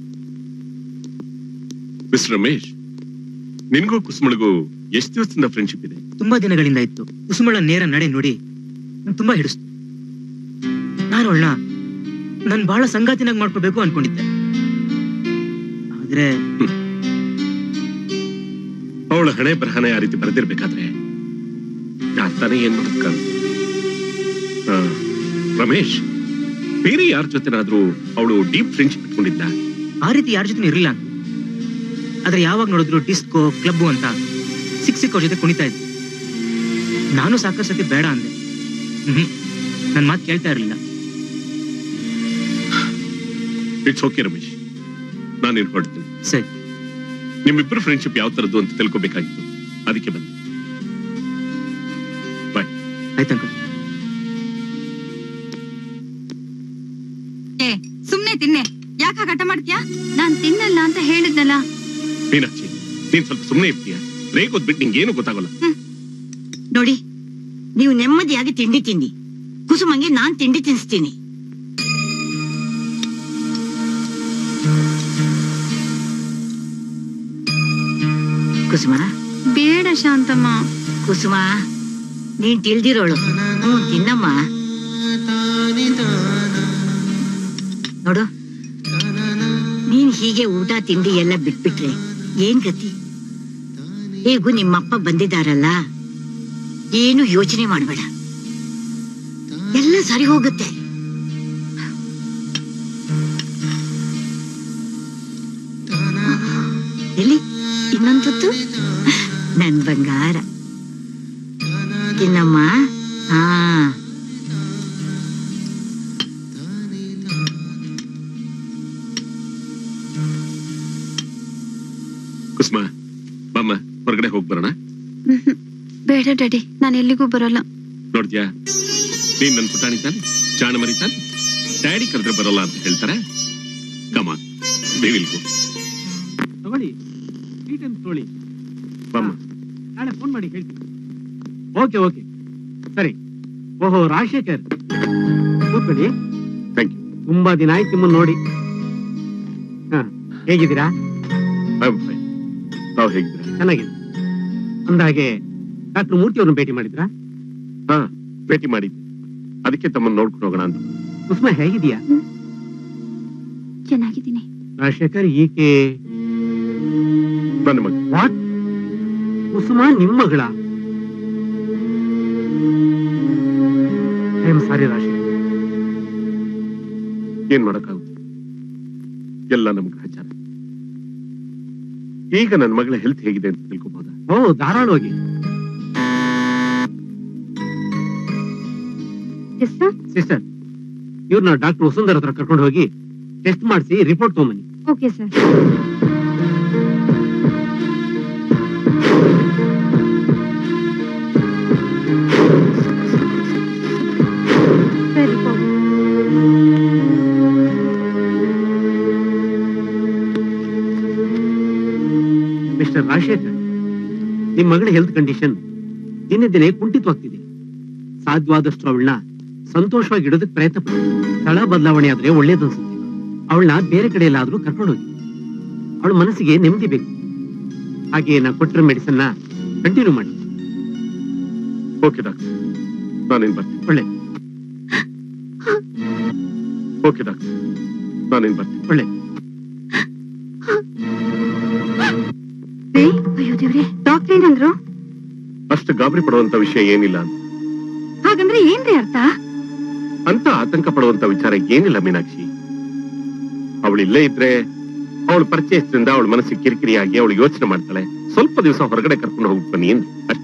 ಮಿಸ್ಟರ್ ರಮೇಶ್ ನಿನ್ಗೂ ಕುಸುಮಳಿಗೂ ಎಷ್ಟು ದಿವಸದಿಂದ ಫ್ರೆಂಡ್ಶಿಪ್ ಇದೆ ತುಂಬಾ ದಿನಗಳಿಂದ ಇತ್ತು ಕುಸುಮಳ ನೇರ ನಡೆ ನೋಡಿ ನಂಗೆ ತುಂಬಾ ಹಿಡಿಸ್ತು ನಾನು ಅವಳನ್ನ ನಾನು ಬಹಳ ಸಂಗಾತಿನಾಗಿ ಮಾಡ್ಕೋಬೇಕು ಅನ್ಕೊಂಡಿದ್ದೆ ಆದ್ರೆ ಅವಳ ಹಣೆ ಬರಹನೆ ಆ ರೀತಿ ಬರೆದಿರ್ಬೇಕಾದ್ರೆ ಯಾರ್ ತಾನೇ ಏನ್ ಮಾಡಕ್ಕ ರಮೇಶ್ ಬೇರೆ ಯಾರ ಜೊತೆನಾದ್ರೂ ಅವಳು ಡೀಪ್ ಫ್ರೆಂಡ್ಶಿಪ್ ಇಟ್ಕೊಂಡಿದ್ದ ಆ ರೀತಿ ಯಾರ ಜೊತೆ ಇರಲಿಲ್ಲ ಅಂಕಲ್ ಆದ್ರೆ ಯಾವಾಗ ನೋಡಿದ್ರು ಡಿಸ್ಕೋ ಕ್ಲಬ್ ಅಂತ ಸಿಕ್ ಸಿಕ್ಕವ್ರ ಜೊತೆ ಕುಣಿತಾ ಇದ್ದೆ ನಾನು ಸಾಕಷ್ಟು ಸತಿ ಬೇಡ ಅಂದೆ ಹ್ಮ್ ನನ್ ಮಾತು ಕೇಳ್ತಾ ಇರಲಿಲ್ಲ ಇಟ್ಸ್ ಓಕೆ ರಮೇಶ್ ನಾನೇನ್ ಹೊರಡ್ತೀನಿ ಸರಿ ನಿಮ್ಮಿಬ್ಬರು ಫ್ರೆಂಡ್ಶಿಪ್ ಯಾವ ತರದ್ದು ಅಂತ ತಿಳ್ಕೊಬೇಕಾಗಿತ್ತು ಅದಕ್ಕೆ ಬಂದೆ ಬಾಯ್ ಆಯ್ತು ಅಂಕಲ್ ಏ ಸುಮ್ನೆ ತಿನ್ನೆ ಯಾಕ ಹಠ ಮಾಡ್ತೀಯಾ ನಾನ್ ತಿನ್ನಲ್ಲ ಅಂತ ಹೇಳಿದ್ನಲ್ಲ ಮೀನಾಕ್ಷಿ ನೀನ್ ಸ್ವಲ್ಪ ಸುಮ್ಮನೆ ಇರ್ತೀಯ ರೇಗೋದ್ ಬಿಟ್ಟು ನಿಂಗೇನು ಗೊತ್ತಾಗಲ್ಲ ನೋಡಿ ನೀವು ನೆಮ್ಮದಿಯಾಗಿ ತಿಂಡಿ ತಿಂದಿ ಕುಸುಮಂಗೆ ನಾನ್ ತಿಂಡಿ ತಿನ್ನಿಸ್ತೀನಿ ಕುಸುಮ ಬೇಡ ಶಾಂತಮ್ಮ ಕುಸುಮ ನೀನ್ ತಿಳ್ದಿರೋಳು ಹ್ಞೂ ತಿನ್ನಮ್ಮ ನೋಡು ನೀನ್ ಹೀಗೆ ಊಟ ತಿಂಡಿ ಎಲ್ಲ ಬಿಟ್ಬಿಟ್ರೆ ಏನ್ ಗತಿ ಹೇಗೂ ನಿಮ್ಮಪ್ಪ ಬಂದಿದಾರಲ್ಲ ಏನು ಯೋಚನೆ ಮಾಡ್ಬೇಡ ಎಲ್ಲ ಸರಿ ಹೋಗುತ್ತೆ ಎಲ್ಲಿ ಇನ್ನೊಂದ್ ತುತ್ತು ನನ್ ಬಂಗಾರ ತಿನ್ನಮ್ಮ ಹಾ ಕುಸುಮ ಬಾಮ್ಮ ಹೊರಗಡೆ ಹೋಗ್ ಬರೋಣ ಬೇಡ ಡ್ಯಾಡಿ ನಾನು ಎಲ್ಲಿಗೂ ಬರಲ್ಲ ನೋಡ್ದ್ಯಾ ನೀನ್ ನನ್ ಪುಟಾಣಿ ತಾನೆ ಚಾಣ ಮರಿತಾನೆ ಡ್ಯಾಡಿ ಕರೆದ್ರೆ ಬರಲ್ಲ ಅಂತ ಹೇಳ್ತಾರೆ ಕಮ ದೇವಿಲ್ಗು ತಗೊಳ್ಳಿ ಸ್ವೀಟ್ ಅಂತ ತೊಗೊಳ್ಳಿ ಬಾಮ್ಮ ನಾಳೆ ಫೋನ್ ಮಾಡಿ ಹೇಳ್ತೀನಿ ಓಕೆ ಓಕೆ ಸರಿ ಓಹೋ ರಾಜಶೇಖರ್ ಕೂತ್ಕೊಳ್ಳಿ ಥ್ಯಾಂಕ್ ಯು ತುಂಬಾ ದಿನ ಆಯ್ತು ನಿಮ್ಮನ್ನ ನೋಡಿ ಹಾ ಹೇಗಿದ್ದೀರಾ ತಾವು ಹೇಗಿದ್ದೀರಾ ಚೆನ್ನಾಗಿದೆ ಅಂದಾಗೆ ಡಾಕ್ಟರ್ ಮೂರ್ತಿ ಅವ್ರನ್ನ ಭೇಟಿ ಮಾಡಿದ್ರಾ ಹಾ ಭೇಟಿ ಮಾಡಿದ್ದೆ ಅದಕ್ಕೆ ತಮ್ಮನ್ನ ನೋಡ್ಕೊಂಡು ಹೋಗೋಣ ಅಂತ ಕುಸುಮ ಹೇಗಿದೆಯಾ ಚೆನ್ನಾಗಿದ್ದೀನಿ ರಾಜಶೇಖರ್ ಈಕೆ ನನ್ನ ಮಗ ವಾಟ್ ಕುಸುಮ ನಿಮ್ಮ ಮಗಳ ಐ ಆಮ್ ಸಾರಿ ರಾಶಿ ಏನ್ ಮಾಡಕ್ಕಾಗುತ್ತೆ ಎಲ್ಲ ನಮ್ ಗ್ರಹಚಾರ ಈಗ ನನ್ನ ಮಗಳ ಹೆಲ್ತ್ ಹೇಗಿದೆ ಅಂತ ತಿಳ್ಕೊಬಹುದಾ ಓ ಧಾರಾಳವಾಗಿ ಸಿಸ್ಟರ್ ಇವ್ರನ್ನ ಡಾಕ್ಟರ್ ವಸುಂಧರ್ ಹತ್ರ ಕರ್ಕೊಂಡು ಹೋಗಿ ಟೆಸ್ಟ್ ಮಾಡಿಸಿ ರಿಪೋರ್ಟ್ ತಗೊಂಬನ್ನಿ ಓಕೆ ಸರ್ ಸರಿ ಹೋಗಿ ಮಿಸ್ಟರ್ ರಾಜಶೇಖರ್ ನಿಮ್ ಮಗಳ ಹೆಲ್ತ್ ಕಂಡೀಷನ್ ದಿನೇ ದಿನೇ ಕುಂಠಿತವಾಗ್ತಿದೆ ಸಾಧ್ಯವಾದಷ್ಟು ಅವಳನ್ನ ಸಂತೋಷವಾಗಿ ಇಡೋದಕ್ಕೆ ಪ್ರಯತ್ನ ಪಡಿ ಸ್ಥಳ ಬದಲಾವಣೆ ಆದ್ರೆ ಒಳ್ಳೇದು ಅನ್ಸುತ್ತೆ ಅವಳನ್ನ ಬೇರೆ ಕಡೆ ಎಲ್ಲಾದ್ರೂ ಕರ್ಕೊಂಡು ಹೋಗಿ ಅವಳ ಮನಸ್ಸಿಗೆ ನೆಮ್ಮದಿ ಬೇಕು ಹಾಗೆ ನಾ ಕೊಟ್ಟಿರೋ ಮೆಡಿಸನ್ ನ ಕಂಟಿನ್ಯೂ ಮಾಡಿ ಓಕೆ ಡಾಕ್ಟರ್ ನಾನೇನ್ ಬರ್ತೀನಿ ಒಳ್ಳೆ ಓಕೆ ಡಾಕ್ಟರ್ ನಾನೇನ್ ಬರ್ತೀನಿ ಒಳ್ಳೆ ಅಯ್ಯೋ ದೇವ್ರೆ ಡಾಕ್ಟರ್ ಏನಂದ್ರು ಅಷ್ಟು ಗಾಬರಿ ಪಡುವಂತ ವಿಷಯ ಏನಿಲ್ಲ ಅಂತ. ಹಾಗಂದ್ರೆ ಏನ್ರಿ ಅರ್ಥ ಅಂತ ಆತಂಕ ಪಡುವಂತ ವಿಚಾರ ಏನಿಲ್ಲ ಮೀನಾಕ್ಷಿ ಅವಳು ಇಲ್ಲೇ ಇದ್ರೆ ಅವಳ ಪರಿಚಯದಿಂದ ಅವಳ ಮನಸ್ಸಿಗೆ ಕಿರಿಕಿರಿಯಾಗಿ ಅವಳು ಯೋಚನೆ ಮಾಡ್ತಾಳೆ ಸ್ವಲ್ಪ ದಿವಸ ಹೊರಗಡೆ ಕರ್ಕೊಂಡು ಹೋಗ್ಬಿಟ್ಟು ಬನ್ನಿ ಎಂದು ಅಷ್ಟೇ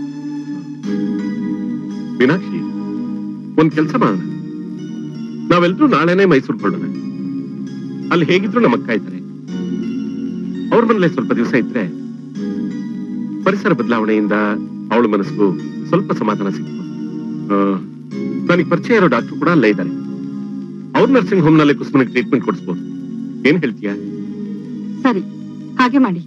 ಮೀನಾಕ್ಷಿ ಒಂದ್ ಕೆಲಸ ಮಾಡೋಣ ನಾವೆಲ್ಲರೂ ನಾಳೆನೆ ಮೈಸೂರು ಹೊರಡೋಣ ಅಲ್ಲಿ ಹೇಗಿದ್ರು ನಮ್ಮ ಅಕ್ಕ ಇದ್ದಾರೆ ಅವ್ರ ಮನೇಲೆ ಸ್ವಲ್ಪ ದಿವಸ ಇದ್ರೆ ಪರಿಸರ ಬದಲಾವಣೆಯಿಂದ ಅವಳ ಮನಸ್ಸಿಗೂ ಸ್ವಲ್ಪ ಸಮಾಧಾನ ಸಿಗ್ಬೋದು ನನಗೆ ಪರಿಚಯ ಇರೋ ಡಾಕ್ಟರ್ ಕೂಡ ಅಲ್ಲೇ ಇದ್ದಾರೆ ಅವ್ರ ನರ್ಸಿಂಗ್ ಹೋಮ್ ನಲ್ಲಿ ಕುಸುಮನಿಗೆ ಟ್ರೀಟ್ಮೆಂಟ್ ಕೊಡಿಸ್ಬೋದು ಏನ್ ಹೇಳ್ತೀಯಾ ಸರಿ ಹಾಗೆ ಮಾಡಿ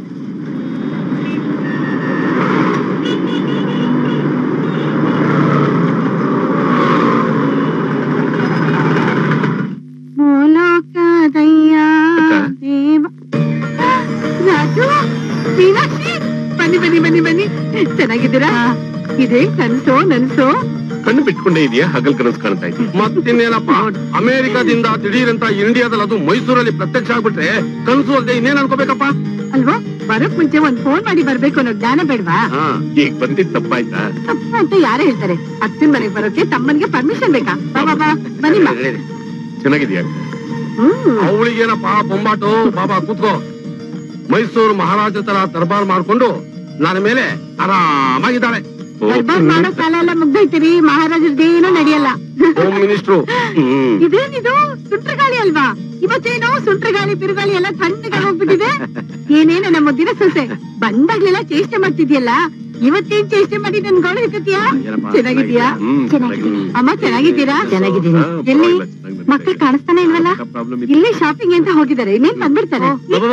ಮೂಲೋಕದಯ್ಯ ದೇವ ರಾಜು ಮೀನಾಕ್ಷಿ ಬನ್ನಿ ಬನ್ನಿ ಬನ್ನಿ ಬನ್ನಿ ಚೆನ್ನಾಗಿದ್ದೀರಾ ಇದೇ ಕನ್ಸೋ ನನ್ಸೋ ಕಣ್ಣು ಬಿಟ್ಕೊಂಡೇ ಇದೆಯಾ ಹಗಲ್ ಕನಸು ಕಾಣ್ತಾ ಇದೆಯಾ ಮತ್ತಿನ್ನೇನಪ್ಪ ಅಮೆರಿಕಾದಿಂದ ದಿಢೀರಂತ ಇಂಡಿಯಾದಲ್ಲಿ ಅದು ಮೈಸೂರಲ್ಲಿ ಪ್ರತ್ಯಕ್ಷ ಆಗ್ಬಿಟ್ರೆ ಕನಸು ಅಲ್ಲದೆ ಇನ್ನೇನ್ ಅನ್ಕೋಬೇಕಪ್ಪ ಅಲ್ವಾ ಬರೋಕ್ ಮುಂಚೆ ಒಂದ್ ಫೋನ್ ಮಾಡಿ ಬರ್ಬೇಕು ಅನ್ನೋ ಜ್ಞಾನ ಬೇಡ್ವಾ ಈಗ ಬಂದಿದ್ ತಪ್ಪಾಯ್ತಾ ತಪ್ಪು ಅಂತ ಯಾರೇ ಹೇಳ್ತಾರೆ ಅತ್ತಿನ ಮನೆಗೆ ಬರೋಕೆ ತಮ್ಮನಿಗೆ ಪರ್ಮಿಷನ್ ಬೇಕಾ ಬಾ ಬಾ ಬಾ ಬನ್ನಿ ಬಾ ಚೆನ್ನಾಗಿದ್ಯಾ ಅವಳಿಗೇನಪ್ಪ ಬೊಂಬಾಟು ಬಾಬಾ ಕೂತ್ಕೋ ಮೈಸೂರು ಮಹಾರಾಜ ತರ ದರ್ಬಾರ್ ಮಾಡ್ಕೊಂಡು ನನ್ನ ಮೇಲೆ ಆರಾಮಾಗಿದ್ದಾಳೆ ದರ್ಬಾರ್ ಮಾಡೋ ಕಾಲ ಎಲ್ಲ ಮುಗ್ದೈತಿರಿ ಮಹಾರಾಜರ್ದೇನೂ ನಡೆಯಲ್ಲ ಹೋಮ್ ಮಿನಿಸ್ಟ್ರು ಇದೇನಿದು ಸುಂಟ್ರ ಗಾಳಿ ಅಲ್ವಾ ಇವತ್ತೇನೋ ಸುಂಟ್ರ ಗಾಳಿ ಬಿರುಗಾಳಿ ಎಲ್ಲ ತಣ್ಣಗೆ ಹೋಗ್ಬಿಟ್ಟಿದೆ ಏನೇನು ನಮ್ಮ ಮುದ್ದಿನ ಸೊಸೆ ಬಂದಾಗ್ಲೆಲ್ಲ ಚೇಷ್ಟೆ ಮಾಡ್ತಿದ್ಯಲ್ಲ ಇವತ್ತೇನ್ ಚೇಷ್ಟೆ ಮಾಡಿ ನನ್ ಗೋಳು ಇರ್ತೀಯಾ ಚೆನ್ನಾಗಿದ್ಯಾ ಅಮ್ಮ ಚೆನ್ನಾಗಿದ್ದೀರಾ ಚೆನ್ನಾಗಿದ್ದೀನಿ ಎಲ್ಲಿ ಮಕ್ಕಳು ಕಾಣಿಸ್ತಾನೆ ಇಲ್ವಲ್ಲ ಇಲ್ಲೇ ಶಾಪಿಂಗ್ ಅಂತ ಹೋಗಿದ್ದಾರೆ ಇನ್ನೇನ್ ಬಂದ್ಬಿಡ್ತಾರೆ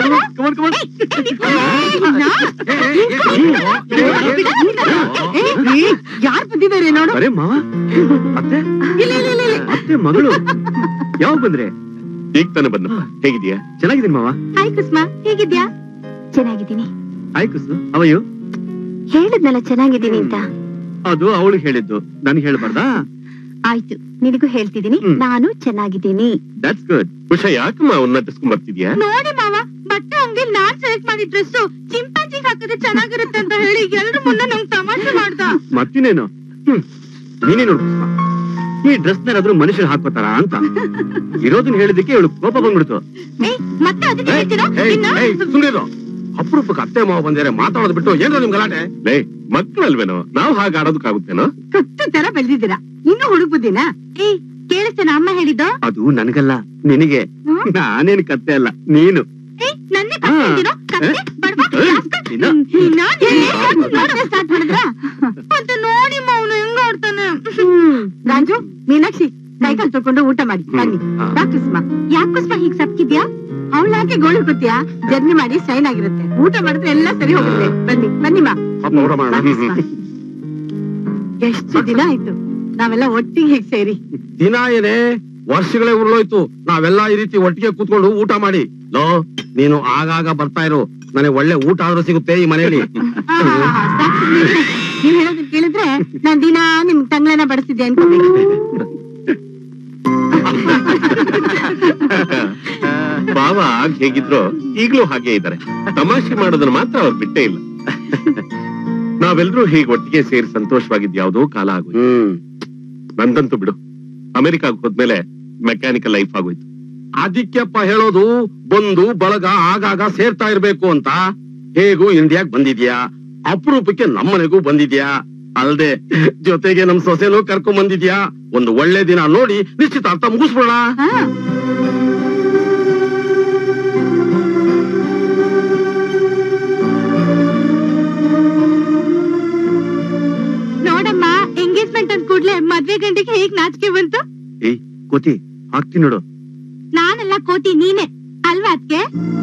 ಯಾರು ಬಂದಿದ್ದಾರೆ ನೋಡು ಅರೆ ಮಾವ ಅತ್ತೆ ಇಲ್ಲ ಇಲ್ಲ ಇಲ್ಲ ಇಲ್ಲ ಅತ್ತೆ ಮಗಳು ಯಾವಾಗ ಬಂದ್ರೆ ಈಗ ತಾನೆ ಬಂದಪ್ಪ ಹೇಗಿದ್ಯಾ ಚೆನ್ನಾಗಿದ್ದೀನಿ ಮಾವ ಹಾಯ್ ಕುಸ್ಮಾ ಹೇಗಿದ್ಯಾ ಚೆನ್ನಾಗಿದ್ದೀನಿ ಹಾಯ್ ಕುಸು ಅವಯ್ಯು ಹೇಳಿದ್ನಲ್ಲ ಚೆನ್ನಾಗಿದ್ದೀನಿ ಅಂತ ಅದು ಅವಳಿಗೆ ಹೇಳಿದ್ದು ನನ್ಗೆ ಹೇಳ್ಬಾರ್ದಾ ಆಯ್ತು ನಿನಗೂ ಹೇಳ್ತಿದ್ದೀನಿ ನಾನು ಚೆನ್ನಾಗಿದ್ದೀನಿ ದಟ್ಸ್ ಗುಡ್ ಖುಷ ಯಾಕಮ್ಮ ಅವನ್ನ ನಟಿಸ್ಕೊಂಡ್ ಬರ್ತಿದ್ಯಾ ನೋಡಿ ಮಾವ ಬಟ್ಟೆ ಅಂಗಡಿ ನಾನ್ ಸೆಲೆಕ್ಟ್ ಮಾಡಿದ ಡ್ರೆಸ್ ಚಿಂಪಾಂಜಿಗೆ ಹಾಕಿದ್ರೆ ಚೆನ್ನಾಗಿರುತ್ತೆ ಅಂತ ಹೇಳಿ ಎಲ್ರು ಮುಂದೆ ನಂಗ್ ತಮಾಷೆ ಮಾಡ್ದ ಮತ್ತಿನೇನು ಹ್ಮ್. ನೀನೇ ನೋಡು ಪುಷ್ಪ. ಈ ಡ್ರೆಸ್ ಏನಾದ್ರೂ ಮನುಷ್ಯರು ಹಾಕೋತಾರ ಅಂತ ಇರೋದನ್ನ ಹೇಳಿದಕ್ಕೆ ಇವಳು ಕೋಪ ಬಂದ್ಬಿಡ್ತು ಮತ್ತೆ ಅದನ್ನ ಹೇಳ್ತೀರಾ ಸುಮ್ಮನಿರು ಅಪರೂಪಕ್ಕೆ ಅತ್ತೆ ಮಾವ ಬಂದಿದ್ದಾರೆ ಮಾತಾಡೋದು ಬಿಟ್ಟು ಏನ್ರ ನಿಮ್ ಗಲಾಟೆ ಲೇ ಮಕ್ಕಳಲ್ವೇನೋ ನಾವು ಹಾಗೆ ಆಡೋದಕ್ಕಾಗುತ್ತೇನೋ ಕತ್ತು ತರ ಬೆಳೆದಿದ್ದೀರಾ ಇನ್ನು ಹುಡುಗ ಬುದ್ಧಿನ ಏ ಕೇಳಿಸ್ತೇನ ಅಮ್ಮ ಹೇಳಿದ್ದು ಅದು ನನಗಲ್ಲ ನಿನಗೆ ನಾನೇನ್ ಕತ್ತೆ ಅಲ್ಲ ನೀನು ಏ ನನ್ನೇ ಕತ್ತೆ ಅಂತೀರೋ? ಕತ್ತೆ? ಬಡವ? ರಾಸ್ಕಲ್? ಇನ್ನ? ಹ್ಮ್, ನಾನ್ ಹೇಳಿ ನೋಡೋದೇ start ಮಾಡಿದ್ರಾ? ಮತ್ತೆ ನೋಡಿ ಅವನು ಹೆಂಗ ಆಡ್ತಾನೆ ರಾಜು ಮೀನಾಕ್ಷಿ ಕೈಕಾಲ್ ತೊಳ್ಕೊಂಡು ಊಟ ಮಾಡಿ ಬನ್ನಿ ಬಾ ಕುಸ್ಮ ಯಾಕೆ ಕುಸ್ಮ ಹೀಗ್ ಸಪ್ಕಿದ್ಯಾ ಅವಳ ಯಾಕೆ ಗೋಳು ಕೂತ್ಯಾ ಜರ್ನಿ ಮಾಡಿ ಸ್ಟೈಲ್ ಆಗಿರುತ್ತೆ ಊಟ ಮಾಡಿದ್ರೆ ಎಲ್ಲ ಸರಿ ಹೋಗುತ್ತೆ ಬನ್ನಿ ಬನ್ನಿ ಮಾ ಪಾಪ ಊಟ ಮಾಡೋಣ. ಬಾ ಕುಸ್ಮ. ಎಷ್ಟು ದಿನ ಆಯ್ತು ನಾವೆಲ್ಲ ಒಟ್ಟಿಗೆ ಹೀಗ್ ಸೇರಿ ದಿನ ಏನೇ ವರ್ಷಗಳೇ ಉರುಳೋಯ್ತು ನಾವೆಲ್ಲ ಈ ರೀತಿ ಒಟ್ಟಿಗೆ ಕೂತ್ಕೊಂಡು ಊಟ ಮಾಡಿ ಲೋ ನೀನು ಆಗಾಗ ಬರ್ತಾ ಇರು ನನಗೆ ಒಳ್ಳೆ ಊಟ ಆದ್ರೂ ಸಿಗುತ್ತೆ ಈ ಮನೆಯಲ್ಲಿ ಆಹಾಹಾ, ಸಾಕು ಬಿಡಿ. ನೀವ್ ಹೇಳೋದನ್ನ ಕೇಳಿದ್ರೆ ನಾನ್ ದಿನ ನಿಮ್ ತಂಗ್ಳನ ಬಡಿಸ್ತಿದ್ದೆ ಅನ್ಕೋಬೇಕು ಬಾವ ಆಗ ಹೇಗಿದ್ರು ಈಗ್ಲೂ ಹಾಗೆ ಇದ್ದಾರೆ ತಮಾಷೆ ಮಾಡೋದನ್ನ ಮಾತ್ರ ಅವ್ರು ಬಿಟ್ಟೇ ಇಲ್ಲ ನಾವೆಲ್ಲರೂ ಹೀಗೆ ಒಟ್ಟಿಗೆ ಸೇರಿ ಸಂತೋಷವಾಗಿದ್ ಯಾವ್ದೋ ಕಾಲ ಆಗೋಯ್ತು ನಂದಂತೂ ಬಿಡು ಅಮೆರಿಕಾಗ್ ಹೋದ್ಮೇಲೆ ಮೆಕ್ಯಾನಿಕಲ್ ಲೈಫ್ ಆಗೋಯ್ತು ಅದಕ್ಕೆಪ್ಪ ಹೇಳೋದು ಬಂದು ಬಳಗ ಆಗಾಗ ಸೇರ್ತಾ ಇರ್ಬೇಕು ಅಂತ ಹೇಗೂ ಇಂಡಿಯಾಗ್ ಬಂದಿದ್ಯಾ ಅಪರೂಪಕ್ಕೆ ನಮ್ಮನೆಗೂ ಬಂದಿದ್ಯಾ ಅಲ್ದೆ ಜೊತೆಗೆ ನಮ್ ಸೊಸೆನೂ ಕರ್ಕೊಂಡ್ ಬಂದಿದ್ಯಾ ಒಂದು ಒಳ್ಳೆ ದಿನ ನೋಡಿ ನಿಶ್ಚಿತಾರ್ಥ ಮುಗಿಸ್ಬಿಡ ನೋಡಮ್ಮ ಎಂಗೇಜ್ಮೆಂಟ್ ಅಂದ್ ಕೂಡ್ಲೆ ಮದ್ವೆ ಗಂಡಿಗೆ ಹೇಗ್ ನಾಚಿಕೆ ಬಂತು ಏಯ್ ಕೋತಿ ಹಾಕ್ತೀನಿ ನೋಡು ನಾನೆಲ್ಲ ಕೋತಿ ನೀನೆ ಅಲ್ವಾ ಅದ್ಕೆ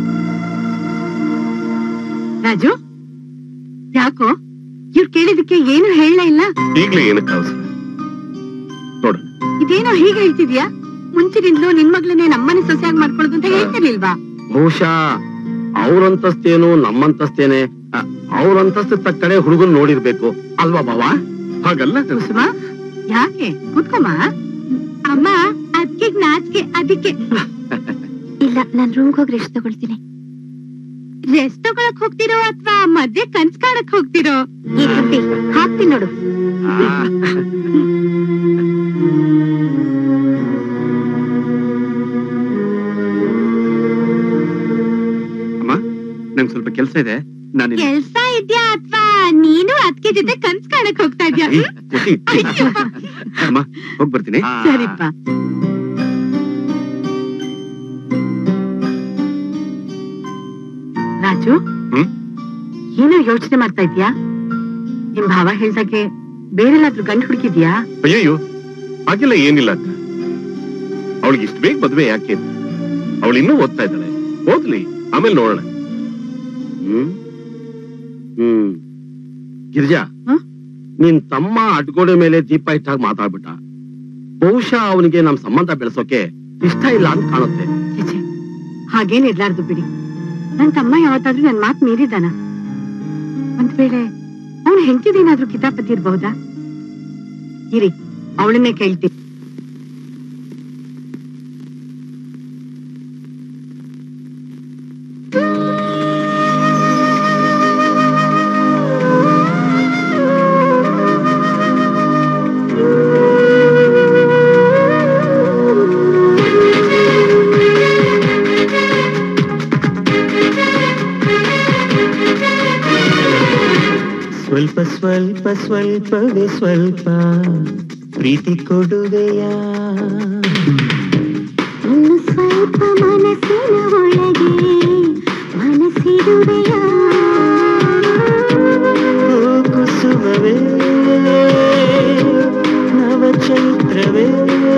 ರಾಜು ಯಾಕೋ ಇವ್ರು ಕೇಳಿದಕ್ಕೆ ಏನು ಹೇಳಲೇ ಇಲ್ಲ ಈಗ್ಲೇ ಏನಕ್ಕೆ ಅವಸರ ನೋಡು ಇದೇನೋ ಹೀಗೆ ಹೇಳ್ತಿದ್ಯಾ ಮುಂಚಿನಿಂದಲೂ ನಿನ್ ಮಗಳನ್ನೇ ನಮ್ಮನೆ ಸೊಸೆಯಾಗಿ ಮಾಡ್ಕೊಳ್ಳೋದು ಅಂತ ಹೇಳ್ತಿರ್ಲಿಲ್ವಾ ಬಹುಶಃ ಅವ್ರಂತಸ್ತೇನು ನಮ್ಮಂತಸ್ತೇನೆ ಅ, ಅವ್ರಂತಸ್ತು ತಕ್ಕಡೆ ಹುಡುಗನ್ ನೋಡಿರ್ಬೇಕು ಅಲ್ವಾ ಬಾವ ಹಾಗಲ್ಲ ಕುಸುಮ ಯಾಕೆ ಕುತ್ಕೊಮ್ಮ ಅಮ್ಮ ಅದ್ಕೆ ನಾಚಿಕೆ ಅದಕ್ಕೆ ಇಲ್ಲ ನಾನ್ ರೂಮ್ಗೆ ಹೋಗಿ ರೆಸ್ಟ್ ತಗೊಳ್ತೀನಿ ರೆಸ್ಟ್ ತಗೊಳಕ್ ಹೋಗ್ತಿರೋ ಅಥವಾ ಮದ್ವೆ ಕನ್ಸ್ ಕಾಣಕ್ ಹೋಗ್ತಿರೋ ಈ ತುಟ್ಟಿ ಹಾಕ್ತೀನಿ ನೋಡು ಅಮ್ಮ ನಂಗೆ ಸ್ವಲ್ಪ ಕೆಲಸ ಇದೆ ನಾನು ಕೆಲ್ಸ ಇದ್ಯಾ ಅಥವಾ ನೀನು ಅದ್ಕೆ ಜೊತೆ ಕನ್ಸ್ ಕಾಣಕ್ ಹೋಗ್ತಾ ಇದ್ಯಾ ಅಮ್ಮ ಹೋಗ್ ಬರ್ತೀನಿ ಸರಿಪ್ಪ ರಾಜು ಹ್ಮ್? ಏನೋ ಯೋಚನೆ ಮಾಡ್ತಾ ಇದ್ಯಾ ನಿಮ್ ಭಾವ ಹೇಳ್ದಾಗೆ ಬೇರೆಲ್ಲಾದ್ರೂ ಗಂಡು ಹುಡುಕಿದ್ಯಾ ಅಯ್ಯಯ್ಯೋ ಹಾಗೆಲ್ಲ ಏನಿಲ್ಲ ಅಂತ ಅವಳಿಗೆ ಇಷ್ಟು ಬೇಗ ಮದ್ವೆ ಯಾಕೆ ಅವಳು ಇನ್ನೂ ಓದ್ತಾ ಇದ್ದಾಳೆ ಓದ್ಲಿ ಆಮೇಲೆ ನೋಡೋಣ ಹ್ಮ್ ಹ್ಮ್ ಗಿರಿಜಾ ನಿನ್ ತಮ್ಮ ಅಡ್ಗೋಡೆ ಮೇಲೆ ದೀಪ ಇಟ್ಟಾಗ ಮಾತಾಡ್ಬಿಟ್ಟ ಬಹುಶಃ ಅವನಿಗೆ ನಮ್ ಸಂಬಂಧ ಬೆಳೆಸೋಕೆ ಇಷ್ಟ ಇಲ್ಲ ಅಂತ ಕಾಣುತ್ತೆ ಛೆ, ಹಾಗೇನ್ ಇರ್ಲಾರ್ದು ಬಿಡಿ ನನ್ ತಮ್ಮ ಯಾವತ್ತಾದ್ರೂ ನನ್ ಮಾತ್ ಮೀರಿದಾನ ಒಂದ್ ವೇಳೆ ಅವನು ಹೆಂಡತಿದೇನಾದ್ರೂ ಕಿತಾಪತಿ ಇರ್ಬಹುದಾ ಇರಿ ಅವಳನ್ನೇ ಕೇಳ್ತೀನಿ ಸ್ವಲ್ಪ ಸ್ವಲ್ಪ ಸ್ವಲ್ಪವೇ ಸ್ವಲ್ಪ ಪ್ರೀತಿ ಕೊಡುವೆಯ ಇನ್ನು ಸ್ವಲ್ಪ ಮನಸ್ಸಿನ ಒಳಗೆ ಮನಸ್ಸಿರುವೆಯ ಓ ಕುಸುಮವೇ ನವ ಚೈತ್ರವೇ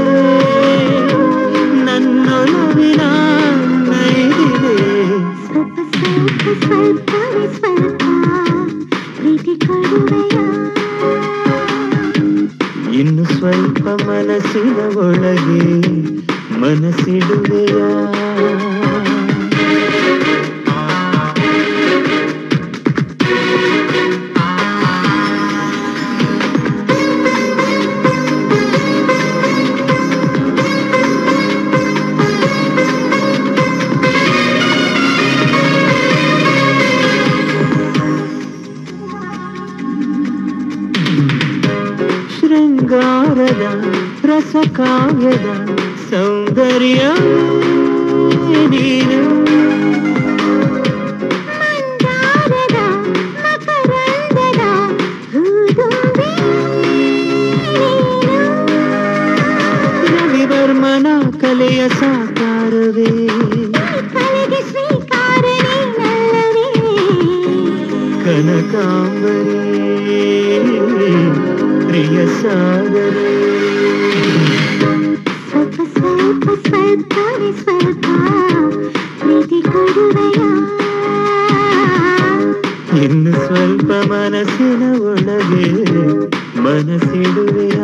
ನನ್ನೊಲವಿನ ನೈದಿದೆ ಸ್ವಲ್ಪ ಸ್ವಲ್ಪ ಸ್ವಲ್ಪವೇ ಸ್ವಲ್ಪ ಪ್ರೀತಿ ಕೊಡುವೆಯ ಇನ್ನು ಸ್ವಲ್ಪ ಮನಸ್ಸಿನ ಒಳಗೆ ಮನಸ್ಸಿಡುವೆಯ ಶೃಂಗಾರದ ರಸಕಾವ್ಯದ ಸೌಂದರ್ಯ ನೀನು ಮಂದಾರದ ಮಕರಂದದ ಹೂದುಂಬಿ ರವಿವರ್ಮನ ಕಲೆಯ ಸಾಕಾರವೇ ಕಲೆಗೆ ಸ್ವೀಕಾರ ನೀನಲ್ಲವೇ ಕನಕಾಂಬರಿ ಪ್ರಿಯ ಸಾಗರೇ ಸ್ವಲ್ಪ ಸ್ವಲ್ಪ ಸ್ವಲ್ಪವೇ ಸ್ವಲ್ಪ ಪ್ರೀತಿ ಕೊಡುವೆಯ ಇನ್ನು ಸ್ವಲ್ಪ ಮನಸ್ಸಿನ ಒಳಗೆ ಮನಸ್ಸಿಡುವೆಯ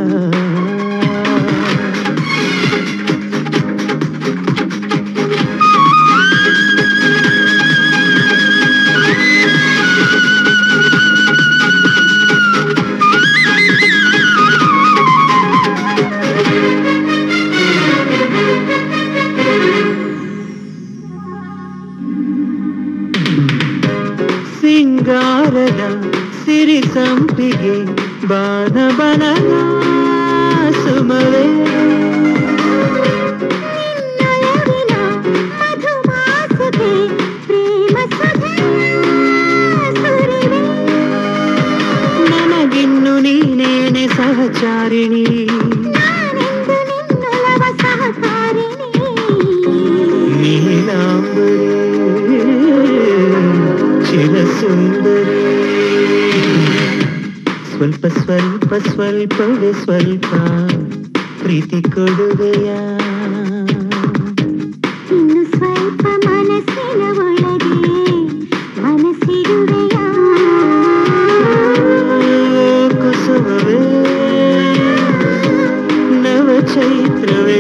ಸಿಂಗಾರದ ಸಿರಿ ಸಂಪಿಗೆ ಬಾನ ಬನನ ಸುವ ಕುಸುಮವೇ ನನಗಿನ್ನು ನೀನೇನೆ ಸಹಚಾರಿಣಿ ನೀಲಾಂಬರಿ ಚಿರಸುಂದರಿ ಸ್ವಲ್ಪ ಸ್ವಲ್ಪ ಸ್ವಲ್ಪವೇ ಸ್ವಲ್ಪ ಪ್ರೀತಿ ಕೊಡುವೆಯ ಇನ್ನು ಸ್ವಲ್ಪ ಮನಸ್ಸಿನ ಒಳಗೆ ಮನಸ್ಸಿರುವೆಯ ಕುಸುಮವೇ ನವ ಚೈತ್ರವೇ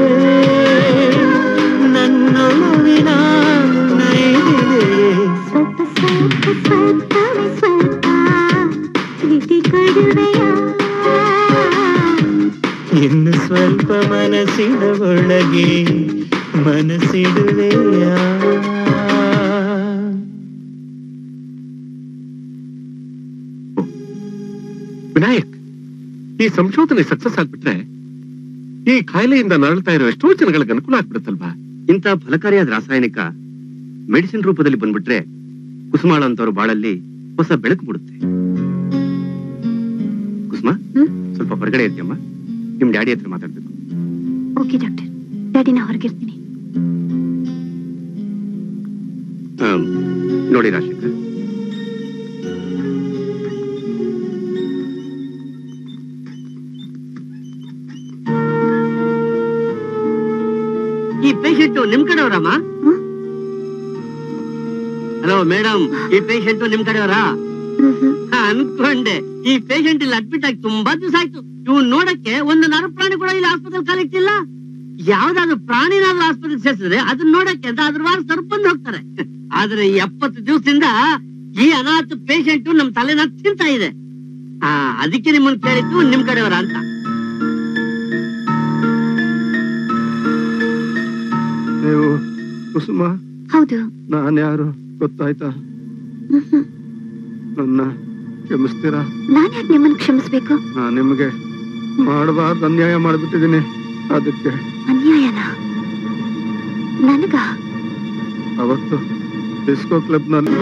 ನನ್ನೊಲವಿನ ನೈದಿದೆಯೇ ಸ್ವಲ್ಪ ಸ್ವಲ್ಪ ಸ್ವಲ್ಪವೇ ಸ್ವಲ್ಪ ಪ್ರೀತಿ ಕೊಡುವೆಯ ಇನ್ನು ಸ್ವಲ್ಪ ಮನಸ್ಸಿನ ಒಳಗೆ ಮನಸ್ಸಿಡುವೆಯ ವಿನಾಯಕ್ ಈ ಸಂಶೋಧನೆ ಸಕ್ಸಸ್ ಆಗ್ಬಿಟ್ರೆ ಈ ಕಾಯಿಲೆಯಿಂದ ನರಳ್ತಾ ಇರೋ ಎಷ್ಟೋ ಜನಗಳಿಗೆ ಅನುಕೂಲ ಆಗ್ಬಿಡುತ್ತಲ್ವಾ ಇಂಥ ಫಲಕಾರಿಯಾದ ರಾಸಾಯನಿಕ ಮೆಡಿಸಿನ್ ರೂಪದಲ್ಲಿ ಬಂದ್ಬಿಟ್ರೆ ಕುಸುಮಾಳ ಅಂತವ್ರ ಬಾಳಲ್ಲಿ ಹೊಸ ಬೆಳಕು ಮೂಡುತ್ತೆ ಕುಸುಮ ಸ್ವಲ್ಪ ಹೊರಗಡೆ ಇರ್ತೀಯಮ್ಮ ನಿಮ್ ಡ್ಯಾಡಿ ಹತ್ರ ಮಾತಾಡ್ಬೇಕು ಓಕೆ ಡಾಕ್ಟರ್ ಡ್ಯಾಡಿನ ಹೊರಗಿರ್ತೀನಿ ಆಮ್, ನೋಡಿ ರಾಜಶೇಖರ್ ಈ ಪೇಷಂಟ್ ನಿಮ್ ಕಡೆಯವರಮ್ಮ ಹಲೋ ಮೇಡಮ್ ಈ ಪೇಷಂಟ್ ನಿಮ್ ಕಡೆಯವರಾ ಹಾ, ಅನ್ಕೊಂಡೆ ಈ ಪೇಷಂಟ್ ಇಲ್ಲಿ ಅಡ್ಮಿಟ್ ಆಗಿ ತುಂಬಾ ದಿವಸ ಆಯ್ತು ಇವ್ ನೋಡಕ್ಕೆ ಒಂದು ನರ ಪ್ರಾಣಿ ಕೂಡ ಇಲ್ಲಿ ಆಸ್ಪತ್ರೆ ಕಾಲಿಟ್ಟಿಲ್ಲ ಯಾವ್ದಾದ್ರು ಪ್ರಾಣಿನಾದ್ರೂ ಆಸ್ಪತ್ರೆಗೆ ಸೇರಿಸಿದ್ರೆ ಅದನ್ನ ನೋಡಕ್ಕೆ ಅಂತ ಅದ್ರ ವಾರ ಸರ್ಪಂದ್ ಹೋಗ್ತಾರೆ ಆದ್ರೆ ಈ ಎಪ್ಪತ್ತು ದಿವಸದಿಂದ ಈ ಅನಾಥ ಪೇಷಂಟ್ ನಮ್ ತಲೆನ ತಿಂತಾ ಇದೆ ಆ ಅದಕ್ಕೆ ನಿಮ್ಮನ್ನ ಕೇಳಿದ್ದು ನಿಮ್ ಕಡೆಯವರ ಅಂತ ನೀವು ಕುಸುಮ ಹೌದು ನಾನು ಯಾರು ಗೊತ್ತಾಯ್ತಾ ನನ್ನ ಕ್ಷಮಿಸ್ತೀರಾ ನಾನ್ ಯಾಕೆ ನಿಮ್ಮನ್ನ ಕ್ಷಮಿಸ್ಬೇಕು ನಾನು ನಿಮಗೆ ಮಾಡಬಾರ್ದು ಅನ್ಯಾಯ ಮಾಡ್ಬಿಟ್ಟಿದ್ದೀನಿ ಅದಕ್ಕೆ ಅನ್ಯಾಯನ ನನಗ ಅವತ್ತು ಡಿಸ್ಕೋ ಕ್ಲಬ್ ನಲ್ಲಿ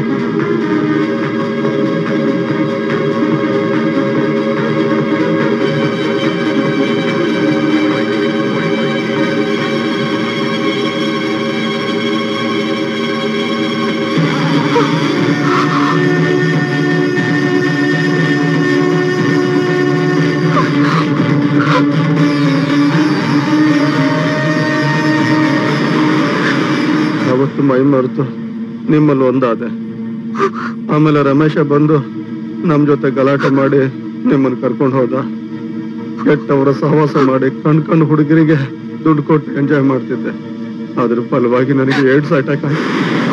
ಅವತ್ತು ಮೈ ಮರೆತು ನಿಮ್ಮಲ್ಲಿ ಒಂದಾದೆ ಆಮೇಲೆ ರಮೇಶ ಬಂದು ನಮ್ ಜೊತೆ ಗಲಾಟೆ ಮಾಡಿ ನಿಮ್ಮನ್ನ ಕರ್ಕೊಂಡು ಹೋದ ಕೆಟ್ಟವರ ಸಹವಾಸ ಮಾಡಿ ಕಣ್ ಕಣ್ ಹುಡುಗರಿಗೆ ದುಡ್ಡು ಕೊಟ್ಟು ಎಂಜಾಯ್ ಮಾಡ್ತಿದ್ದೆ ಅದ್ರ ಫಲವಾಗಿ ನನಗೆ ಏಡ್ಸ್ ಅಟ್ಯಾಕ್ ಆಯ್ತು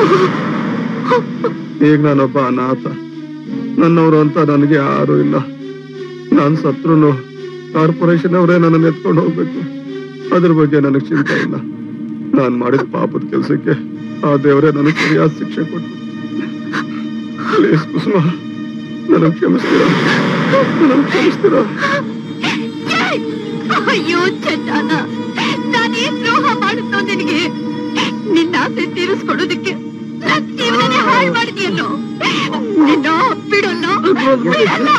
ಈಗ ನಾನೊಬ್ಬ ಅನಾಥ ನನ್ನವರು ಅಂತ ನನಗೆ ಯಾರು ಇಲ್ಲ ನಾನ್ ಸತ್ರುನು ಕಾರ್ಪೊರೇಷನ್ ಅವರೇ ನನ್ನನ್ನು ಎತ್ಕೊಂಡು ಹೋಗ್ಬೇಕು ಅದ್ರ ಬಗ್ಗೆ ನನಗೆ ಚಿಂತೆ ಇಲ್ಲ ನಾನ್ ಮಾಡಿದ ಪಾಪದ ಕೆಲ್ಸಕ್ಕೆ ಆ ದೇವರೇ ನನಗೆ ಸರಿಯಾದ ಶಿಕ್ಷೆ ಕೊಟ್ಟು ಪ್ಲೀಸ್ ಕುಸುಮ ನನಗೆ ಕ್ಷಮಿಸ್ತೀರಾ ನನಗೆ ಕ್ಷಮಿಸ್ತೀರಾ ಅಯ್ಯೋ ಚಂದನ ನಾನೇನ್ ದ್ರೋಹ ಮಾಡುತ್ತೋ ನಿನಗೆ ನಿನ್ನ ಆಸೆ ತೀರಿಸ್ಕೊಡೋದಕ್ಕೆ ನನ್ ಜೀವನನೇ ಹಾಳು ಮಾಡಿದ್ಯಲ್ಲೋ ನಿನ್ನ ಬಿಡಲ್ಲ ಬಿಡಲ್ಲ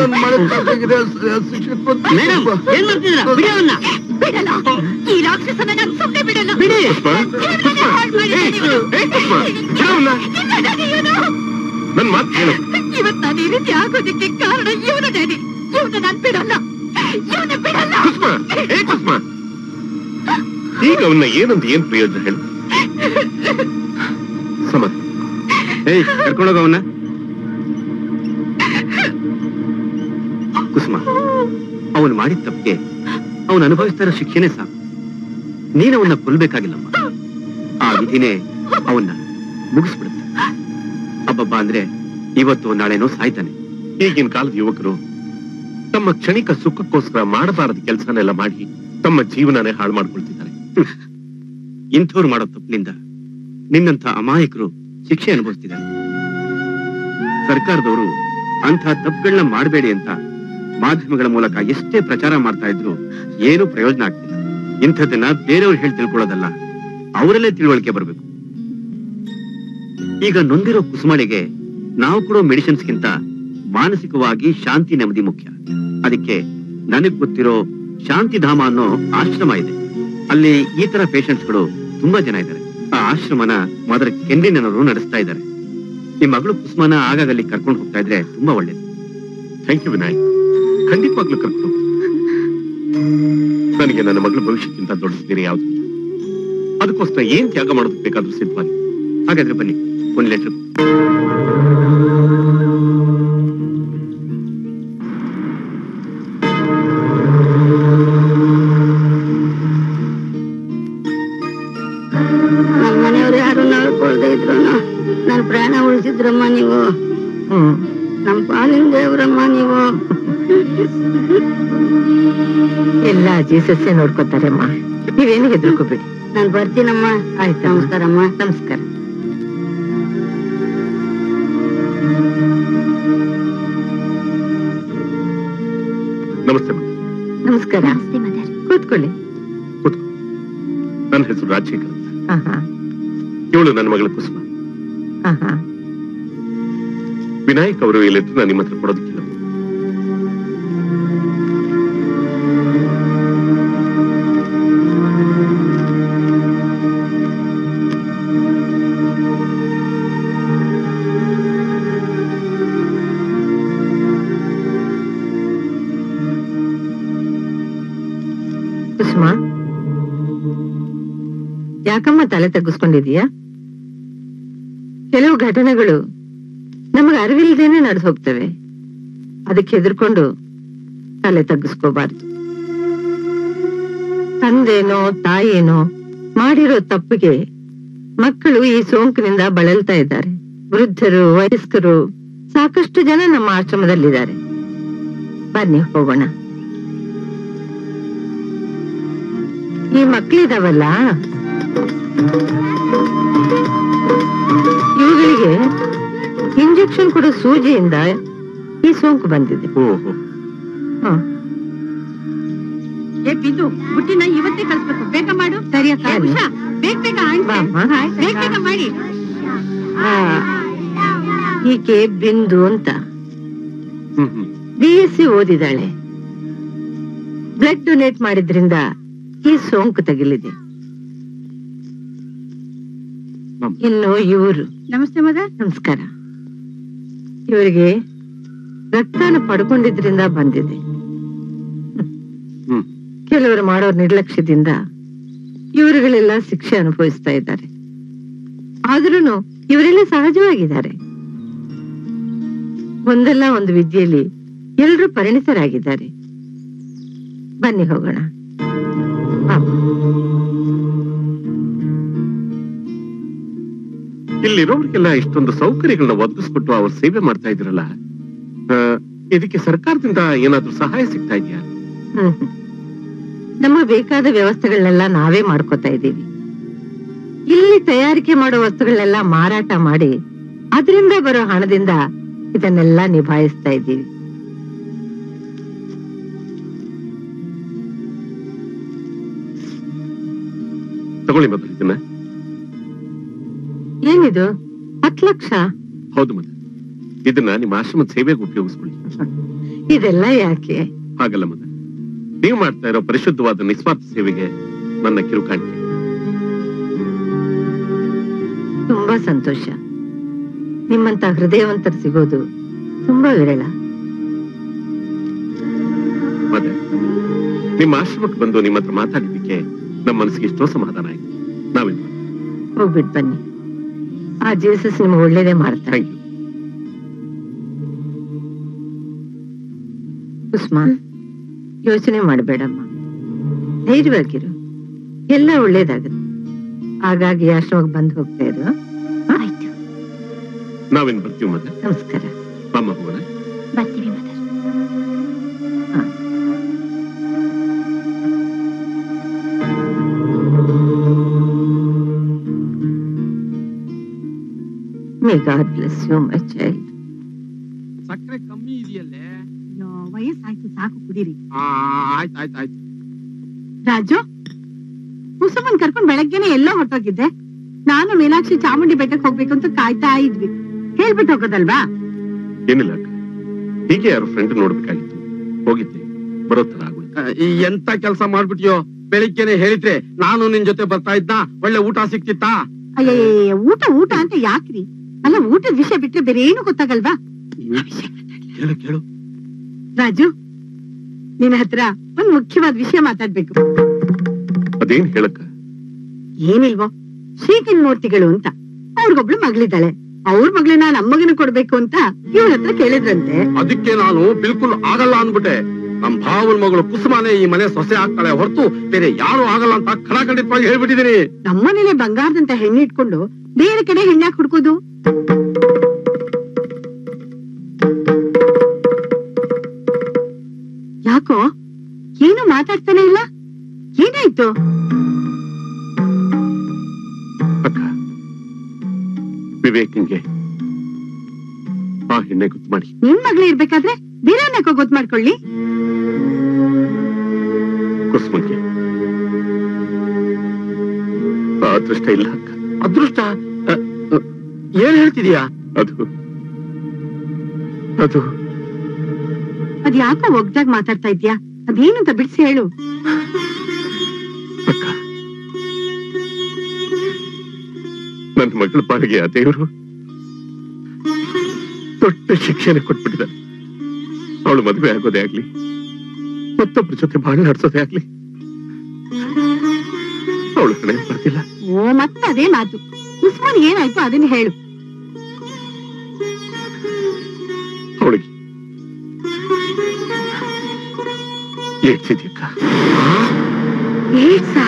ಮೇಡಮ್ ಏನ್ ಮಾಡ್ತಿದ್ದೀರಾ ಬಿಡಿ ಅವನ್ನ ಬಿಡಲ್ಲ ಈ ರಾಕ್ಷಸನ ನಾನು ಸುಮ್ಮನೆ ಬಿಡಲ್ಲ ಬಿಡಿ. ಜೀವನನೇ ಹಾಳು ಮಾಡಿದ್ದಾನೆ ಇವನು. ನಿನ್ನದಾನೆ ಇವನು. ನನ್ ಮಾತು ಕೇಳು ಇವತ್ ನಾನು ಈ ರೀತಿ ಆಗೋದಕ್ಕೆ ಕಾರಣ ಇವನು ಡ್ಯಾಡಿ ಇವನು ನಾನು ಬಿಡಲ್ಲ ಇವನು ಬಿಡಲ್ಲ ಕುಸ್ಮ ಏ ಕುಸ್ಮ ಈಗ ಅವನ್ನ ಏನಂತ ಏನ್ ಪ್ರಯೋಜನ ಹೇಳು ಸಮ ಏಯ್ ಕರ್ಕೊಂಡೋಗ ಅವನ್ನ ಕುಸುಮ ಅವನು ಮಾಡಿದ ತಪ್ಪಿಗೆ ಅವನು ಅನುಭವಿಸ್ತಾ ಇರೋ ಶಿಕ್ಷೆನೇ ಸಾಕು ನೀನು ಅವನ್ನ ಕೊಲ್ಬೇಕಾಗಿಲ್ಲಮ್ಮ ಆ ವಿಧಿನೇ ಅವನ್ನ ಮುಗಿಸ್ಬಿಡುತ್ತೆ ಅಬ್ಬಬ್ಬ ಅಂದ್ರೆ ಇವತ್ತು ನಾಳೆನೋ ಸಾಯ್ತಾನೆ ಈಗಿನ ಕಾಲದ ಯುವಕರು ತಮ್ಮ ಕ್ಷಣಿಕ ಸುಖಕ್ಕೋಸ್ಕರ ಮಾಡಬಾರದ ಕೆಲಸನೆಲ್ಲ ಮಾಡಿ ತಮ್ಮ ಜೀವನನೇ ಹಾಳು ಮಾಡ್ಕೊಳ್ತಿದ್ದಾರೆ ಇಂಥವ್ರು ಮಾಡೋ ತಪ್ಪಿನಿಂದ ನಿನ್ನಂಥ ಅಮಾಯಕರು ಶಿಕ್ಷೆ ಅನುಭವಿಸ್ತಿದ್ದಾರೆ ಸರ್ಕಾರದವರು ಅಂಥ ತಪ್ಪುಗಳನ್ನ ಮಾಡಬೇಡಿ ಅಂತ ಮಾಧ್ಯಮಗಳ ಮೂಲಕ ಎಷ್ಟೇ ಪ್ರಚಾರ ಮಾಡ್ತಾ ಇದ್ರು ಏನು ಪ್ರಯೋಜನ ಆಗ್ತಿಲ್ಲ ಇಂಥದ್ದನ್ನ ಬೇರೆಯವ್ರು ಹೇಳಿ ತಿಳ್ಕೊಳ್ಳೋದಲ್ಲ ಅವರಲ್ಲೇ ತಿಳುವಳಿಕೆ ಬರಬೇಕು ಈಗ ನೊಂದಿರೋ ಕುಸುಮಳಿಗೆ ನಾವು ಕೊಡೋ ಮೆಡಿಸಿನ್ಸ್ಗಿಂತ ಮಾನಸಿಕವಾಗಿ ಶಾಂತಿ ನೆಮ್ಮದಿ ಮುಖ್ಯ ಅದಕ್ಕೆ ನನಗ್ ಗೊತ್ತಿರೋ ಶಾಂತಿಧಾಮ ಅನ್ನೋ ಆಶ್ರಮ ಇದೆ ಅಲ್ಲಿ ಈ ತರ ಪೇಷಂಟ್ಸ್ಗಳು ತುಂಬಾ ಜನ ಇದ್ದಾರೆ ಆ ಆಶ್ರಮನ ಮದರ್ ಕೆಂಡಿನವರು ನಡೆಸ್ತಾ ಇದ್ದಾರೆ ನಿಮ್ ಮಗಳು ಕುಸುಮನ ಆಗಾಗ ಅಲ್ಲಿ ಕರ್ಕೊಂಡು ಹೋಗ್ತಾ ಇದ್ರೆ ತುಂಬಾ ಒಳ್ಳೇದು ಥ್ಯಾಂಕ್ ಯು ವಿನಾಯಕ್ ಖಂಡಿತವಾಗ್ಲೂ ಕರ್ಕೊಂಡು ಹೋಗು. ನನಗೆ ನನ್ನ ಮಗಳ ಭವಿಷ್ಯಕ್ಕಿಂತ ದೊಡ್ಡದಿರಿ ಯಾವ್ದು ಇಲ್ಲ. ಅದಕ್ಕೋಸ್ಕರ ಏನ್ ತ್ಯಾಗ ಮಾಡೋದಕ್ಕೆ ಬೇಕಾದ್ರೂ ಸಿದ್ಧವಾಗಿ ಹಾಗಾದ್ರೆ ಬನ್ನಿ ಒಂದ್ ಲೆಟರ್ ನಮ್ಮ ಮನೆಯವ್ರು ಯಾರು ನೋಡ್ಕೊಳ್ದೆ ಇದ್ರು ನನ್ ಪ್ರಾಣ ಉಳಿಸಿದ್ರಮ್ಮ ನೀವು ನಮ್ ಪಾಲಿನ ದೇವ್ರಮ್ಮ ನೀವು ಎಲ್ಲ ಜೀಸಸ್ಸೇ ನೋಡ್ಕೋತಾರಮ್ಮ ನೀವೇನು ಹೆದರ್ಕೋಬೇಡಿ ನಾನ್ ಬರ್ತೀನಮ್ಮ ಆಯ್ತು ನಮಸ್ಕಾರಮ್ಮ ನಮಸ್ಕಾರ ನಮಸ್ತೆ ಮಗ. ನಮಸ್ಕಾರ ಕೂತ್ಕೊಳ್ಳಿ ನನ್ನ ಹೆಸರು ರಾಜಶೇಖರ್ ಅಂತ. ಆಹಾ ಇವಳು ನನ್ನ ಮಗಳ ಕುಸುಮ ಆಹಾ ವಿನಾಯಕ್ ಅವರು ಈ ಲೆಟರ್ನ ನಿಮ್ಮ ಹತ್ರ ಕೊಡೋದಕ್ಕಿಲ್ಲ ಕುಸುಮ ಯಾಕಮ್ಮ ತಲೆ ತಗ್ಗಿಸ್ಕೊಂಡಿದೀಯಾ ಕೆಲವು ಘಟನೆಗಳು ನಮಗೆ ಅರಿವಿಲ್ದೇನೆ ನಡೆದು ಹೋಗ್ತವೆ ಅದಕ್ಕೆ ಹೆದರ್ಕೊಂಡು ತಲೆ ತಗ್ಗಿಸ್ಕೋಬಾರ್ದು ತಂದೆನೋ ತಾಯೇನೋ ಮಾಡಿರೋ ತಪ್ಪಿಗೆ ಮಕ್ಕಳು ಈ ಸೋಂಕಿನಿಂದ ಬಳಲ್ತಾ ಇದ್ದಾರೆ ವೃದ್ಧರು ವಯಸ್ಕರು ಸಾಕಷ್ಟು ಜನ ನಮ್ಮ ಆಶ್ರಮದಲ್ಲಿದ್ದಾರೆ ಬನ್ನಿ ಹೋಗೋಣ ಈ ಮಕ್ಕಳಿದಾವಲ್ಲ ಇವುಗಳಿಗೆ ಇಂಜೆಕ್ಷನ್ ಕೊಡೋ ಸೂಜಿಯಿಂದ ಈ ಸೋಂಕು ಬಂದಿದೆ ಹ. ಏ ಬಿದ್ದು ಬುಟ್ಟಿನ ಇವತ್ತೇ ಕಲ್ಸ್ಬೇಕು ಬೇಗ ಮಾಡು ಸರಿ ಅಕ್ಕ ಉಷಾ ಬೇಗ ಬೇಗ ಆಯ್ತು ಬೇಗ ಬೇಗ ಮಾಡಿ ಆ, ಈಕೆ ಬಿಂದು ಅಂತ ಬಿ ಎಸ್ ಸಿ ಓದಿದಾಳೆ ಬ್ಲಡ್ ಡೊನೇಟ್ ಮಾಡಿದ್ರಿಂದ ಈ ಸೋಂಕು ತಗುಲಿದೆ ಇನ್ನು ಇವರು ನಮಸ್ತೆ ಮದರ್ ನಮಸ್ಕಾರ ಇವರಿಗೆ ರಕ್ತನ ಪಡ್ಕೊಂಡಿದ್ರಿಂದ ಬಂದಿದೆ ಕೆಲವರು ಮಾಡೋ ನಿರ್ಲಕ್ಷ್ಯದಿಂದ ಇವರುಗಳೆಲ್ಲ ಶಿಕ್ಷೆ ಅನುಭವಿಸ್ತಾ ಇದ್ದಾರೆ ಆದ್ರೂನು ಇವರೆಲ್ಲ ಸಹಜವಾಗಿದ್ದಾರೆ ಒಂದಲ್ಲ ಒಂದು ವಿದ್ಯೆಯಲ್ಲಿ ಎಲ್ಲರೂ ಪರಿಣಿತರಾಗಿದ್ದಾರೆ ಬನ್ನಿ ಹೋಗೋಣ ಇಲ್ಲಿರೋರಿಗೆಲ್ಲ ಇಷ್ಟೊಂದು ಸೌಕರ್ಯಗಳನ್ನ ಒದಗಿಸ್ಬಿಟ್ಟು ಅವ್ರ ಸೇವೆ ಮಾಡ್ತಾ ಇದ್ರಲ್ಲ ಆ, ಇದಕ್ಕೆ ಸರ್ಕಾರದಿಂದ ಏನಾದ್ರೂ ಸಹಾಯ ಸಿಗ್ತಾ ಇದೆಯಾ ಹ್ಮ್ ಹ್ಮ್. ನಮಗೆ ಬೇಕಾದ ವ್ಯವಸ್ಥೆಗಳನ್ನೆಲ್ಲ ನಾವೇ ಮಾಡ್ಕೋತಾ ಇದ್ದೀವಿ ಇಲ್ಲಿ ತಯಾರಿಕೆ ಮಾಡೋ ವಸ್ತುಗಳನ್ನೆಲ್ಲ ಮಾರಾಟ ಮಾಡಿ ಅದರಿಂದ ಬರೋ ಹಣದಿಂದ ಇದನ್ನೆಲ್ಲ ನಿಭಾಯಿಸ್ತಾ ಇದ್ದೀವಿ ತಗೊಳ್ಳಿ ಮೊದಲು ಇದನ್ನ ಏನಿದು ಹತ್ತು ಲಕ್ಷ ಹೌದು ಮತ್ತೆ ಇದನ್ನ ನಿಮ್ಮ ಆಶ್ರಮದ ಸೇವೆಗೆ ಉಪಯೋಗಿಸ್ಕೊಳ್ಳಿ ಇದೆಲ್ಲ ಯಾಕೆ ಹಾಗಲ್ಲ ಮದ ನೀವು ಮಾಡ್ತಾ ಇರೋ ಪರಿಶುದ್ಧವಾದ ನಿಸ್ವಾರ್ಥ ಸೇವೆಗೆ ನನ್ನ ಕಿರುಕಾಣಿಕೆ ತುಂಬಾ ಸಂತೋಷ ನಿಮ್ಮಂತ ಹೃದಯವಂತರು ಸಿಗೋದು ತುಂಬಾ ವಿರಳ ಮತ್ತೆ ನಿಮ್ಮ ಆಶ್ರಮಕ್ಕೆ ಬಂದು ನಿಮ್ಮ ಹತ್ರ ಮಾತಾಡಿದ್ದಕ್ಕೆ ನಮ್ಮ ಮನಸ್ಸಿಗೆ ಎಷ್ಟೋ ಸಮಾಧಾನ ಆಯ್ತು ನಾವೇನ್ ಮಾಡೋದು? ಹೋಗ್ಬಿಟ್ ಬನ್ನಿ ಆ ಜೀಸಸ್ ನಿಮ್ಗೆ ಒಳ್ಳೇದೇ ಮಾಡ್ತಾರೆ ಕುಸ್ಮಾ ಯೋಚನೆ ಮಾಡಬೇಡಮ್ಮ ಧೈರ್ಯವಾಗಿರು ಎಲ್ಲ ಒಳ್ಳೇದಾಗುತ್ತೆ ಹಾಗಾಗಿ ಆಶ್ರಮಕ್ಕೆ ಬಂದು ಹೋಗ್ತಾ ಇರು ಆಯ್ತು ನಾವೇನ್ ಬರ್ತೀವಿ ಮತ್ತೆ ನಮಸ್ಕಾರ ಬಾಮ್ಮ ಹೋಗೋಣ ಬರ್ತೀವಿ mother may God bless you my child ಸಕ್ಕರೆ ಕಮ್ಮಿ ಇದೆಯಲ್ಲೇ ವಯಸ್ಸಾಯ್ತು ಆಯ್ತು ಆಯ್ತು ಆಯ್ತು ರಾಜು ಕುಸುಮನ್ ಕರ್ಕೊಂಡ್ ಬೆಳಗ್ಗೆನೆ ಎಲ್ಲೋ ಹೊರಟೋಗಿದ್ದೆ ನಾನು ಮೀನಾಕ್ಷಿ ಚಾಮುಂಡಿ ಬೆಟ್ಟಕ್ಕೆ ಹೋಗ್ಬೇಕು ಅಂತ ಕಾಯ್ತಾ ಇದ್ವಿ ಹೇಳ್ಬಿಟ್ಟು ಹೋಗೋದಲ್ವಾ ಏನಿಲ್ಲ ಅಕ್ಕ ಹೀಗೆ ಯಾರು ಫ್ರೆಂಡ್ ನೋಡ್ಬೇಕಾಗಿತ್ತು ಹೋಗಿದ್ದೆ ಬರೋ ತರ ಆಗೋಯ್ತು ಆ, ಈ ಎಂತ ಕೆಲಸ ಮಾಡ್ಬಿಟ್ಯೋ ಬೆಳಿಗ್ಗೆನೆ ಹೇಳಿದ್ರೆ ನಾನು ನಿನ್ ಜೊತೆ ಬರ್ತಾ ಇದ್ದ ಒಳ್ಳೆ ಊಟ ಸಿಕ್ತಿತ್ತಾ ಅಯ್ಯಯ್ಯ ಊಟ ಊಟ ಅಂತ ಯಾಕ್ರಿ ಅಲ್ಲ ಊಟದ ವಿಷಯ ಬಿಟ್ರೆ ಬೇರೆ ಏನು ಗೊತ್ತಾಗಲ್ವಾ ಕೇಳು ಕೇಳು ರಾಜು ನಿನ್ನ ಹತ್ರ ಒಂದ್ ಮುಖ್ಯವಾದ ವಿಷಯ ಮಾತಾಡ್ಬೇಕು ಅದೇನ್ ಹೇಳಕ್ಕ ಏನಿಲ್ವೋ ಶ್ರೀಕನ್ ಮೂರ್ತಿಗಳು ಅಂತ ಅವ್ರಿಗೊಬ್ಳು ಮಗಳಿದ್ದಾಳೆ ಅವ್ರ ಮಗಳನ್ನ ನಮ್ಮಗನ ಕೊಡ್ಬೇಕು ಅಂತ ಇವಳ ಹತ್ರ ಕೇಳಿದ್ರಂತೆ ಅದಕ್ಕೆ ನಾನು ಬಿಲ್ಕುಲ್ ಆಗಲ್ಲ ಅನ್ಬಿಟ್ಟೆ ನಮ್ ಭಾವನ ಮಗಳು ಕುಸುಮಾನೆ ಈ ಮನೆ ಸೊಸೆ ಆಗ್ತಾಳೆ ಹೊರತು ಬೇರೆ ಯಾರು ಆಗಲ್ಲ ಅಂತ ಖಡಾಖಂಡಿತವಾಗಿ ಹೇಳ್ಬಿಟ್ಟಿದೀನಿ ನಮ್ಮನೇಲೆ ಬಂಗಾರದಂತ ಹೆಣ್ಣು ಇಟ್ಕೊಂಡು ಬೇರೆ ಕಡೆ ಹೆಣ್ಣಾಕ್ ಹುಡ್ಕೋದು ಯಾಕೋ ಏನು ಮಾತಾಡ್ತಾನೆ ಇಲ್ಲ ಏನಾಯ್ತು ಅಕ್ಕ ವಿವೇಕನ್ಗೆ ಆ ಹೆಣ್ಣೆ ಗೊತ್ತು ಮಾಡಿ ನಿನ್ ಮಗಳೇ ಇರ್ಬೇಕಾದ್ರೆ ಬೇರೆಯವ್ರನ್ನ ಗೊತ್ತು ಮಾಡ್ಕೊಳ್ಳಿ ಕುಸುಮನ್ಗೆ ಆ ಅದೃಷ್ಟ ಇಲ್ಲ ಅಕ್ಕ ಅದೃಷ್ಟ ಅ, ಅ, ಏನ್ ಹೇಳ್ತಿದೀಯಾ ಅದು ಅದು ಅದ್ ಯಾಕೋ ಒಗ್ದಾಗ ಮಾತಾಡ್ತಾ ಇದ್ಯಾ ಅದೇನು ಅಂತ ಬಿಡ್ಸಿ ಹೇಳು ನನ್ನ ಮಗಳ ಪಾಲಿಗೆ ಆ ದೇವರು ದೊಡ್ಡ ಶಿಕ್ಷೆನೆ ಕೊಟ್ಬಿಟ್ಟಿದ್ದಾರೆ ಅವಳು ಮದುವೆ ಆಗೋದೇ ಆಗ್ಲಿ ಮತ್ತೊಬ್ಬರ ಜೊತೆ ಬಾಳ ನಡೆಸೋದೇ ಆಗ್ಲಿ ಅವಳು ಕಣೆ ಬರ್ತಿಲ್ಲ ಓ ಮತ್ತೆ ಅದೇ ಮಾತು ಉಸ್ಮಾನ್ ಏನಾಯ್ತು ಅದನ್ನ ಹೇಳು ಅವಳಿಗೆ ಏಡ್ಸಿದ್ಯಕ್ಕ ಏಡ್ಸಾ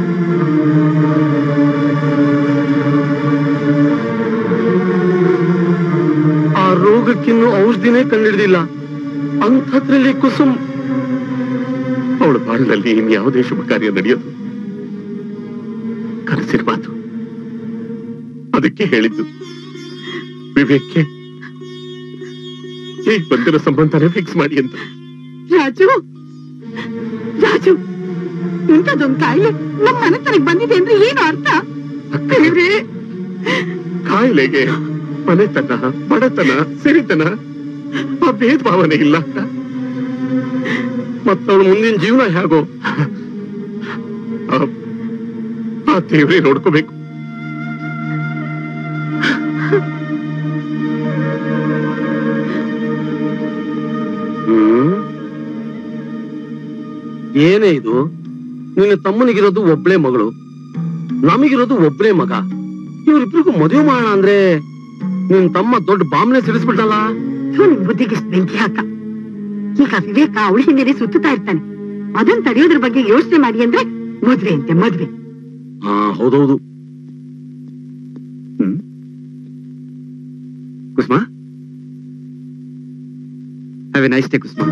ಆ ರೋಗಕ್ಕಿನ್ನು ಔಷಧಿನೇ ಕಂಡಿಡ್ದಿಲ್ಲ ಅಂಥದ್ರಲ್ಲಿ ಕುಸುಮ್ ಅವಳ ಬಾಳಿನಲ್ಲಿ ಇನ್ಯಾವುದೇ ಶುಭ ಕಾರ್ಯ ನಡೆಯೋದು ಕನಸಿನ ಮಾತು ಅದಕ್ಕೆ ಹೇಳಿದ್ದು ವಿವೇಕ್ಗೆ ಈಗ ಬಂದಿರೋ ಸಂಬಂಧನೇ ಫಿಕ್ಸ್ ಮಾಡಿ ಅಂತ ರಾಜು ರಾಜು ಇಂಥದೊಂದ್ ಕಾಯಿಲೆ ನಮ್ ಮನೆತನಕ್ ಬಂದಿದೆ ಅಂದ್ರೆ ಏನು ಅರ್ಥ ದೇವ್ರೇ, ಕಾಯಿಲೆಗೆ ಮನೆತನ ಬಡತನ ಸಿರಿತನ ಆ ಭೇದ ಭಾವನೆ ಇಲ್ಲ ಮತ್ತವಳು ಮುಂದಿನ ಜೀವನ ಹೇಗೋ ಆ- ಆ ದೇವ್ರೇ ನೋಡ್ಕೋಬೇಕು ಹ್ಮ್ ಏನೇ ಇದು ನಿನ್ನ ತಮ್ಮನಿಗಿರೋದು ಒಬ್ಳೇ ಮಗಳು ನಮಗಿರೋದು ಒಬ್ಳೇ ಮಗ ಇವ್ರಿಬ್ರಿಗೂ ಮದುವೆ ಮಾಡೋಣ ಅಂದ್ರೆ ನಿನ್ ತಮ್ಮ ದೊಡ್ಡ ಬಾಂಬ್ನೆ ಸಿಡಿಸ್ಬಿಟ್ಟಲ್ಲ ಥು, ನಿನ್ ಬುದ್ಧಿಗೆ ಇಷ್ಟ್ ಬೆಂಕಿ ಹಾಕ ಈಗ ವಿವೇಕ ಅವಳ ಹಿಂದೆ ಸುತ್ತುತ್ತಾ ಇರ್ತಾನೆ ಅದನ್ನ ತಡೆಯೋದ್ರ ಬಗ್ಗೆ ಯೋಚನೆ ಮಾಡಿ ಅಂದ್ರೆ ಮದ್ವೆ ಅಂತೆ ಮದ್ವೆ ಹಾ ಹೌದೌದು ಹ್ಮ್ Kusuma have a nice day Kusuma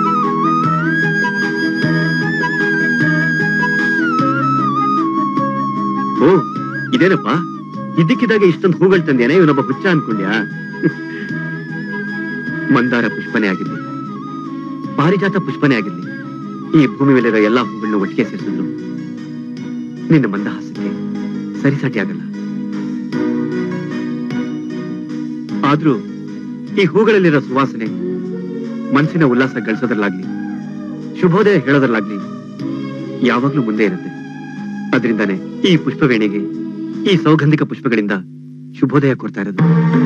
ಓ ಇದೇನಪ್ಪ ಇದ್ದಕ್ಕಿದ್ದಾಗ ಇಷ್ಟೊಂದು ಹೂಗಳು ತಂದೇನೆ ಇವನೊಬ್ಬ ಹುಚ್ಚ ಅನ್ಕೊಂಡ್ಯಾ ಮಂದಾರ ಪುಷ್ಪನೇ ಆಗಿರ್ಲಿ ಪಾರಿಜಾತ ಪುಷ್ಪನೇ ಆಗಿರ್ಲಿ ಈ ಭೂಮಿ ಮೇಲಿರೋ ಎಲ್ಲಾ ಹೂಗಳನ್ನ ಒಟ್ಟಿಗೆ ಸೇರಿಸಿದ್ರು ನಿನ್ನ ಮಂದಹಾಸಕ್ಕೆ ಸರಿಸಾಟಿ ಆಗಲ್ಲ ಆದ್ರೂ ಈ ಹೂಗಳಲ್ಲಿರೋ ಸುವಾಸನೆ ಮನಸ್ಸಿನ ಉಲ್ಲಾಸ ಗಳಿಸೋದ್ರಲ್ಲಾಗ್ಲಿ ಶುಭೋದಯ ಹೇಳೋದ್ರಲ್ಲಾಗ್ಲಿ ಯಾವಾಗ್ಲೂ ಮುಂದೆ ಇರುತ್ತೆ ಅದರಿಂದಾನೆ ಈ ಪುಷ್ಪವೇಣಿಗೆ ಈ ಸೌಗಂಧಿಕ ಪುಷ್ಪಗಳಿಂದ ಶುಭೋದಯ ಕೊಡ್ತಾ ಇರೋದು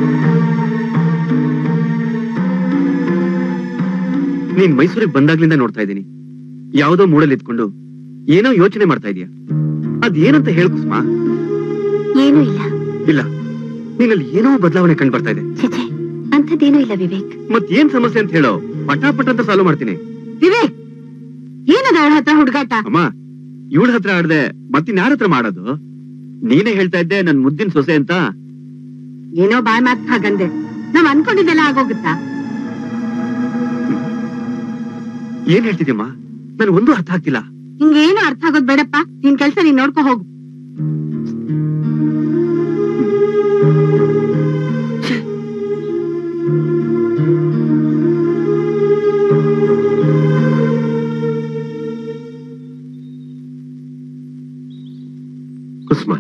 ನೀನ್ ಮೈಸೂರಿಗೆ ಬಂದಾಗ್ಲಿಂದ ನೋಡ್ತಾ ಇದ್ದೀನಿ ಯಾವುದೋ ಮೂಡಲ್ಲಿ ಇದ್ಕೊಂಡು ಏನೋ ಯೋಚನೆ ಮಾಡ್ತಾ ಇದೀಯ ಅದೇನಂತ ಹೇಳು ಕುಸುಮ ಏನೂ ಇಲ್ಲ ಇಲ್ಲ ನಿನ್ನಲ್ಲಿ ಏನೋ ಬದಲಾವಣೆ ಕಂಡು ಬರ್ತಾ ಇದೆ ಛೆಛೆ ಅಂಥದ್ದೇನೂ ಇಲ್ಲ ವಿವೇಕ್ ಮತ್ ಏನ್ ಸಮಸ್ಯೆ ಅಂತ ಹೇಳೋ ಪಟಾಪಟ್ ಅಂತ ಸಾಲ್ವ್ ಮಾಡ್ತೀನಿ ವಿವೇಕ್ ಏನದ ಅವಳ ಹತ್ರ ಹುಡುಗಾಟ ಅಮ್ಮ ಇವಳ ಹತ್ರ ಆಡ್ದೆ ಮತ್ತಿನ್ಯಾರ ಹತ್ರ ಮಾಡೋದು ನೀನೇ ಹೇಳ್ತಾ ಇದ್ದೆ ನನ್ ಮುದ್ದಿನ ಸೊಸೆ ಅಂತ ಏನೋ ಬಾಯ್ ಮಾತ್ ಹಾಗಂದೆ ನಾವ್ ಅನ್ಕೊಂಡಿದ್ದೆಲ್ಲ ಆಗೋಗುತ್ತಾ ಏನ್ ಹೇಳ್ತಿದ್ಯಮ್ಮ ನನ್ ಒಂದು ಅರ್ಥ ಆಗ್ತಿಲ್ಲ ಹಿಂಗೇನು ಅರ್ಥ ಆಗೋದ್ ಬೇಡಪ್ಪ ನಿನ್ ಕೆಲ್ಸ ನೀನ್ ನೋಡ್ಕೊ ಹೋಗು ಕುಸುಮ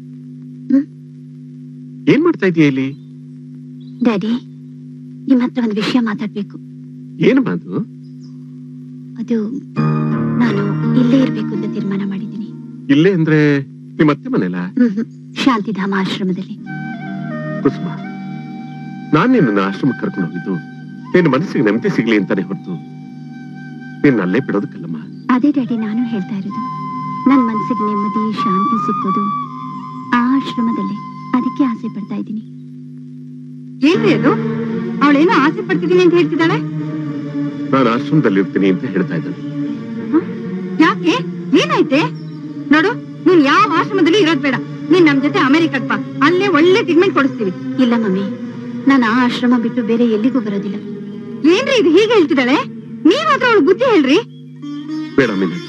ಏನ್ ಮಾಡ್ತಾ ಇದೀಯ ಇಲ್ಲಿ ಡ್ಯಾಡಿ ನಿಮ್ ಹತ್ರ ಒಂದು ವಿಷಯ ಮಾತಾಡ್ಬೇಕು ಏನು ಮಾತು ಅದು ನಾನು ಇಲ್ಲೇ ಇರ್ಬೇಕು ಅಂತ ತೀರ್ಮಾನ ಮಾಡಿದ್ದೀನಿ ಇಲ್ಲೇ ಅಂದ್ರೆ ನಿಮ್ಮ ಅತ್ತೆ ಮನೆಲ್ಲ ಶಾಂತಿಧಾಮ ಆಶ್ರಮದಲ್ಲಿ ಕುಸುಮ ನಾನ್ ನಿನ್ನ ಆಶ್ರಮಕ್ಕೆ ಕರ್ಕೊಂಡು ಹೋಗಿದ್ದು ನಿನ್ನ ಮನಸ್ಸಿಗೆ ನೆಮ್ಮದಿ ಸಿಗ್ಲಿ ಅಂತಾನೆ ಹೊರತು ನಿನ್ನ ಅಲ್ಲೇ ಬಿಡೋದಕ್ಕಲ್ಲಮ್ಮ ಅದೇ ಡ್ಯಾಡಿ ನಾನು ಹೇಳ್ತಾ ಇರೋದು ನನ್ ಮನ್ಸಿಗೆ ನೆಮ್ಮದಿ ಶಾಂತಿ ಸಿಕ್ಕೋದು ಆ ಆಶ್ರಮದಲ್ಲೇ ಅದಕ್ಕೆ ಆಸೆ ಪಡ್ತಾ ಇದ್ದೀನಿ ಏನ್ರಿ ಅದು ಅವಳೇನೋ ಆಸೆ ಪಡ್ತಿದ್ದೀನಿ ಅಂತ ಹೇಳ್ತಿದ್ದಾಳೆ ನಾನು ಆಶ್ರಮದಲ್ಲಿ ಇರ್ತೀನಿ ಅಂತ ಹೇಳ್ತಾ ಇದ್ದಾನೆ ಯಾಕೆ ಏನಾಯ್ತೆ ನೋಡು ನೀನ್ ಯಾವ ಆಶ್ರಮದಲ್ಲಿ ಇರೋದ್ ಬೇಡ ನೀನ್ ನಮ್ ಜೊತೆ ಅಮೆರಿಕಕ್ ಬಾ ಅಲ್ಲೇ ಒಳ್ಳೆ ಟ್ರೀಟ್ಮೆಂಟ್ ಕೊಡಿಸ್ತೀವಿ ಇಲ್ಲ ಮಮ್ಮಿ ನಾನು ಆ ಆಶ್ರಮ ಬಿಟ್ಟು ಬೇರೆ ಎಲ್ಲಿಗೂ ಬರೋದಿಲ್ಲ ಏನ್ರಿ ಇದು ಹೀಗೆ ಹೇಳ್ತಿದ್ದಾಳೆ ನೀವಾದ್ರೂ ಅವಳು ಬುದ್ಧಿ ಹೇಳ್ರಿ ಬೇಡ ಮೀನಾಕ್ಷಿ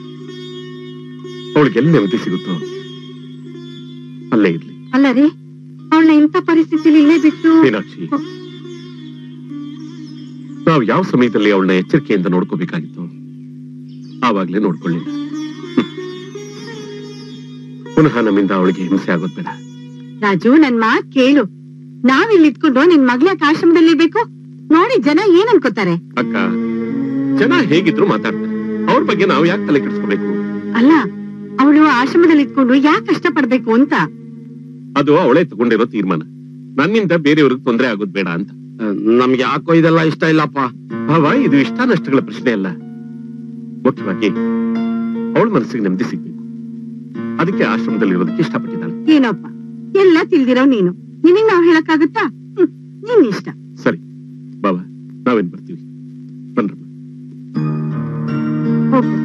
ಅವಳಿಗೆ ಎಲ್ಲಿ ನೆಮ್ಮದಿ ಸಿಗುತ್ತೋ ಅಲ್ಲೇ ಇರ್ಲಿ ಅಲ್ಲ ರೀ ಅವಳನ್ನ ಇಂಥ ಪರಿಸ್ಥಿತಿಲಿ ಇಲ್ಲೇ ಬಿಟ್ಟು ಮೀನಾಕ್ಷಿ ನಾವು ಯಾವ ಸಮಯದಲ್ಲಿ ಅವಳನ್ನ ಎಚ್ಚರಿಕೆಯಿಂದ ನೋಡ್ಕೋಬೇಕಾಗಿತ್ತು ಆವಾಗ್ಲೇ ನೋಡ್ಕೊಳ್ಳಿಲ್ಲ ಹ್ಮ್. ಪುನಃ ನಮ್ಮಿಂದ ಅವಳಿಗೆ ಹಿಂಸೆ ಆಗೋದ್ ಬೇಡ ರಾಜು ನನ್ ಮಾತ್ ಕೇಳು ನಾವಿಲ್ಲಿ ಇಟ್ಕೊಂಡು ನಿನ್ ಮಗ್ಳ ಆಶ್ರಮದಲ್ಲಿ ಇರ್ಬೇಕು ನೋಡಿ ಜನ ಏನ್ ಅನ್ಕೋತಾರೆ ಅಕ್ಕ ಜನ ಹೇಗಿದ್ರು ಮಾತಾಡ್ತಾರೆ ಅವ್ರ ಬಗ್ಗೆ ನಾವು ಯಾಕೆ ತಲೆ ಕೆಡಿಸ್ಕೋಬೇಕು ಅಲ್ಲ ಅವಳು ಆಶ್ರಮದಲ್ಲಿ ಇಟ್ಕೊಂಡು ಯಾಕೆ ಕಷ್ಟ ಪಡ್ಬೇಕು ಅಂತ ಅದು ಅವಳೇ ತಗೊಂಡಿರೋ ತೀರ್ಮಾನ ನನ್ನಿಂದ ಬೇರೆಯವ್ರಿಗೆ ತೊಂದರೆ ಆಗೋದ್ ಬೇಡ ಅಂತ ನಮ್ಗೆ ಯಾಕೋ ಇದೆಲ್ಲ ಇಷ್ಟ ಇಲ್ಲಪ್ಪ ಭಾವ ಇದು ಇಷ್ಟ ನಷ್ಟಗಳ ಪ್ರಶ್ನೆ ಅಲ್ಲ ಮುಖ್ಯವಾಗಿ ಅವಳ ಮನಸ್ಸಿಗೆ ನೆಮ್ಮದಿ ಸಿಗ್ಬೇಕು ಅದಕ್ಕೆ ಆಶ್ರಮದಲ್ಲಿ ಇರೋದಕ್ಕೆ ಇಷ್ಟಪಟ್ಟಿದ್ದಾಳೆ ಏನಪ್ಪ ಎಲ್ಲ ತಿಳ್ದಿರೋ ನೀನು ನಿನಗ್ ನಾವ್ ಹೇಳಕ್ಕಾಗತ್ತಾ ಹ್ಮ್, ನಿನ್ ಇಷ್ಟ ಸರಿ ಬಾವ ನಾವೇನ್ ಬರ್ತೀವಿ ಬನ್ರಮ್ಮ ಹೋಗ್ಬರ್ತೀನಿ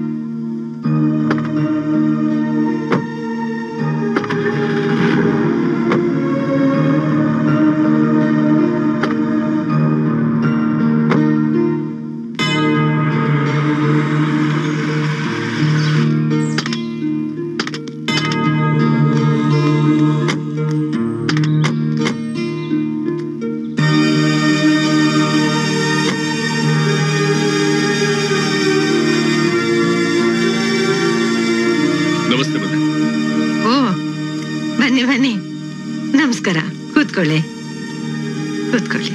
ನಮಸ್ತೆ ಮದ ಓ ಬನ್ನಿ ಬನ್ನಿ ನಮಸ್ಕಾರ ಕೂತ್ಕೊಳ್ಳಿ ಕೂತ್ಕೊಳ್ಳಿ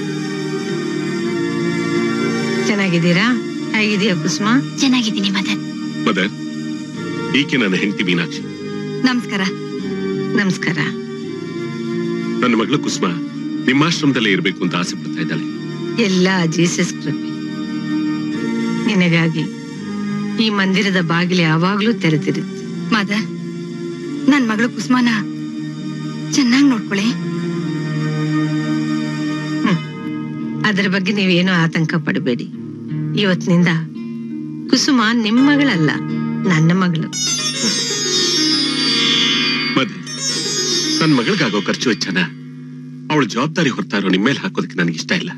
ಚೆನ್ನಾಗಿದ್ದೀರಾ ಹೇಗಿದೆಯಾ ಕುಸುಮ ಚೆನ್ನಾಗಿದ್ದೀನಿ ಮದನ್ ಮದರ್ ಈಕೆ ನನ್ನ ಹೆಂಡತಿ ಮೀನಾಕ್ಷಿ ನಮಸ್ಕಾರ ನಮಸ್ಕಾರ ನನ್ನ ಮಗಳು ಕುಸುಮ ನಿಮ್ಮಾಶ್ರಮದಲ್ಲೇ ಇರ್ಬೇಕು ಅಂತ ಆಸೆ ಪಡ್ತಾ ಇದ್ದಾಳೆ ಎಲ್ಲ ಜೀಸಸ್ ಕೃಪೆ ನಿನಗಾಗಿ ಈ ಮಂದಿರದ ಬಾಗಿಲು ಯಾವಾಗ್ಲೂ ತೆರೆದಿರುತ್ತೆ ಮದ ನನ್ ಮಗಳು ಕುಸ್ಮಾನ ಚೆನ್ನಾಗ್ ನೋಡ್ಕೊಳ್ಳಿ ಅದರ ಬಗ್ಗೆ ನೀವೇನೂ ಆತಂಕ ಪಡಬೇಡಿ ಇವತ್ತಿನಿಂದ ಕುಸುಮ ನಿಮ್ಮ ಮಗಳಲ್ಲ ನನ್ನ ಮಗಳು ಮದೆ ನನ್ನ ಮಗಳಿಗಾಗೋ ಖರ್ಚು ವೆಚ್ಚನ ಅವಳ ಜವಾಬ್ದಾರಿ ಹೊರ್ತಾ ಇರೋ ನಿಮ್ಮ ಮೇಲೆ ಹಾಕೋದಕ್ಕೆ ನನಗೆ ಇಷ್ಟ ಇಲ್ಲ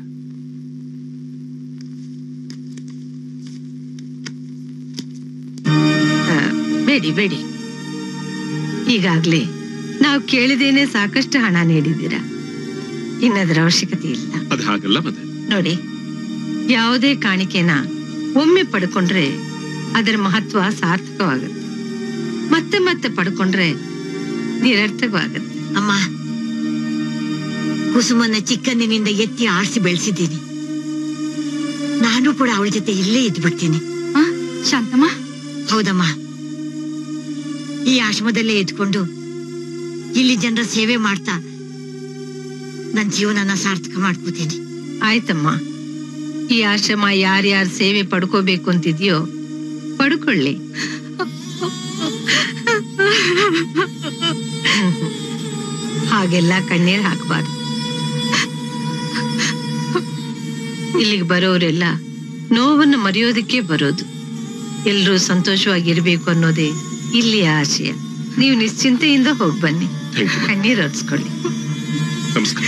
ಆ, ಬೇಡಿ ಬೇಡಿ ಈಗಾಗ್ಲೇ ನಾವು ಕೇಳಿದೇನೆ ಸಾಕಷ್ಟು ಹಣ ನೀಡಿದ್ದೀರಾ ಇನ್ನದರ ಅವಶ್ಯಕತೆ ಇಲ್ಲ ಅದು ಹಾಗಲ್ಲ ಮದೆ ನೋಡಿ ಯಾವುದೇ ಕಾಣಿಕೆನ ಒಮ್ಮೆ ಪಡ್ಕೊಂಡ್ರೆ ಅದರ ಮಹತ್ವ ಸಾರ್ಥಕವಾಗುತ್ತೆ ಮತ್ತೆ ಮತ್ತೆ ಪಡ್ಕೊಂಡ್ರೆ ನಿರರ್ಥಕವಾಗುತ್ತೆ ಅಮ್ಮ ಕುಸುಮನ್ನ ಚಿಕ್ಕಂದಿನಿಂದ ಎತ್ತಿ ಆಡಿಸಿ ಬೆಳೆಸಿದ್ದೀನಿ ನಾನು ಕೂಡ ಅವಳ ಜೊತೆ ಇಲ್ಲೇ ಇದ್ಬಿಡ್ತೀನಿ ಶಾಂತಮ್ಮ ಹೌದಮ್ಮ ಈ ಆಶ್ರಮದಲ್ಲೇ ಇದ್ಕೊಂಡು ಇಲ್ಲಿ ಜನರ ಸೇವೆ ಮಾಡ್ತಾ ನನ್ನ ಜೀವನನ ಸಾರ್ಥಕ ಮಾಡ್ಕೋತೀನಿ ಆಯ್ತಮ್ಮ ಈ ಆಶ್ರಮ ಯಾರ್ಯಾರ ಸೇವೆ ಪಡ್ಕೋಬೇಕು ಅಂತಿದ್ಯೋ ಪಡ್ಕೊಳ್ಳಿ ಹಾಗೆಲ್ಲ ಕಣ್ಣೀರ್ ಹಾಕಬಾರ್ದು ಇಲ್ಲಿಗೆ ಬರೋರೆಲ್ಲ ನೋವನ್ನು ಮರೆಯೋದಕ್ಕೆ ಬರೋದು ಎಲ್ರೂ ಸಂತೋಷವಾಗಿರ್ಬೇಕು ಅನ್ನೋದೇ ಇಲ್ಲಿಯ ಆಶಯ ನೀವು ನಿಶ್ಚಿಂತೆಯಿಂದ ಹೋಗಿ ಬನ್ನಿ ಕಣ್ಣೀರ್ ಒರೆಸ್ಕೊಳ್ಳಿ ನಮಸ್ಕಾರ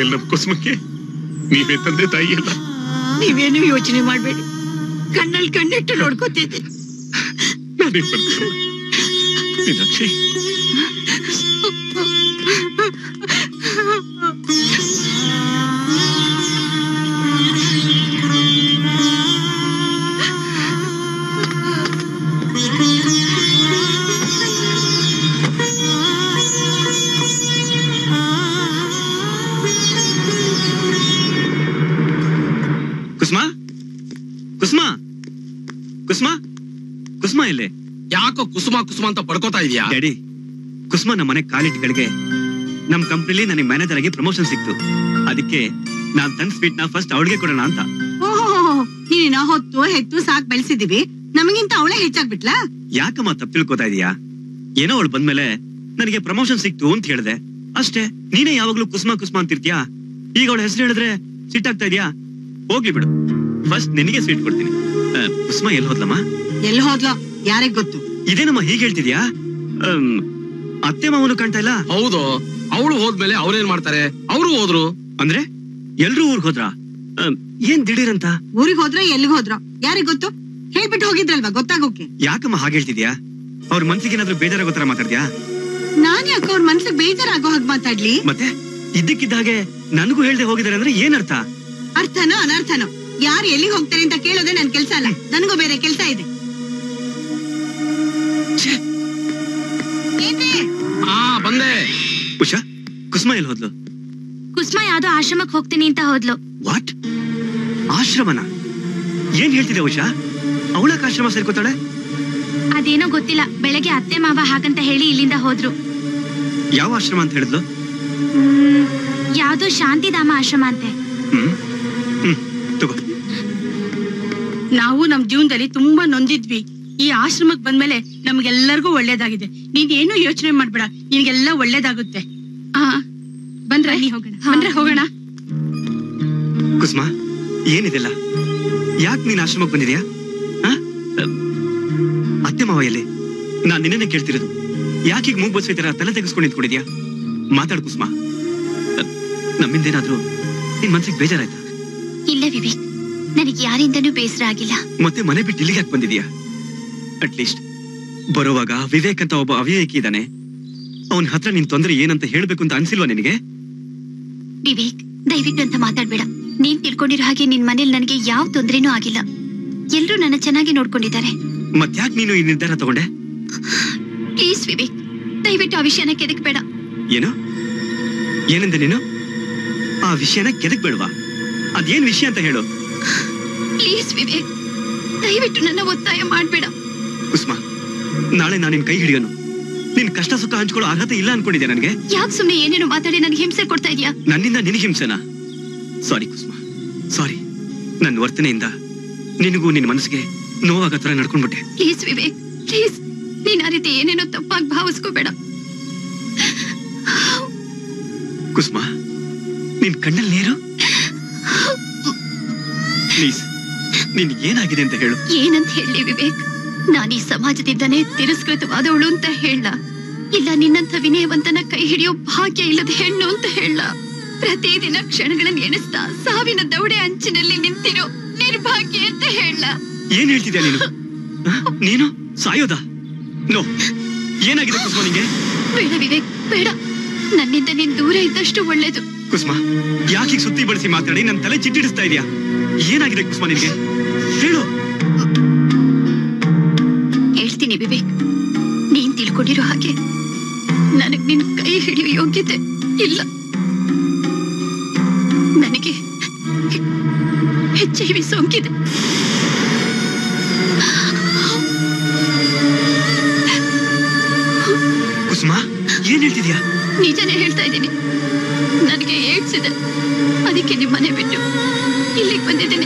ಆಮೇಲೆ ನಮ್ ಕುಸುಮಕ್ಕೆ ನೀವೇ ತಂದೆ ತಾಯಿ ಅಲ್ಲ ನೀವೇನು ಯೋಚನೆ ಮಾಡ್ಬೇಡಿ ಕಣ್ಣಲ್ಲಿ ಕಣ್ಣಿಟ್ಟು ನೋಡ್ಕೋತಿದ್ದೆ ನಾನೇನ್ ಬರ್ತೀನಿ ಮೀನಾಕ್ಷಿ ಕುಸುಮಾ ಕುಸುಮಾ ಕುಸುಮಾ ಕುಸುಮಾ ಇಲ್ಲೇ ಯಾಕೋ ಕುಸುಮ ಕುಸುಮ ಅಂತ ಪಡ್ಕೋತಾ ಇದೀಯಾ ಡ್ಯಾಡಿ ಕುಸುಮಾ ನಮ್ಮ ಮನೆ ಕಾಲಿಟ್ಗಳಿಗೆ ನಮ್ ಕಂಪ್ನಿಲಿ ನನಗೆ ಮ್ಯಾನೇಜರ್ ಆಗಿ ಪ್ರಮೋಷನ್ ಸಿಕ್ತು ಅದಕ್ಕೆ ನಾನ್ ತಂದ್ ಸ್ವೀಟ್ ನ ಫಸ್ಟ್ ಅವಳಿಗೆ ಕೊಡೋಣ ಅಂತ ಓಹೋ ನೀನ ಹೊತ್ತು ಹೆತ್ತು ಸಾಕ್ ಬೆಳೆಸಿದೀವಿ ನಮಗಿಂತ ಅವಳೇ ಹೆಚ್ಚಾಗ್ಬಿಟ್ಲಾ ಯಾಕಮ್ಮ ತಪ್ಪು ತಿಳ್ಕೊತಾ ಇದೀಯಾ ಏನೋ ಅವಳು ಬಂದ್ಮೇಲೆ ನನಗೆ ಪ್ರಮೋಷನ್ ಸಿಕ್ತು ಅಂತ ಹೇಳ್ದೆ ಅಷ್ಟೇ ನೀನೇ ಯಾವಾಗ್ಲೂ ಕುಸುಮಾ ಕುಸುಮಾ ಅಂತಿರ್ತೀಯಾ ಈಗ ಅವಳ ಹೆಸರು ಹೇಳಿದ್ರೆ ಸಿಟ್ಟಾಗ್ತಾ ಇದೀಯಾ ಹೋಗ್ಲಿ ಬಿಡು ಫಸ್ಟ್ ನಿನಗೆ ಸ್ವೀಟ್ ಕೊಡ್ತೀನಿ ಆ, ಕುಸುಮಾ ಎಲ್ಲಿ ಹೋದ್ಲಮ್ಮ ಎಲ್ಲಿ ಹೋದ್ಲೋ ಯಾರಿಗ್ ಗೊತ್ತು ಇದೇನಮ್ಮ ಹೀಗೆ ಹೇಳ್ತಿದ್ಯಾ ಆಮ್, ಅತ್ತೆ ಮಾವನು ಕಾಣ್ತಾ ಇಲ್ಲ ಹೌದು ಅವಳು ಹೋದ್ಮೇಲೆ ಅವ್ರೇನ್ ಮಾಡ್ತಾರೆ ಅವರು ಹೋದ್ರು ಅಂದ್ರೆ ಎಲ್ರೂ ಊರ್ಗ್ ಹೋದ್ರಾ ಆಮ್, ಏನ್ ದಿಢೀರಂತ ಊರಿಗ್ ಹೋದ್ರ ಎಲ್ಲಿಗ್ ಹೋದ್ರ ಯಾರಿಗ್ ಗೊತ್ತು ಹೇಳ್ಬಿಟ್ಟು ಹೋಗಿದ್ರಲ್ವಾ ಗೊತ್ತಾಗೋಕೆ ಯಾಕಮ್ಮ ಹಾಗೆ ಹೇಳ್ತಿದ್ಯಾ ಅವ್ರ ಮನ್ಸಿಗೆ ಏನಾದ್ರೂ ಬೇಜಾರಾಗೋ ತರ ಮಾತಾಡ್ದ್ಯಾ ನಾನ್ ಯಾಕೆ ಅವ್ರ ಮನ್ಸಿಗೆ ಬೇಜಾರಾಗೋ ಹಾಗೆ ಮಾತಾಡ್ಲಿ ಮತ್ತೆ ಇದ್ದಕ್ಕಿದ್ದ ಹಾಗೆ ನನಗೂ ಹೇಳ್ದೆ ಹೋಗಿದ್ದಾರೆ ಅಂದ್ರೆ ಏನ್ ಅರ್ಥ ಅರ್ಥನೋ ಅನರ್ಥನೋ ಯಾರು ಎಲ್ಲಿಗೆ ಹೋಗ್ತಾರೆ ಅಂತ ಕೇಳೋದೇ ನನ್ ಕೆಲ್ಸ ಅಲ್ಲ ನನಗೂ ಬೇರೆ ಕೆಲ್ಸ ಇದೆ ಆ ಬಂದೆ ಉಷಾ ಕುಸುಮಾ ಎಲ್ಲಿ ಹೋದ್ಲು ಕುಸ್ಮಾ ಯಾವ್ದೋ ಆಶ್ರಮಕ್ ಹೋಗ್ತೀನಿ ಅಂತ ಹೋದ್ಲು ವಾಟ್ ಆಶ್ರಮನ ಏನ್ ಹೇಳ್ತಿದೆ ಉಷಾ ಅವಳಕ್ಕೆ ಆಶ್ರಮ ಸೇರ್ಕೋತಾಳೆ ಅದೇನೋ ಗೊತ್ತಿಲ್ಲ ಬೆಳಗ್ಗೆ ಅತ್ತೆ ಮಾವ ಹಾಗಂತ ಹೇಳಿ ಇಲ್ಲಿಂದ ಹೋದ್ರು ಯಾವ ಆಶ್ರಮ ಅಂತ ಹೇಳಿದ್ಲು ಹ್ಮ್, ಯಾವ್ದೋ ಶಾಂತಿಧಾಮ ಆಶ್ರಮ ಅಂತೆ ಹ್ಮ್ ಹ್ಮ್ ತಗೋ ನಾವು ನಮ್ ಜೀವನದಲ್ಲಿ ತುಂಬಾ ನೊಂದಿದ್ವಿ ಈ ಆಶ್ರಮಕ್ ಬಂದ್ಮೇಲೆ ನಮ್ಗೆಲ್ಲರಿಗೂ ಒಳ್ಳೇದಾಗಿದೆ ನೀನ್ ಏನು ಯೋಚನೆ ಮಾಡ್ಬೇಡ ನಿನ್ಗೆಲ್ಲ ಒಳ್ಳೇದಾಗುತ್ತೆ ಆ ಬಂದ್ರೆ ಹೋಗೋಣ ಬಂದ್ರೆ ಹೋಗೋಣ ಕುಸುಮಾ ಏನಿದೆಲ್ಲ ಯಾಕೆ ನೀನ್ ಆಶ್ರಮಕ್ಕೆ ಬಂದಿದ್ಯಾ ಆ? ಅಮ್, ಅತ್ತೆ ಮಾವ ಎಲ್ಲಿ ನಾನ್ ನಿನ್ನೆ ಕೇಳ್ತಿರೋದು ಯಾಕೆ ಈಗ ಮೂಗ್ ಬಸ್ವಿ ತರ ತಲೆ ತೆಗೆಸ್ಕೊಂಡು ನಿಂತ್ಕೊಂಡಿದ್ಯಾ ಮಾತಾಡು ಕುಸುಮಾ ಅಮ್, ನಮ್ಮಿಂದೇನಾದ್ರೂ ನಿನ್ ಮನ್ಸಿಗೆ ಬೇಜಾರಾಯ್ತಾ ಇಲ್ಲ ವಿವೇಕ್ ನನಗೆ ಯಾರಿಂದನೂ ಬೇಸರ ಆಗಿಲ್ಲ ಮತ್ತೆ ಮನೆ ಬಿಟ್ಟು ಇಲ್ಲಿಗೆ ಯಾಕೆ ಬಂದಿದ್ಯಾ ಅಟ್ಲೀಸ್ಟ್ ಬರುವಾಗ ವಿವೇಕ್ ಅಂತ ಒಬ್ಬ ಅವಿವೇಕಿ ಇದ್ದಾನೆ ಅವನ ಹತ್ರ ನಿನ್ ತೊಂದ್ರೆ ಏನಂತ ಹೇಳ್ಬೇಕು ಅಂತ ಅನ್ಸಿಲ್ವಾ ನಿನಗೆ ವಿವೇಕ್ ದಯವಿಟ್ಟು ಅಂತ ಮಾತಾಡ್ಬೇಡ ನೀನ್ ತಿಳ್ಕೊಂಡಿರೋ ಹಾಗೆ ನಿನ್ ಮನೇಲಿ ನನಗೆ ಯಾವ ತೊಂದ್ರೆನೂ ಆಗಿಲ್ಲ ಎಲ್ರೂ ನನ್ನ ಚೆನ್ನಾಗಿ ನೋಡ್ಕೊಂಡಿದ್ದಾರೆ ಮತ್ತ್ಯಾಕ್ ನೀನು ಈ ನಿರ್ಧಾರ ತಗೊಂಡೆ ಪ್ಲೀಸ್ ವಿವೇಕ್ ದಯವಿಟ್ಟು ಆ ವಿಷಯನ ಕೆದಕ್ಬೇಡ ಏನು ಏನಂದೆ ನೀನು ಆ ವಿಷಯನ ಕೆದಕ್ ಬೇಡವಾ ಅದೇನ್ ವಿಷಯ ಅಂತ ಹೇಳು ಪ್ಲೀಸ್ ವಿವೇಕ್ ದಯವಿಟ್ಟು ನನ್ನ ಒತ್ತಾಯ ಮಾಡ್ಬೇಡ ಕುಸುಮಾ ನಾಳೆ ನಾನು ನಿನ್ ಕೈ ಹಿಡಿಯೋನು ನಿನ್ ಕಷ್ಟ ಸುಖ ಹಂಚ್ಕೊಳ್ಳೋ ಅರ್ಹತೆ ಇಲ್ಲ ಅನ್ಕೊಂಡಿದ್ದೆ ನನಗೆ ಯಾಕೆ ಸುಮ್ನೆ ಏನೇನೋ ಮಾತಾಡಿ ನನಗೆ ಹಿಂಸೆ ಕೊಡ್ತಾ ಇದೀಯಾ ನನ್ನಿಂದ ನಿನಗೆ ಹಿಂಸೆನಾ ಸಾರಿ ಕುಸುಮಾ ಸಾರಿ ನನ್ನ ವರ್ತನೆಯಿಂದ ನಿನಗೂ ನಿನ್ ಮನಸ್ಸಿಗೆ ನೋವಾಗ ತರ ನಡ್ಕೊಂಡ್ಬಿಟ್ಟೆ ಪ್ಲೀಸ್ ವಿವೇಕ್ ಪ್ಲೀಸ್ ನೀನ್ ಆ ರೀತಿ ಏನೇನೋ ತಪ್ಪಾಗಿ ಭಾವಿಸ್ಕೋಬೇಡ ಕುಸುಮಾ ನಿನ್ ಕಣ್ಣಲ್ಲಿ ನೀರು ಪ್ಲೀಸ್ ನಿನ್ ಏನಾಗಿದೆ ಅಂತ ಹೇಳು ಏನಂತ ಹೇಳಿ ವಿವೇಕ್ ನಾನು ಈ ಸಮಾಜದಿಂದನೇ ತಿರಸ್ಕೃತವಾದವಳು ಅಂತ ಹೇಳ ಇಲ್ಲ ನಿನ್ನಂಥ ವಿನಯವಂತನ ಕೈ ಹಿಡಿಯೋ ಭಾಗ್ಯ ಇಲ್ಲದ ಹೆಣ್ಣು ಅಂತ ಹೇಳ ಪ್ರತಿದಿನ ಕ್ಷಣಗಳನ್ನ ಎಣಿಸ್ತಾ ಸಾವಿನ ದೌಡೆ ಅಂಚಿನಲ್ಲಿ ನಿಂತಿರೋ ನಿರ್ಭಾಗ್ಯ ಅಂತ ಹೇಳ ಏನ್ ಹೇಳ್ತಿದ್ಯಾ ನೀನು ಆ? ನೀನು ಸಾಯೋದಾ ನೋ ಏನಾಗಿದೆ ಕುಸುಮಾ ನಿಂಗೆ ಬೇಡ ವಿವೇಕ್ ಬೇಡ ನನ್ನಿಂದ ನೀನ್ ದೂರ ಇದ್ದಷ್ಟು ಒಳ್ಳೇದು ಕುಸುಮಾ ಯಾಕೆ ಸುತ್ತಿ ಬಳಸಿ ಮಾತಾಡಿ ನನ್ ತಲೆ ಚಿಟ್ಟಿಡಿಸ್ತಾ ಇದೀಯಾ ಏನಾಗಿದೆ ಕುಸುಮಾ ನಿನ್ಗೆ ಹೇಳು ಹೇಳ್ತೀನಿ ವಿವೇಕ್ ನೀನ್ ತಿಳ್ಕೊಂಡಿರೋ ಹಾಗೆ ನನಗ್ ನಿನ್ ಕೈ ಹಿಡಿಯೋ ಯೋಗ್ಯತೆ ಇಲ್ಲ ನನಗೆ ಎಚ್ ಐ ವಿ ಸೋಂಕಿದೆ ಕುಸುಮಾ ಏನ್ ಹೇಳ್ತಿದ್ಯಾ ನಿಜನೇ ಹೇಳ್ತಾ ಇದ್ದೀನಿ ನನಗೆ ಏಡ್ಸ್ ಇದೆ ಅದಕ್ಕೆ ನಿಮ್ ಮನೆ ಬಿಟ್ಟು ಇಲ್ಲಿಗೆ ಬಂದಿದ್ದೀನಿ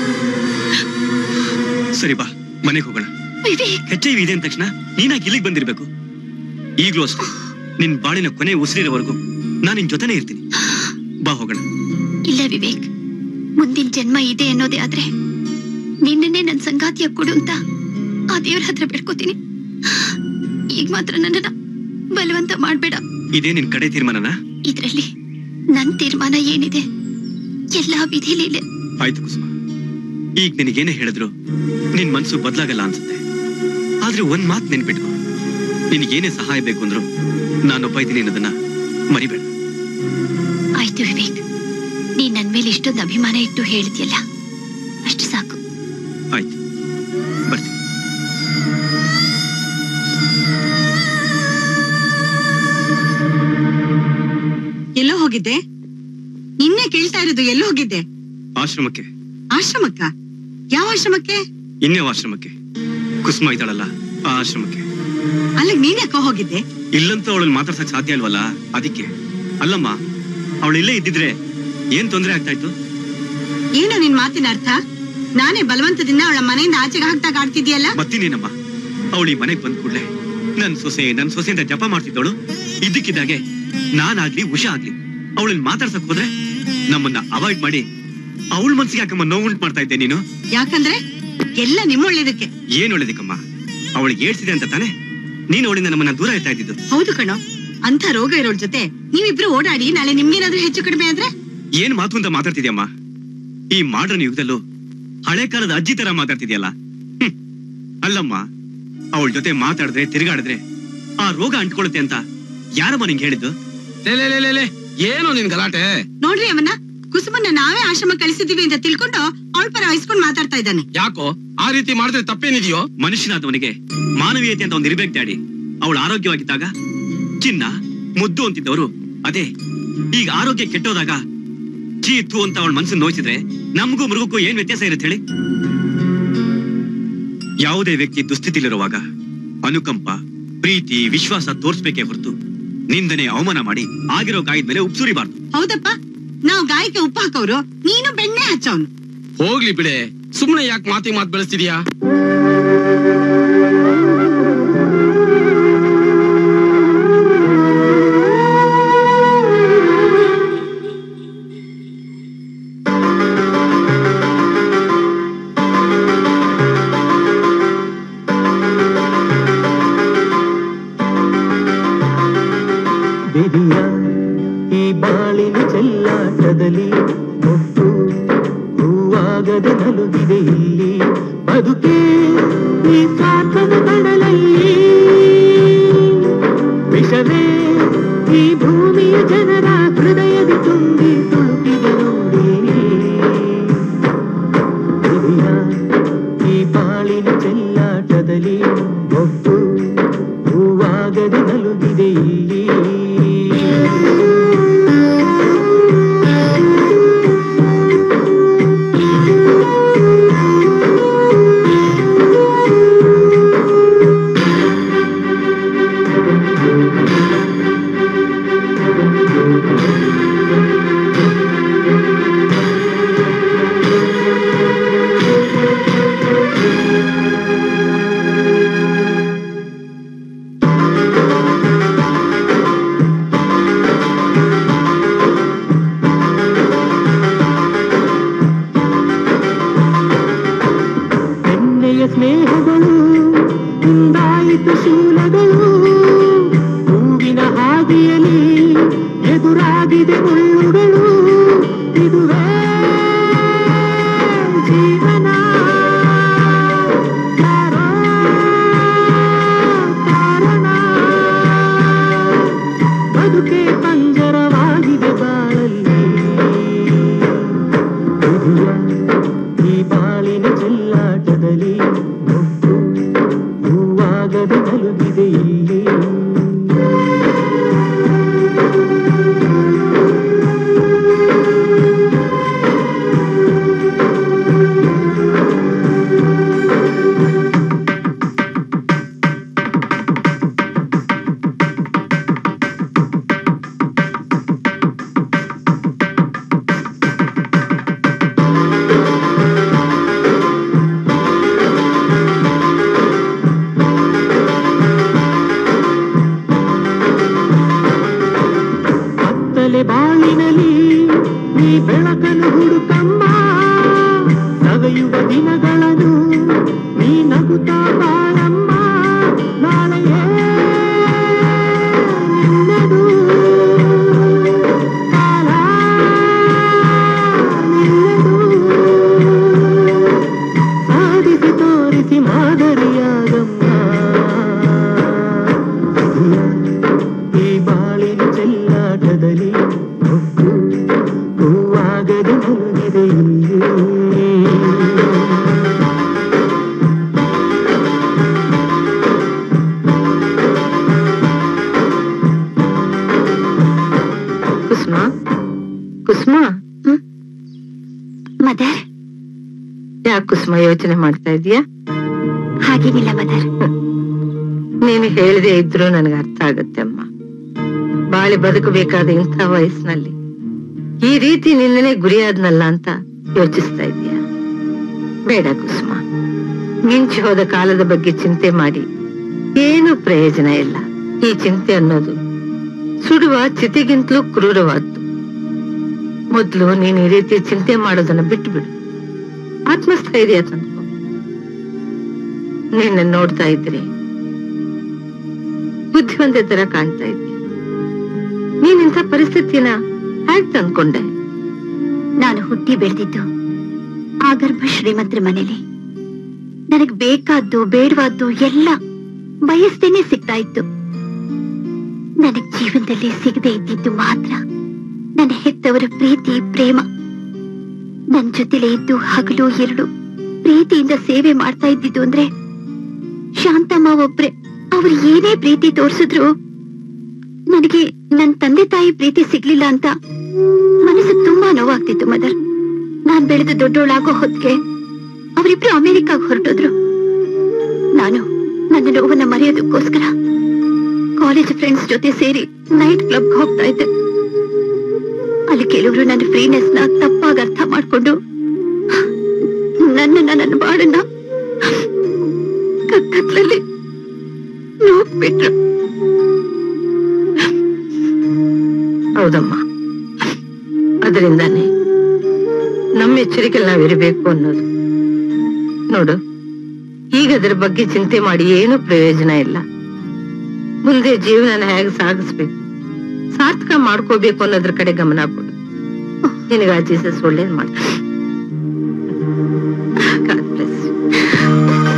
ಸರಿ ಬಾ ಮನೆಗೆ ಹೋಗೋಣ ವಿವೇಕ್ ಹೆಚ್ ಐ ವಿ ಇದೆ ಅಂದ ತಕ್ಷಣ ನೀನಾಗಿ ಇಲ್ಲಿಗೆ ಬಂದಿರ್ಬೇಕು ಈಗ್ಲೂ ಅಷ್ಟೇ ನಿನ್ ಬಾಳಿನ ಕೊನೆ ಉಸಿರಿರೋವರೆಗೂ ನಾನ್ ನಿನ್ ಜೊತೆನೇ ಇರ್ತೀನಿ ಬಾ ಹೋಗೋಣ ಇಲ್ಲ ವಿವೇಕ್ ಮುಂದಿನ ಜನ್ಮ ಇದೆ ಅನ್ನೋದೇ ಆದ್ರೆ ನಿನ್ನನ್ನೇ ನನ್ ಸಂಗಾತಿಯ ಕೊಡು ಅಂತ ಆ ದೇವ್ರ ಹತ್ರ ಬೇಡ್ಕೋತೀನಿ ಈಗ ಮಾತ್ರ ನನ್ನನ್ನ ಬಲವಂತ ಮಾಡ್ಬೇಡ ಇದೇ ನಿನ್ ಕಡೆ ತೀರ್ಮಾನನಾ ಇದ್ರಲ್ಲಿ ನನ್ ತೀರ್ಮಾನ ಏನಿದೆ ಎಲ್ಲಾ ವಿಧಿ ಲೀಲೆ ಆಯ್ತು ಕುಸುಮ ಈಗ ನಿನಗೇನೇ ಹೇಳಿದ್ರು ನಿನ್ ಮನ್ಸು ಬದಲಾಗಲ್ಲ ಅನ್ಸುತ್ತೆ ಆದ್ರೆ ಒಂದ್ ಮಾತ್ ನೆನ್ಪಿಟ್ಕೊ ನಿನಗೇನೇ ಸಹಾಯ ಬೇಕು ಅಂದ್ರು ನಾನೊಬ್ಬ ಇದ್ದೀನಿ ಅನ್ನೋದನ್ನ ಮರಿಬೇಡ ಆಯ್ತು ವಿವೇಕ್ ನೀನ್ ನನ್ ಮೇಲೆ ಇಷ್ಟೊಂದು ಅಭಿಮಾನ ಇಟ್ಟು ಹೇಳಿದ್ಯಲ್ಲ ಅಷ್ಟು ಸಾಕು ಆಯ್ತು ಬರ್ತೀನಿ ಎಲ್ಲೋ ಹೋಗಿದ್ದೆ ನಿನ್ನೆ ಕೇಳ್ತಾ ಇರೋದು ಎಲ್ಲೋ ಹೋಗಿದ್ದೆ ಆಶ್ರಮಕ್ಕೆ ಆಶ್ರಮಕ್ಕ ಯಾವ ಆಶ್ರಮಕ್ಕೆ ಇನ್ಯಾವ ಆಶ್ರಮಕ್ಕೆ ಕುಸುಮ ಇದ್ದಾಳಲ್ಲ ಆ ಆಶ್ರಮಕ್ಕೆ ಅಲ್ಲಿಗ್ ನೀನ್ ಯಾಕೋ ಹೋಗಿದ್ದೆ ಇಲ್ಲಂತೂ ಅವಳನ್ನ ಮಾತಾಡ್ಸಕ್ ಸಾಧ್ಯ ಅಲ್ವಲ್ಲ ಅದಕ್ಕೆ ಅಲ್ಲಮ್ಮ ಅವಳು ಇಲ್ಲೇ ಇದ್ದಿದ್ರೆ ಏನ್ ತೊಂದರೆ ಆಗ್ತಾ ಇತ್ತು ಏನು ನಿನ್ ಮಾತಿನ ಅರ್ಥ ನಾನೇ ಬಲವಂತದಿಂದ ಅವಳ ಮನೆಯಿಂದ ಆಚೆಗೆ ಹಾಕ್ದಾಗ ಆಡ್ತಿದ್ಯಲ್ಲ ಬರ್ತೀನೇನಮ್ಮ ಅವಳು ಈ ಮನೆಗ್ ಬಂದ್ ಕೂಡ್ಲೆ ನನ್ ಸೊಸೆ ನನ್ ಸೊಸೆ ಅಂತ ಜಪ ಮಾಡ್ತಿದ್ದವಳು ಇದ್ದಕ್ಕಿದ್ದಾಗೆ ನಾನಾಗ್ಲಿ ಉಷಾ ಆಗ್ಲಿ ಅವಳನ್ನ ಮಾತಾಡ್ಸಕ್ ಹೋದ್ರೆ ನಮ್ಮನ್ನ ಅವಾಯ್ಡ್ ಮಾಡಿ ಅವಳ ಮನ್ಸಿಗೆ ಯಾಕಮ್ಮ ನೋವುಂಟು ಮಾಡ್ತಾ ಇದ್ದೆ ನೀನು ಯಾಕಂದ್ರೆ ಎಲ್ಲ ನಿಮ್ಮ ಒಳ್ಳೇದಕ್ಕೆ ಏನ್ ಒಳ್ಳೇದಕ್ಕಮ್ಮ ಅವಳಿಗೆ ಏಡ್ಸಿದೆ ಅಂತ ತಾನೆ ನೀನ್ ಅವಳಿಂದ ನಮ್ಮನ್ನ ದೂರ ಇರ್ತಾ ಇದ್ದಿದ್ದು ಹೌದು ಕಣೋ ಅಂತ ರೋಗ ಇರೋಳ್ ಜೊತೆ ನೀವಿಬ್ರು ಓಡಾಡಿ ನಾಳೆ ನಿಮ್ಗೇನಾದ್ರೂ ಹೆಚ್ಚು ಕಡಿಮೆ ಆದ್ರೆ ಏನ್ ಮಾತು ಅಂತ ಮಾತಾಡ್ತಿದ್ಯಮ್ಮ ಈ ಮಾಡರ್ನ್ ಯುಗದಲ್ಲೂ ಹಳೆ ಕಾಲದ ಅಜ್ಜಿ ತರ ಮಾತಾಡ್ತಿದ್ಯಲ್ಲ ಹ್ಮ್. ಅಲ್ಲಮ್ಮ ಅವಳ ಜೊತೆ ಮಾತಾಡಿದ್ರೆ ತಿರುಗಾಡಿದ್ರೆ ಆ ರೋಗ ಅಂಟ್ಕೊಳುತ್ತೆ ಅಂತ ಯಾರಮ್ಮ ನಿಂಗೆ ಹೇಳಿದ್ದು ಏನು ನಿನ್ ಗಲಾಟೆ ನೋಡ್ರಿ ಅವನ್ನ ಕುಸುಮನ್ನ ನಾವೇ ಆಶ್ರಮ ಕಳಿಸಿದೀವಿ ಅಂತ ತಿಳ್ಕೊಂಡು ಅವಳ ಪರ ವಹಿಸ್ಕೊಂಡು ಮಾತಾಡ್ತಾ ಇದ್ದಾನೆ ಯಾಕೋ ಆ ರೀತಿ ಮಾಡಿದ್ರೆ ತಪ್ಪೇನಿದೆಯೋ ಮನುಷ್ಯನಾದವನಿಗೆ ಮಾನವೀಯತೆ ಅಂತ ಒಂದು ಇರ್ಬೇಕು ಡ್ಯಾಡಿ ಅವಳು ಆರೋಗ್ಯವಾಗಿದ್ದಾಗ ಚಿನ್ನ ಮುದ್ದು ಅಂತಿದ್ದವರು ಅದೇ ಈಗ ಆರೋಗ್ಯ ಕೆಟ್ಟೋದಾಗ ಚೀತು ಅಂತ ಅವಳ ಮನ್ಸನ್ನು ನೋಯಿಸಿದ್ರೆ ನಮಗೂ ಮೃಗಕ್ಕೂ ಏನ್ ವ್ಯತ್ಯಾಸ ಇರುತ್ತೆ ಹೇಳಿ ಯಾವುದೇ ವ್ಯಕ್ತಿ ದುಸ್ಥಿತಿಲಿರುವಾಗ ಅನುಕಂಪ ಪ್ರೀತಿ ವಿಶ್ವಾಸ ತೋರ್ಸ್ಬೇಕೇ ಹೊರತು ನಿಂದನೆ ಅವಮಾನ ಮಾಡಿ ಆಗಿರೋ ಗಾಯದ ಮೇಲೆ ಉಪ್ಸುರಿಬಾರ್ದು ಹೌದಪ್ಪ ನಾವು ಗಾಯಕ್ಕೆ ಉಪ್ಪು ಹಾಕೋರು ನೀನು ಬೆಣ್ಣೆ ಹಚ್ಚವನು ಹೋಗ್ಲಿ ಬಿಡೆ ಸುಮ್ನೆ ಯಾಕೆ ಮಾತಿ ಮಾತು ಬೆಳೆಸ್ತಿದ್ಯಾ ಬಿರಿಯ ಈ ಬಾಳಿನ ಚೆಲ್ಲಾಟದಲ್ಲಿ ಒಟ್ಟು ಹೂವಾಗದೆ ನಲುಗಿದೆ ಇಲ್ಲಿ ಬದುಕೇ ಈ ಸ್ವಾರ್ಥದ ಕಡಲಲ್ಲಿ ವಿಷವೇ ಈ ಭೂಮಿಯ ಜನರ ಹೃದಯದ ತುಂಬಿ ತುಳುಕಿದೆ ನೋಡಿ ಬಿರಿಯ ಈ ಬಾಳಿನ ಚೆಲ್ಲಾಟದಲ್ಲಿ ಒಟ್ಟು ಹೂವಾಗದೆ ನಲುಗಿದೆ ಇಲ್ಲಿ ಎಣ್ಣೆಯ ಸ್ನೇಹಗಳು ಮುಂದಾಯಿತು ಶೂಲಗಳು ಹೂವಿನ ಹಾದಿಯಲ್ಲಿ ಎದುರಾಗಿದೆ ಮುಳ್ಳುಗಳು ಇದುವೇ ಜೀವನ ಯಾರೋ ಕಾರಣ ಬದುಕೆ ಪಂಜರವಾಗಿದೆ ಬಾಳಲ್ಲಿ ಹೃದಯ ಈ ಬಾಳಿನ ಚೆಲ್ಲಾಟದಲ್ಲಿ ಒಟ್ಟು ಹೂವಾಗದೆ ನಲುಗಿದೆ ಇಲ್ಲಿ ಕುಸುಮ ಕುಸುಮ ಮದರ್ ಯಾಕೆ ಕುಸುಮ ಯೋಚನೆ ಮಾಡ್ತಾ ಇದೀಯಾ ಹಾಗೇನಿಲ್ಲ ಮದರ್ ನೀನು ಹೇಳದೆ ಇದ್ರು ನನಗೆ ಅರ್ಥ ಆಗುತ್ತೆ ಅಮ್ಮ ಬಾಳಿ ಬದುಕಬೇಕಾದ ಇಂಥ ವಯಸ್ಸಿನಲ್ಲಿ ಈ ರೀತಿ ನಿನ್ನನೆ ಗುರಿಯಾದ್ನಲ್ಲ ಅಂತ ಯೋಚಿಸ್ತಾ ಇದೀಯ ಬೇಡ ಕುಸುಮ ಮಿಂಚಿ ಹೋದ ಕಾಲದ ಬಗ್ಗೆ ಚಿಂತೆ ಮಾಡಿ ಏನು ಪ್ರಯೋಜನ ಇಲ್ಲ ಈ ಚಿಂತೆ ಅನ್ನೋದು ಸುಡುವ ಚಿತಿಗಿಂತಲೂ ಕ್ರೂರವಾದ್ದು ಮೊದ್ಲು ನೀನ್ ಈ ರೀತಿ ಚಿಂತೆ ಮಾಡೋದನ್ನ ಬಿಟ್ಟು ಬಿಡು ಆತ್ಮಸ್ಥೈರ್ಯ ತಂದ್ಕೊ ನಿನ್ನ ನೋಡ್ತಾ ಇದ್ರೆ ಬುದ್ಧಿವಂತ ತರ ಕಾಣ್ತಾ ಇದ್ದೆ ನೀನ್ ಇಂಥ ಪರಿಸ್ಥಿತಿನ ಹೇಗ್ ತಂದ್ಕೊಂಡೆ ನಾನು ಹುಟ್ಟಿ ಬೆಳೆದಿದ್ದು ಆಗರ್ಭ ಶ್ರೀಮಂತರ ಮನೇಲಿ ನನಗ್ ಬೇಕಾದ್ದು ಬೇಡವಾದ್ದು ಎಲ್ಲ ಬಯಸ್ತೇನೆ ಸಿಗ್ತಾ ಇತ್ತು ನನಗ್ ಜೀವನದಲ್ಲಿ ಸಿಗದೆ ಇದ್ದಿದ್ದು ಮಾತ್ರ ನನ್ನ ಹೆತ್ತವರ ಪ್ರೀತಿ ಪ್ರೇಮ ನನ್ ಜೊತೆಲೇ ಇದ್ದು ಹಗಲು ಎರಡು ಪ್ರೀತಿಯಿಂದ ಸೇವೆ ಮಾಡ್ತಾ ಇದ್ದಿದ್ದು ಅಂದ್ರೆ ಶಾಂತಮ್ಮ ಒಬ್ರೆ ಅವ್ರು ಏನೇ ಪ್ರೀತಿ ತೋರ್ಸಿದ್ರು ನನಗೆ ನನ್ ತಂದೆ ತಾಯಿ ಪ್ರೀತಿ ಸಿಗ್ಲಿಲ್ಲ ಅಂತ ಮನಸ್ಸು ತುಂಬಾ ನೋವಾಗ್ತಿತ್ತು ಮದರ್ ನಾನ್ ಬೆಳೆದು ದೊಡ್ಡೋಳಾಗೋ ಹೊತ್ತಿಗೆ ಅವರಿಬ್ರು ಅಮೆರಿಕಾಗ್ ಹೊರಟೋದ್ರು ನಾನು ನನ್ನ ನೋವನ್ನ ಮರೆಯೋದಕ್ಕೋಸ್ಕರ ಕಾಲೇಜ್ ಫ್ರೆಂಡ್ಸ್ ಜೊತೆ ಸೇರಿ ನೈಟ್ ಕ್ಲಬ್ ಹೋಗ್ತಾ ಇದ್ದೆ ಅಲ್ಲಿ ಕೆಲವರು ನನ್ನ ಫ್ರೀನೆಸ್ ನ ತಪ್ಪಾಗಿ ಅರ್ಥ ಮಾಡ್ಕೊಂಡು ನನ್ನ ನನ್ನ ಬಾಳನ್ನ ಕತ್ತಲಲ್ಲಿ ನೋಡ್ಬಿಟ್ರು ಹೌದಮ್ಮ ಅದರಿಂದಾನೆ ನಮ್ಮ ಎಚ್ಚರಿಕೆ ನಾವಿರಬೇಕು ಅನ್ನೋದು ನೋಡು ಈಗ ಅದರ ಬಗ್ಗೆ ಚಿಂತೆ ಮಾಡಿ ಏನು ಪ್ರಯೋಜನ ಇಲ್ಲ ಮುಂದೆ ಜೀವನ ಹೇಗೆ ಸಾಗಿಸ್ಬೇಕು ಸಾರ್ಥಕ ಮಾಡ್ಕೋಬೇಕು ಅನ್ನೋದ್ರ ಕಡೆ ಗಮನ ಕೊಡು ನಿನಗ ಆ ಜೀಸಸ್ ಒಳ್ಳೇದ್ ಮಾಡ್ತಾರೆ God bless you.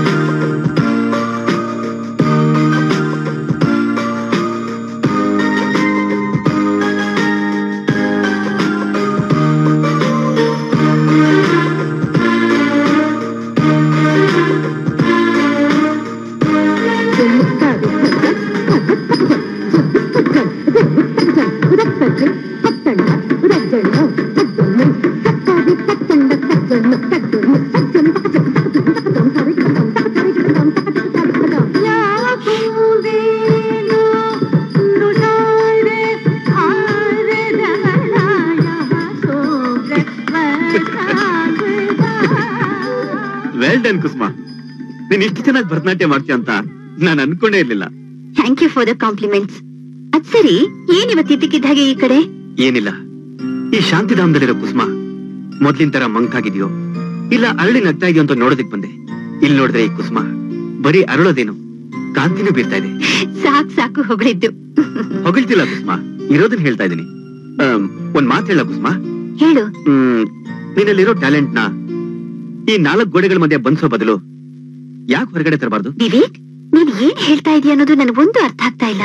Well done Kusuma ನೀನ್ ಇಷ್ಟು ಚೆನ್ನಾಗಿ ಭರತನಾಟ್ಯ ಮಾಡ್ತೀಯ ಅಂತ ನಾನು ಅನ್ಕೊಂಡೇ ಇರ್ಲಿಲ್ಲ thank you for the compliments ಅದ್ ಸರಿ ಏನ್ ಇವತ್ತು ಇದ್ದಕ್ಕಿದ್ದ ಹಾಗೆ ಈ ಕಡೆ ಏನಿಲ್ಲ ಈ ಶಾಂತಿಧಾಮದಲ್ಲಿರೋ ಕುಸುಮ ಮೊದ್ಲಿನ ತರ ಮಂಕಾಗಿದ್ಯೋ ಇಲ್ಲ ಅರಳಿ ನಗ್ತಾ ಇದೆಯೋ ಅಂತ ನೋಡೋದಕ್ ಬಂದೆ ಇಲ್ಲಿ ನೋಡಿದ್ರೆ ಈ ಕುಸುಮ ಬರೀ ಅರಳೋದೇನು ಕಾಂತಿನೂ ಬೀರ್ತಾ ಇದೆ ಸಾಕ್ ಸಾಕು ಹೊಗಳಿದ್ದು ಹೊಗಳ್ತಿಲ್ಲ ಕುಸುಮ ಇರೋದನ್ನ ಹೇಳ್ತಾ ಇದೀನಿ ಆಮ್, ಒಂದ್ ಮಾತು ಹೇಳ ಕುಸುಮ ಹೇಳು ಹ್ಮ್ ನಿನ್ನಲ್ಲಿರೋ ಟ್ಯಾಲೆಂಟ್ ನ ಈ ನಾಲ್ಕು ಗೋಡೆಗಳ ಮಧ್ಯೆ ಬಂದ್ಸೋ ಬದಲು ಯಾಕೆ ಹೊರಗಡೆ ತರಬಾರ್ದು ವಿವೇಕ್ ನೀನ್ ಏನ್ ಹೇಳ್ತಾ ಇದೀಯ ಅನ್ನೋದು ನನಗೊಂದು ಅರ್ಥ ಆಗ್ತಾ ಇಲ್ಲ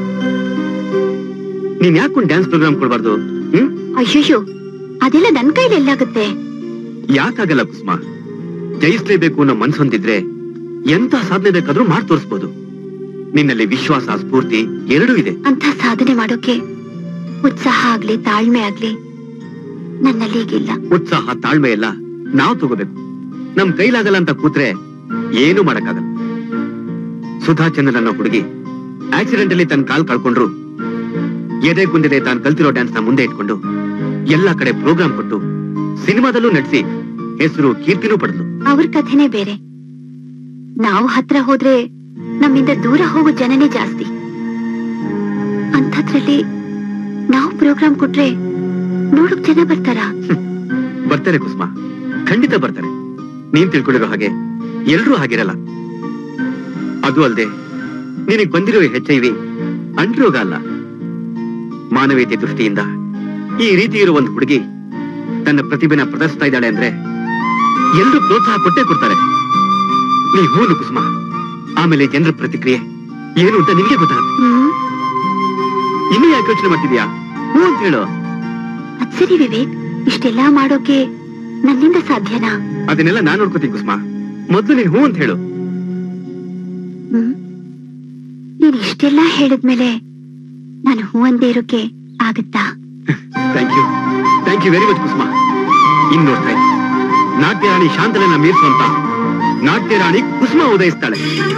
ನೀನ್ ಯಾಕೊಂದ್ ಡ್ಯಾನ್ಸ್ ಪ್ರೋಗ್ರಾಮ್ ಕೊಡ್ಬಾರ್ದು ಹ್ಮ್ ಅಯ್ಯಯ್ಯೋ ಅದೆಲ್ಲ ನನ್ ಕೈಲಿ ಎಲ್ಲಾಗುತ್ತೆ ಯಾಕಾಗಲ್ಲ ಕುಸುಮ ಜಯಿಸ್ಲೇಬೇಕು ಅನ್ನೋ ಮನ್ಸು ಹೊಂದಿದ್ರೆ ಎಂತ ಸಾಧನೆ ಬೇಕಾದ್ರೂ ಮಾಡಿ ತೋರಿಸ್ಬೋದು ನಿನ್ನಲ್ಲಿ ವಿಶ್ವಾಸ ಸ್ಫೂರ್ತಿ ಎರಡೂ ಇದೆ ಅಂತ ಸಾಧನೆ ಮಾಡೋಕೆ ಉತ್ಸಾಹ ಆಗ್ಲಿ ತಾಳ್ಮೆ ಆಗ್ಲಿ ನನ್ನಲ್ಲಿ ಈಗಿಲ್ಲ ಉತ್ಸಾಹ ತಾಳ್ಮೆ ಎಲ್ಲ ನಾವ್ ತಗೋಬೇಕು ನಮ್ ಕೈಲಾಗಲ್ಲ ಅಂತ ಕೂತ್ರೆ ಏನು ಮಾಡಕ್ಕಾಗಲ್ಲ ಸುಧಾ ಚಂದ್ರ ಅನ್ನೋ ಹುಡುಗಿ ಆಕ್ಸಿಡೆಂಟ್ ಅಲ್ಲಿ ತನ್ನ ಕಾಲ್ ಕಳ್ಕೊಂಡ್ರು ಎದೆ ಕುಂದಿದೆ ತಾನು ಕಲ್ತಿರೋ ಡ್ಯಾನ್ಸ್ ನ ಮುಂದೆ ಇಟ್ಕೊಂಡು ಎಲ್ಲಾ ಕಡೆ ಪ್ರೋಗ್ರಾಮ್ ಕೊಟ್ಟು ಸಿನಿಮಾದಲ್ಲೂ ನಟಿಸಿ ಹೆಸರು ಕೀರ್ತಿನೂ ಪಡೆದ್ಲು ಅವ್ರ ಕಥೆನೇ ಬೇರೆ ನಾವು ಹತ್ರ ಹೋದ್ರೆ ನಮ್ಮಿಂದ ದೂರ ಹೋಗೋ ಜನನೇ ಜಾಸ್ತಿ ಅಂಥದ್ರಲ್ಲಿ ನಾವು ಪ್ರೋಗ್ರಾಮ್ ಕೊಟ್ರೆ ನೋಡಕ್ ಜನ ಬರ್ತಾರಾ ಬರ್ತಾರೆ ಕುಸುಮ ಖಂಡಿತ ಬರ್ತಾರೆ ನೀನ್ ತಿಳ್ಕೊಂಡಿರೋ ಹಾಗೆ ಎಲ್ರೂ ಹಾಗಿರಲ್ಲ ಅದು ಅಲ್ಲದೆ ನಿನಗ್ ಬಂದಿರೋ ಹೆಚ್ ಐ ವಿ ಅಂಟ್ರೋಗ ಅಲ್ಲ ಮಾನವೀಯತೆ ದೃಷ್ಟಿಯಿಂದ ಈ ರೀತಿ ಇರೋ ಒಂದು ಹುಡುಗಿ ತನ್ನ ಪ್ರತಿಭೆನ ಪ್ರದರ್ಶಿಸ್ತಾ ಇದ್ದಾಳೆ ಅಂದ್ರೆ ಎಲ್ರೂ ಪ್ರೋತ್ಸಾಹ ಕೊಟ್ಟೇ ಕೊಡ್ತಾರೆ ನೀ ಹೂನು ಕುಸುಮ ಆಮೇಲೆ ಜನರ ಪ್ರತಿಕ್ರಿಯೆ ಏನು ಅಂತ ನಿಮಗೆ ಗೊತ್ತಾಗುತ್ತೆ ಇನ್ನೂ ಯಾಕೆ ಯೋಚನೆ ಮಾಡ್ತಿದ್ಯಾ ಹ್ಞೂ ಅಂತ ಹೇಳು ಅದ್ ಸರಿ ವಿವೇಕ್ ಇಷ್ಟೆಲ್ಲಾ ಮಾಡೋಕೆ ನನ್ನಿಂದ ಸಾಧ್ಯನಾ ಅದನ್ನೆಲ್ಲ ನಾನ್ ನೋಡ್ಕೋತೀನಿ ಕುಸುಮ ಮೊದ್ಲು ನೀನ್ ಹೂ ಅಂತ ಹೇಳು ಹ್ಮ್ ನೀನ್ ಇಷ್ಟೆಲ್ಲ ಹೇಳಿದ್ಮೇಲೆ ನಾನು ಹೂ ಅಂದೇ ಇರೋಕೆ ಆಗುತ್ತಾ thank you thank you very much Kusuma ಇನ್ ನೋಡ್ತಾ ಇದ್ದೀನಿ ನಾಟ್ಯ ರಾಣಿ ಶಾಂತಲೆನ ಮೀರಿಸುವಂತ ನಾಟ್ಯ ರಾಣಿ ಕುಸುಮ ಉದಯಿಸ್ತಾಳೆ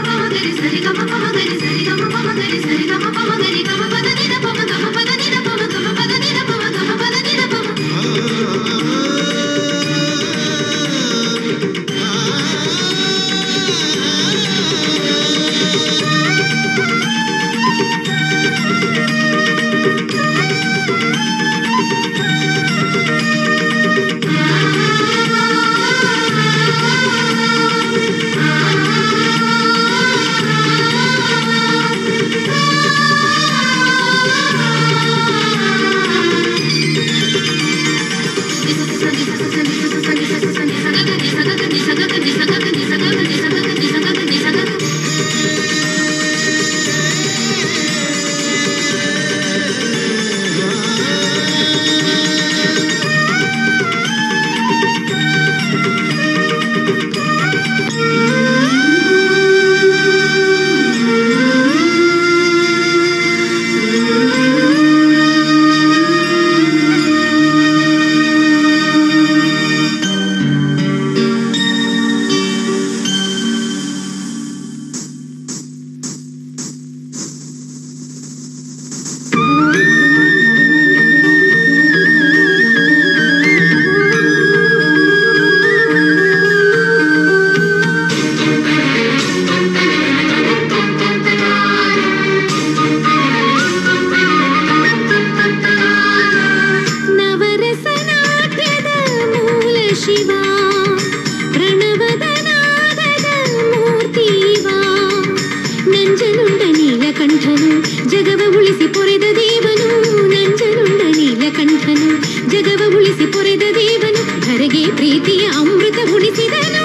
ನವರಸನಾಟ್ಯದ ಮೂಲ ಶಿವ ಪ್ರಣವದ ನಾದದ ಮೂರ್ತಿವ ನಂಜನುಂಡ ನೀಲಕಂಠನು ಜಗವ ಉಳಿಸಿ ಪೊರೆದ ದೇವನು ನಂಜನುಂಡ ನೀಲಕಂಠನು ಜಗವ ಉಳಿಸಿ ಪೊರೆದ ದೇವನು ಧರೆಗೆ ಪ್ರೀತಿಯ ಅಮೃತ ಉಳಿಸಿದನು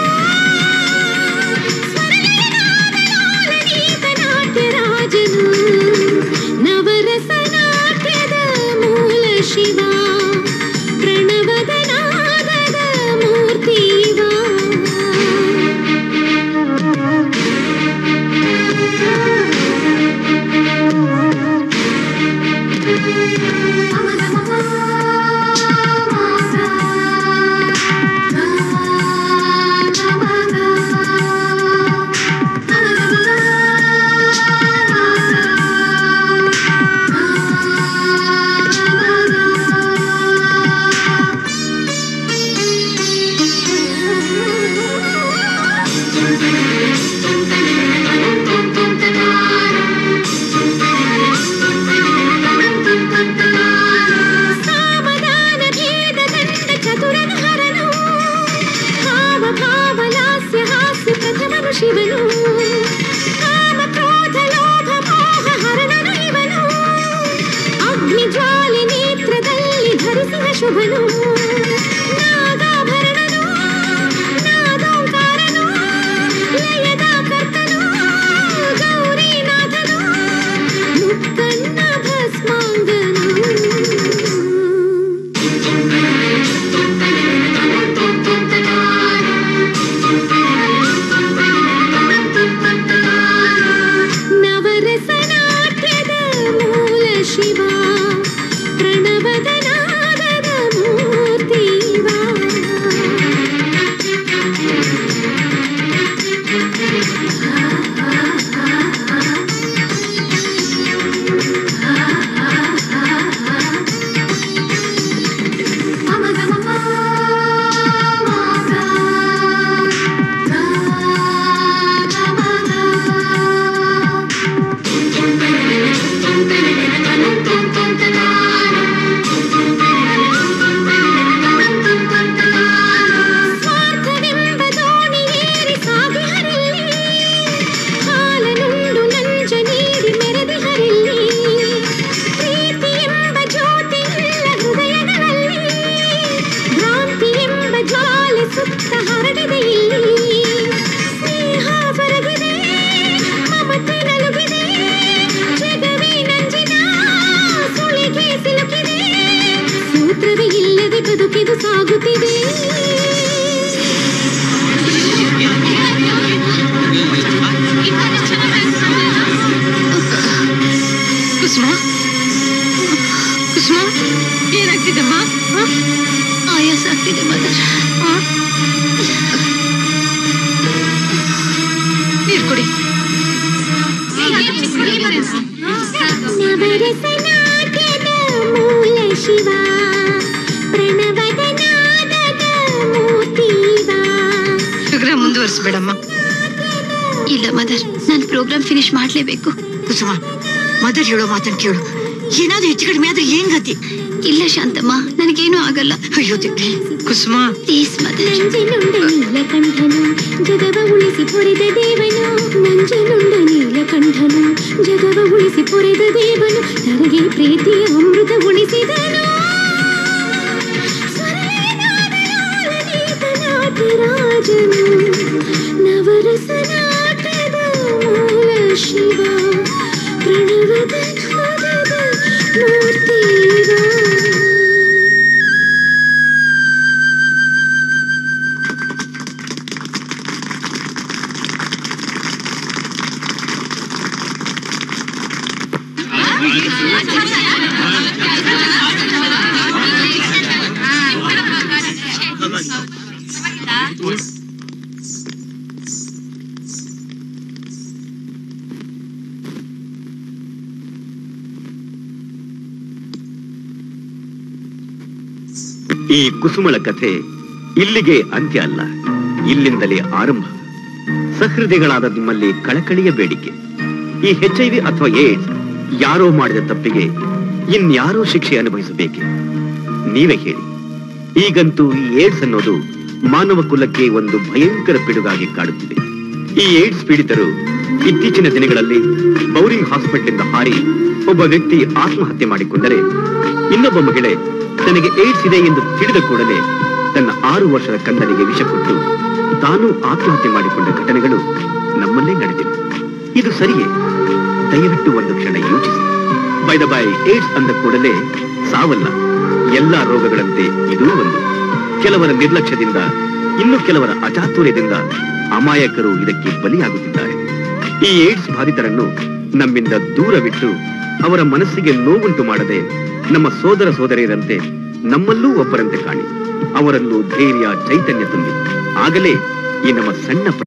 ನಾಟ್ಯರಾಜನು ನವರಸನಾಟ್ಯದ ಮೂಲ ಶಿವ ಪ್ರಣವದ ನಾದದ ಮೂರ್ತಿವ ಸಾಮದಾನ ಭೇದ ದಂಡ ಚತುರನು ಹರನು ಭಾವ ಭಾವ ಲಾಸ್ಯ ಹಾಸ್ಯ ಪ್ರಥಮನು ಶಿವನು ಕಾಮ ಕ್ರೋಧ ಲೋಭ ಮೋಹ ಹರಣನು ಇವನು ಅಗ್ನಿ ಜ್ವಾಲೆ ನೇತ್ರದಲ್ಲಿ ಧರಿಸಿದ ಶುಭನು ನಾಗಾಭರಣನು ನಾದೋಂಕಾರನು ಲಯದ ಕರ್ತನು ಗೌರಿನಾಥನು ಮುಕ್ಕಣ್ಣ ಭಸ್ಮಾಂಗನು ನವರಸನಾಟ್ಯದ ಮೂಲ ಶಿವ ಪ್ರಣವದ ನಾದದ ಮೂರ್ತಿವ ಮಾಡ್ಬೇಡಮ್ಮ ಇಲ್ಲ ಮದರ್ ನಾನು ಪ್ರೋಗ್ರಾಮ್ ಫಿನಿಶ್ ಮಾಡ್ಲೇಬೇಕು ಕುಸುಮ ಮದರ್ ಹೇಳೋ ಮಾತನ್ನ ಕೇಳು ಏನಾದ್ರೂ ಹೆಚ್ಚು ಕಡಿಮೆ ಆದ್ರೆ ಏನ್ ಗತಿ ಇಲ್ಲ ಶಾಂತಮ್ಮ ನನಗೇನು ಆಗಲ್ಲ ಅಯ್ಯೋ ದೇವ್ರೇ. ಕುಸುಮ ಪ್ಲೀಸ್ ಮದರ್ ನಂಜನುಂಡ ನೀಲಕಂಠನು ಜಗವ ಉಳಿಸಿ ಪೊರೆದ ದೇವನು ನಂಜನುಂಡ ನೀಲಕಂಠನು ಜಗವ ಉಳಿಸಿ ಪೊರೆದ ದೇವನು ತನಗೆ ಪ್ರೀತಿಯ ಅಮೃತ ಉಳಿಸಿದನು ರಾಜನು ನವರಸನಾಟದ ಮೂಲ ಶಿವ ಪ್ರಣವದ ನಾದದ ಮೂರ್ತಿವ ಈ ಕುಸುಮಳ ಕಥೆ ಇಲ್ಲಿಗೆ ಅಂತ್ಯ ಅಲ್ಲ ಇಲ್ಲಿಂದಲೇ ಆರಂಭ ಸಹೃದಯಗಳಾದ ನಿಮ್ಮಲ್ಲಿ ಕಳಕಳಿಯ ಬೇಡಿಕೆ ಈ ಎಚ್ ಐ ವಿ ಅಥವಾ ಏಡ್ಸ್ ಯಾರೋ ಮಾಡಿದ ತಪ್ಪಿಗೆ ಇನ್ಯಾರೋ ಶಿಕ್ಷೆ ಅನುಭವಿಸಬೇಕೆ ನೀವೇ ಹೇಳಿ ಈಗಂತೂ ಈ ಏಡ್ಸ್ ಅನ್ನೋದು ಮಾನವ ಕುಲಕ್ಕೆ ಒಂದು ಭಯಂಕರ ಪಿಡುಗಾಗಿ ಕಾಡುತ್ತಿದೆ ಈ ಏಡ್ಸ್ ಪೀಡಿತರು ಇತ್ತೀಚಿನ ದಿನಗಳಲ್ಲಿ ಬೌರಿಂಗ್ ಹಾಸ್ಪಿಟಲ್ ಹಾರಿ ಒಬ್ಬ ವ್ಯಕ್ತಿ ಆತ್ಮಹತ್ಯೆ ಮಾಡಿಕೊಂಡರೆ ಇನ್ನೊಬ್ಬ ಮಹಿಳೆ ತನಗೆ ಏಡ್ಸ್ ಇದೆ ಎಂದು ತಿಳಿದ ಕೂಡಲೇ ತನ್ನ ಆರು ವರ್ಷದ ಕಂದನಿಗೆ ವಿಷ ಕೊಟ್ಟು ತಾನು ಆತ್ಮಹತ್ಯೆ ಮಾಡಿಕೊಂಡ ಘಟನೆಗಳು ನಮ್ಮಲ್ಲೇ ನಡೆದಿವೆ ಇದು ಸರಿಯೇ ದಯವಿಟ್ಟು ಒಂದು ಕ್ಷಣ ಯೋಚಿಸಿ ಬೈ ದ ಬೈ ಏಡ್ಸ್ ಅಂದ ಕೂಡಲೇ ಸಾವಲ್ಲ ಎಲ್ಲಾ ರೋಗಗಳಂತೆ ಇದೂ ಒಂದು ಕೆಲವರ ನಿರ್ಲಕ್ಷ್ಯದಿಂದ ಇನ್ನು ಕೆಲವರ ಅಚಾತುರ್ಯದಿಂದ ಅಮಾಯಕರು ಇದಕ್ಕೆ ಬಲಿಯಾಗುತ್ತಿದ್ದಾರೆ ಈ ಏಡ್ಸ್ ಬಾಧಿತರನ್ನು ನಮ್ಮಿಂದ ದೂರವಿಟ್ಟು ಅವರ ಮನಸ್ಸಿಗೆ ನೋವುಂಟು ಮಾಡದೆ ನಮ್ಮ ಸೋದರ ಸೋದರಿಯರಂತೆ ನಮ್ಮಲ್ಲೂ ಒಬ್ಬರಂತೆ ಕಾಣಿ ಅವರಲ್ಲೂ ಧೈರ್ಯ ಚೈತನ್ಯ ತುಂಬಿ ಆಗಲೇ ಈ ನಮ್ಮ ಸಣ್ಣ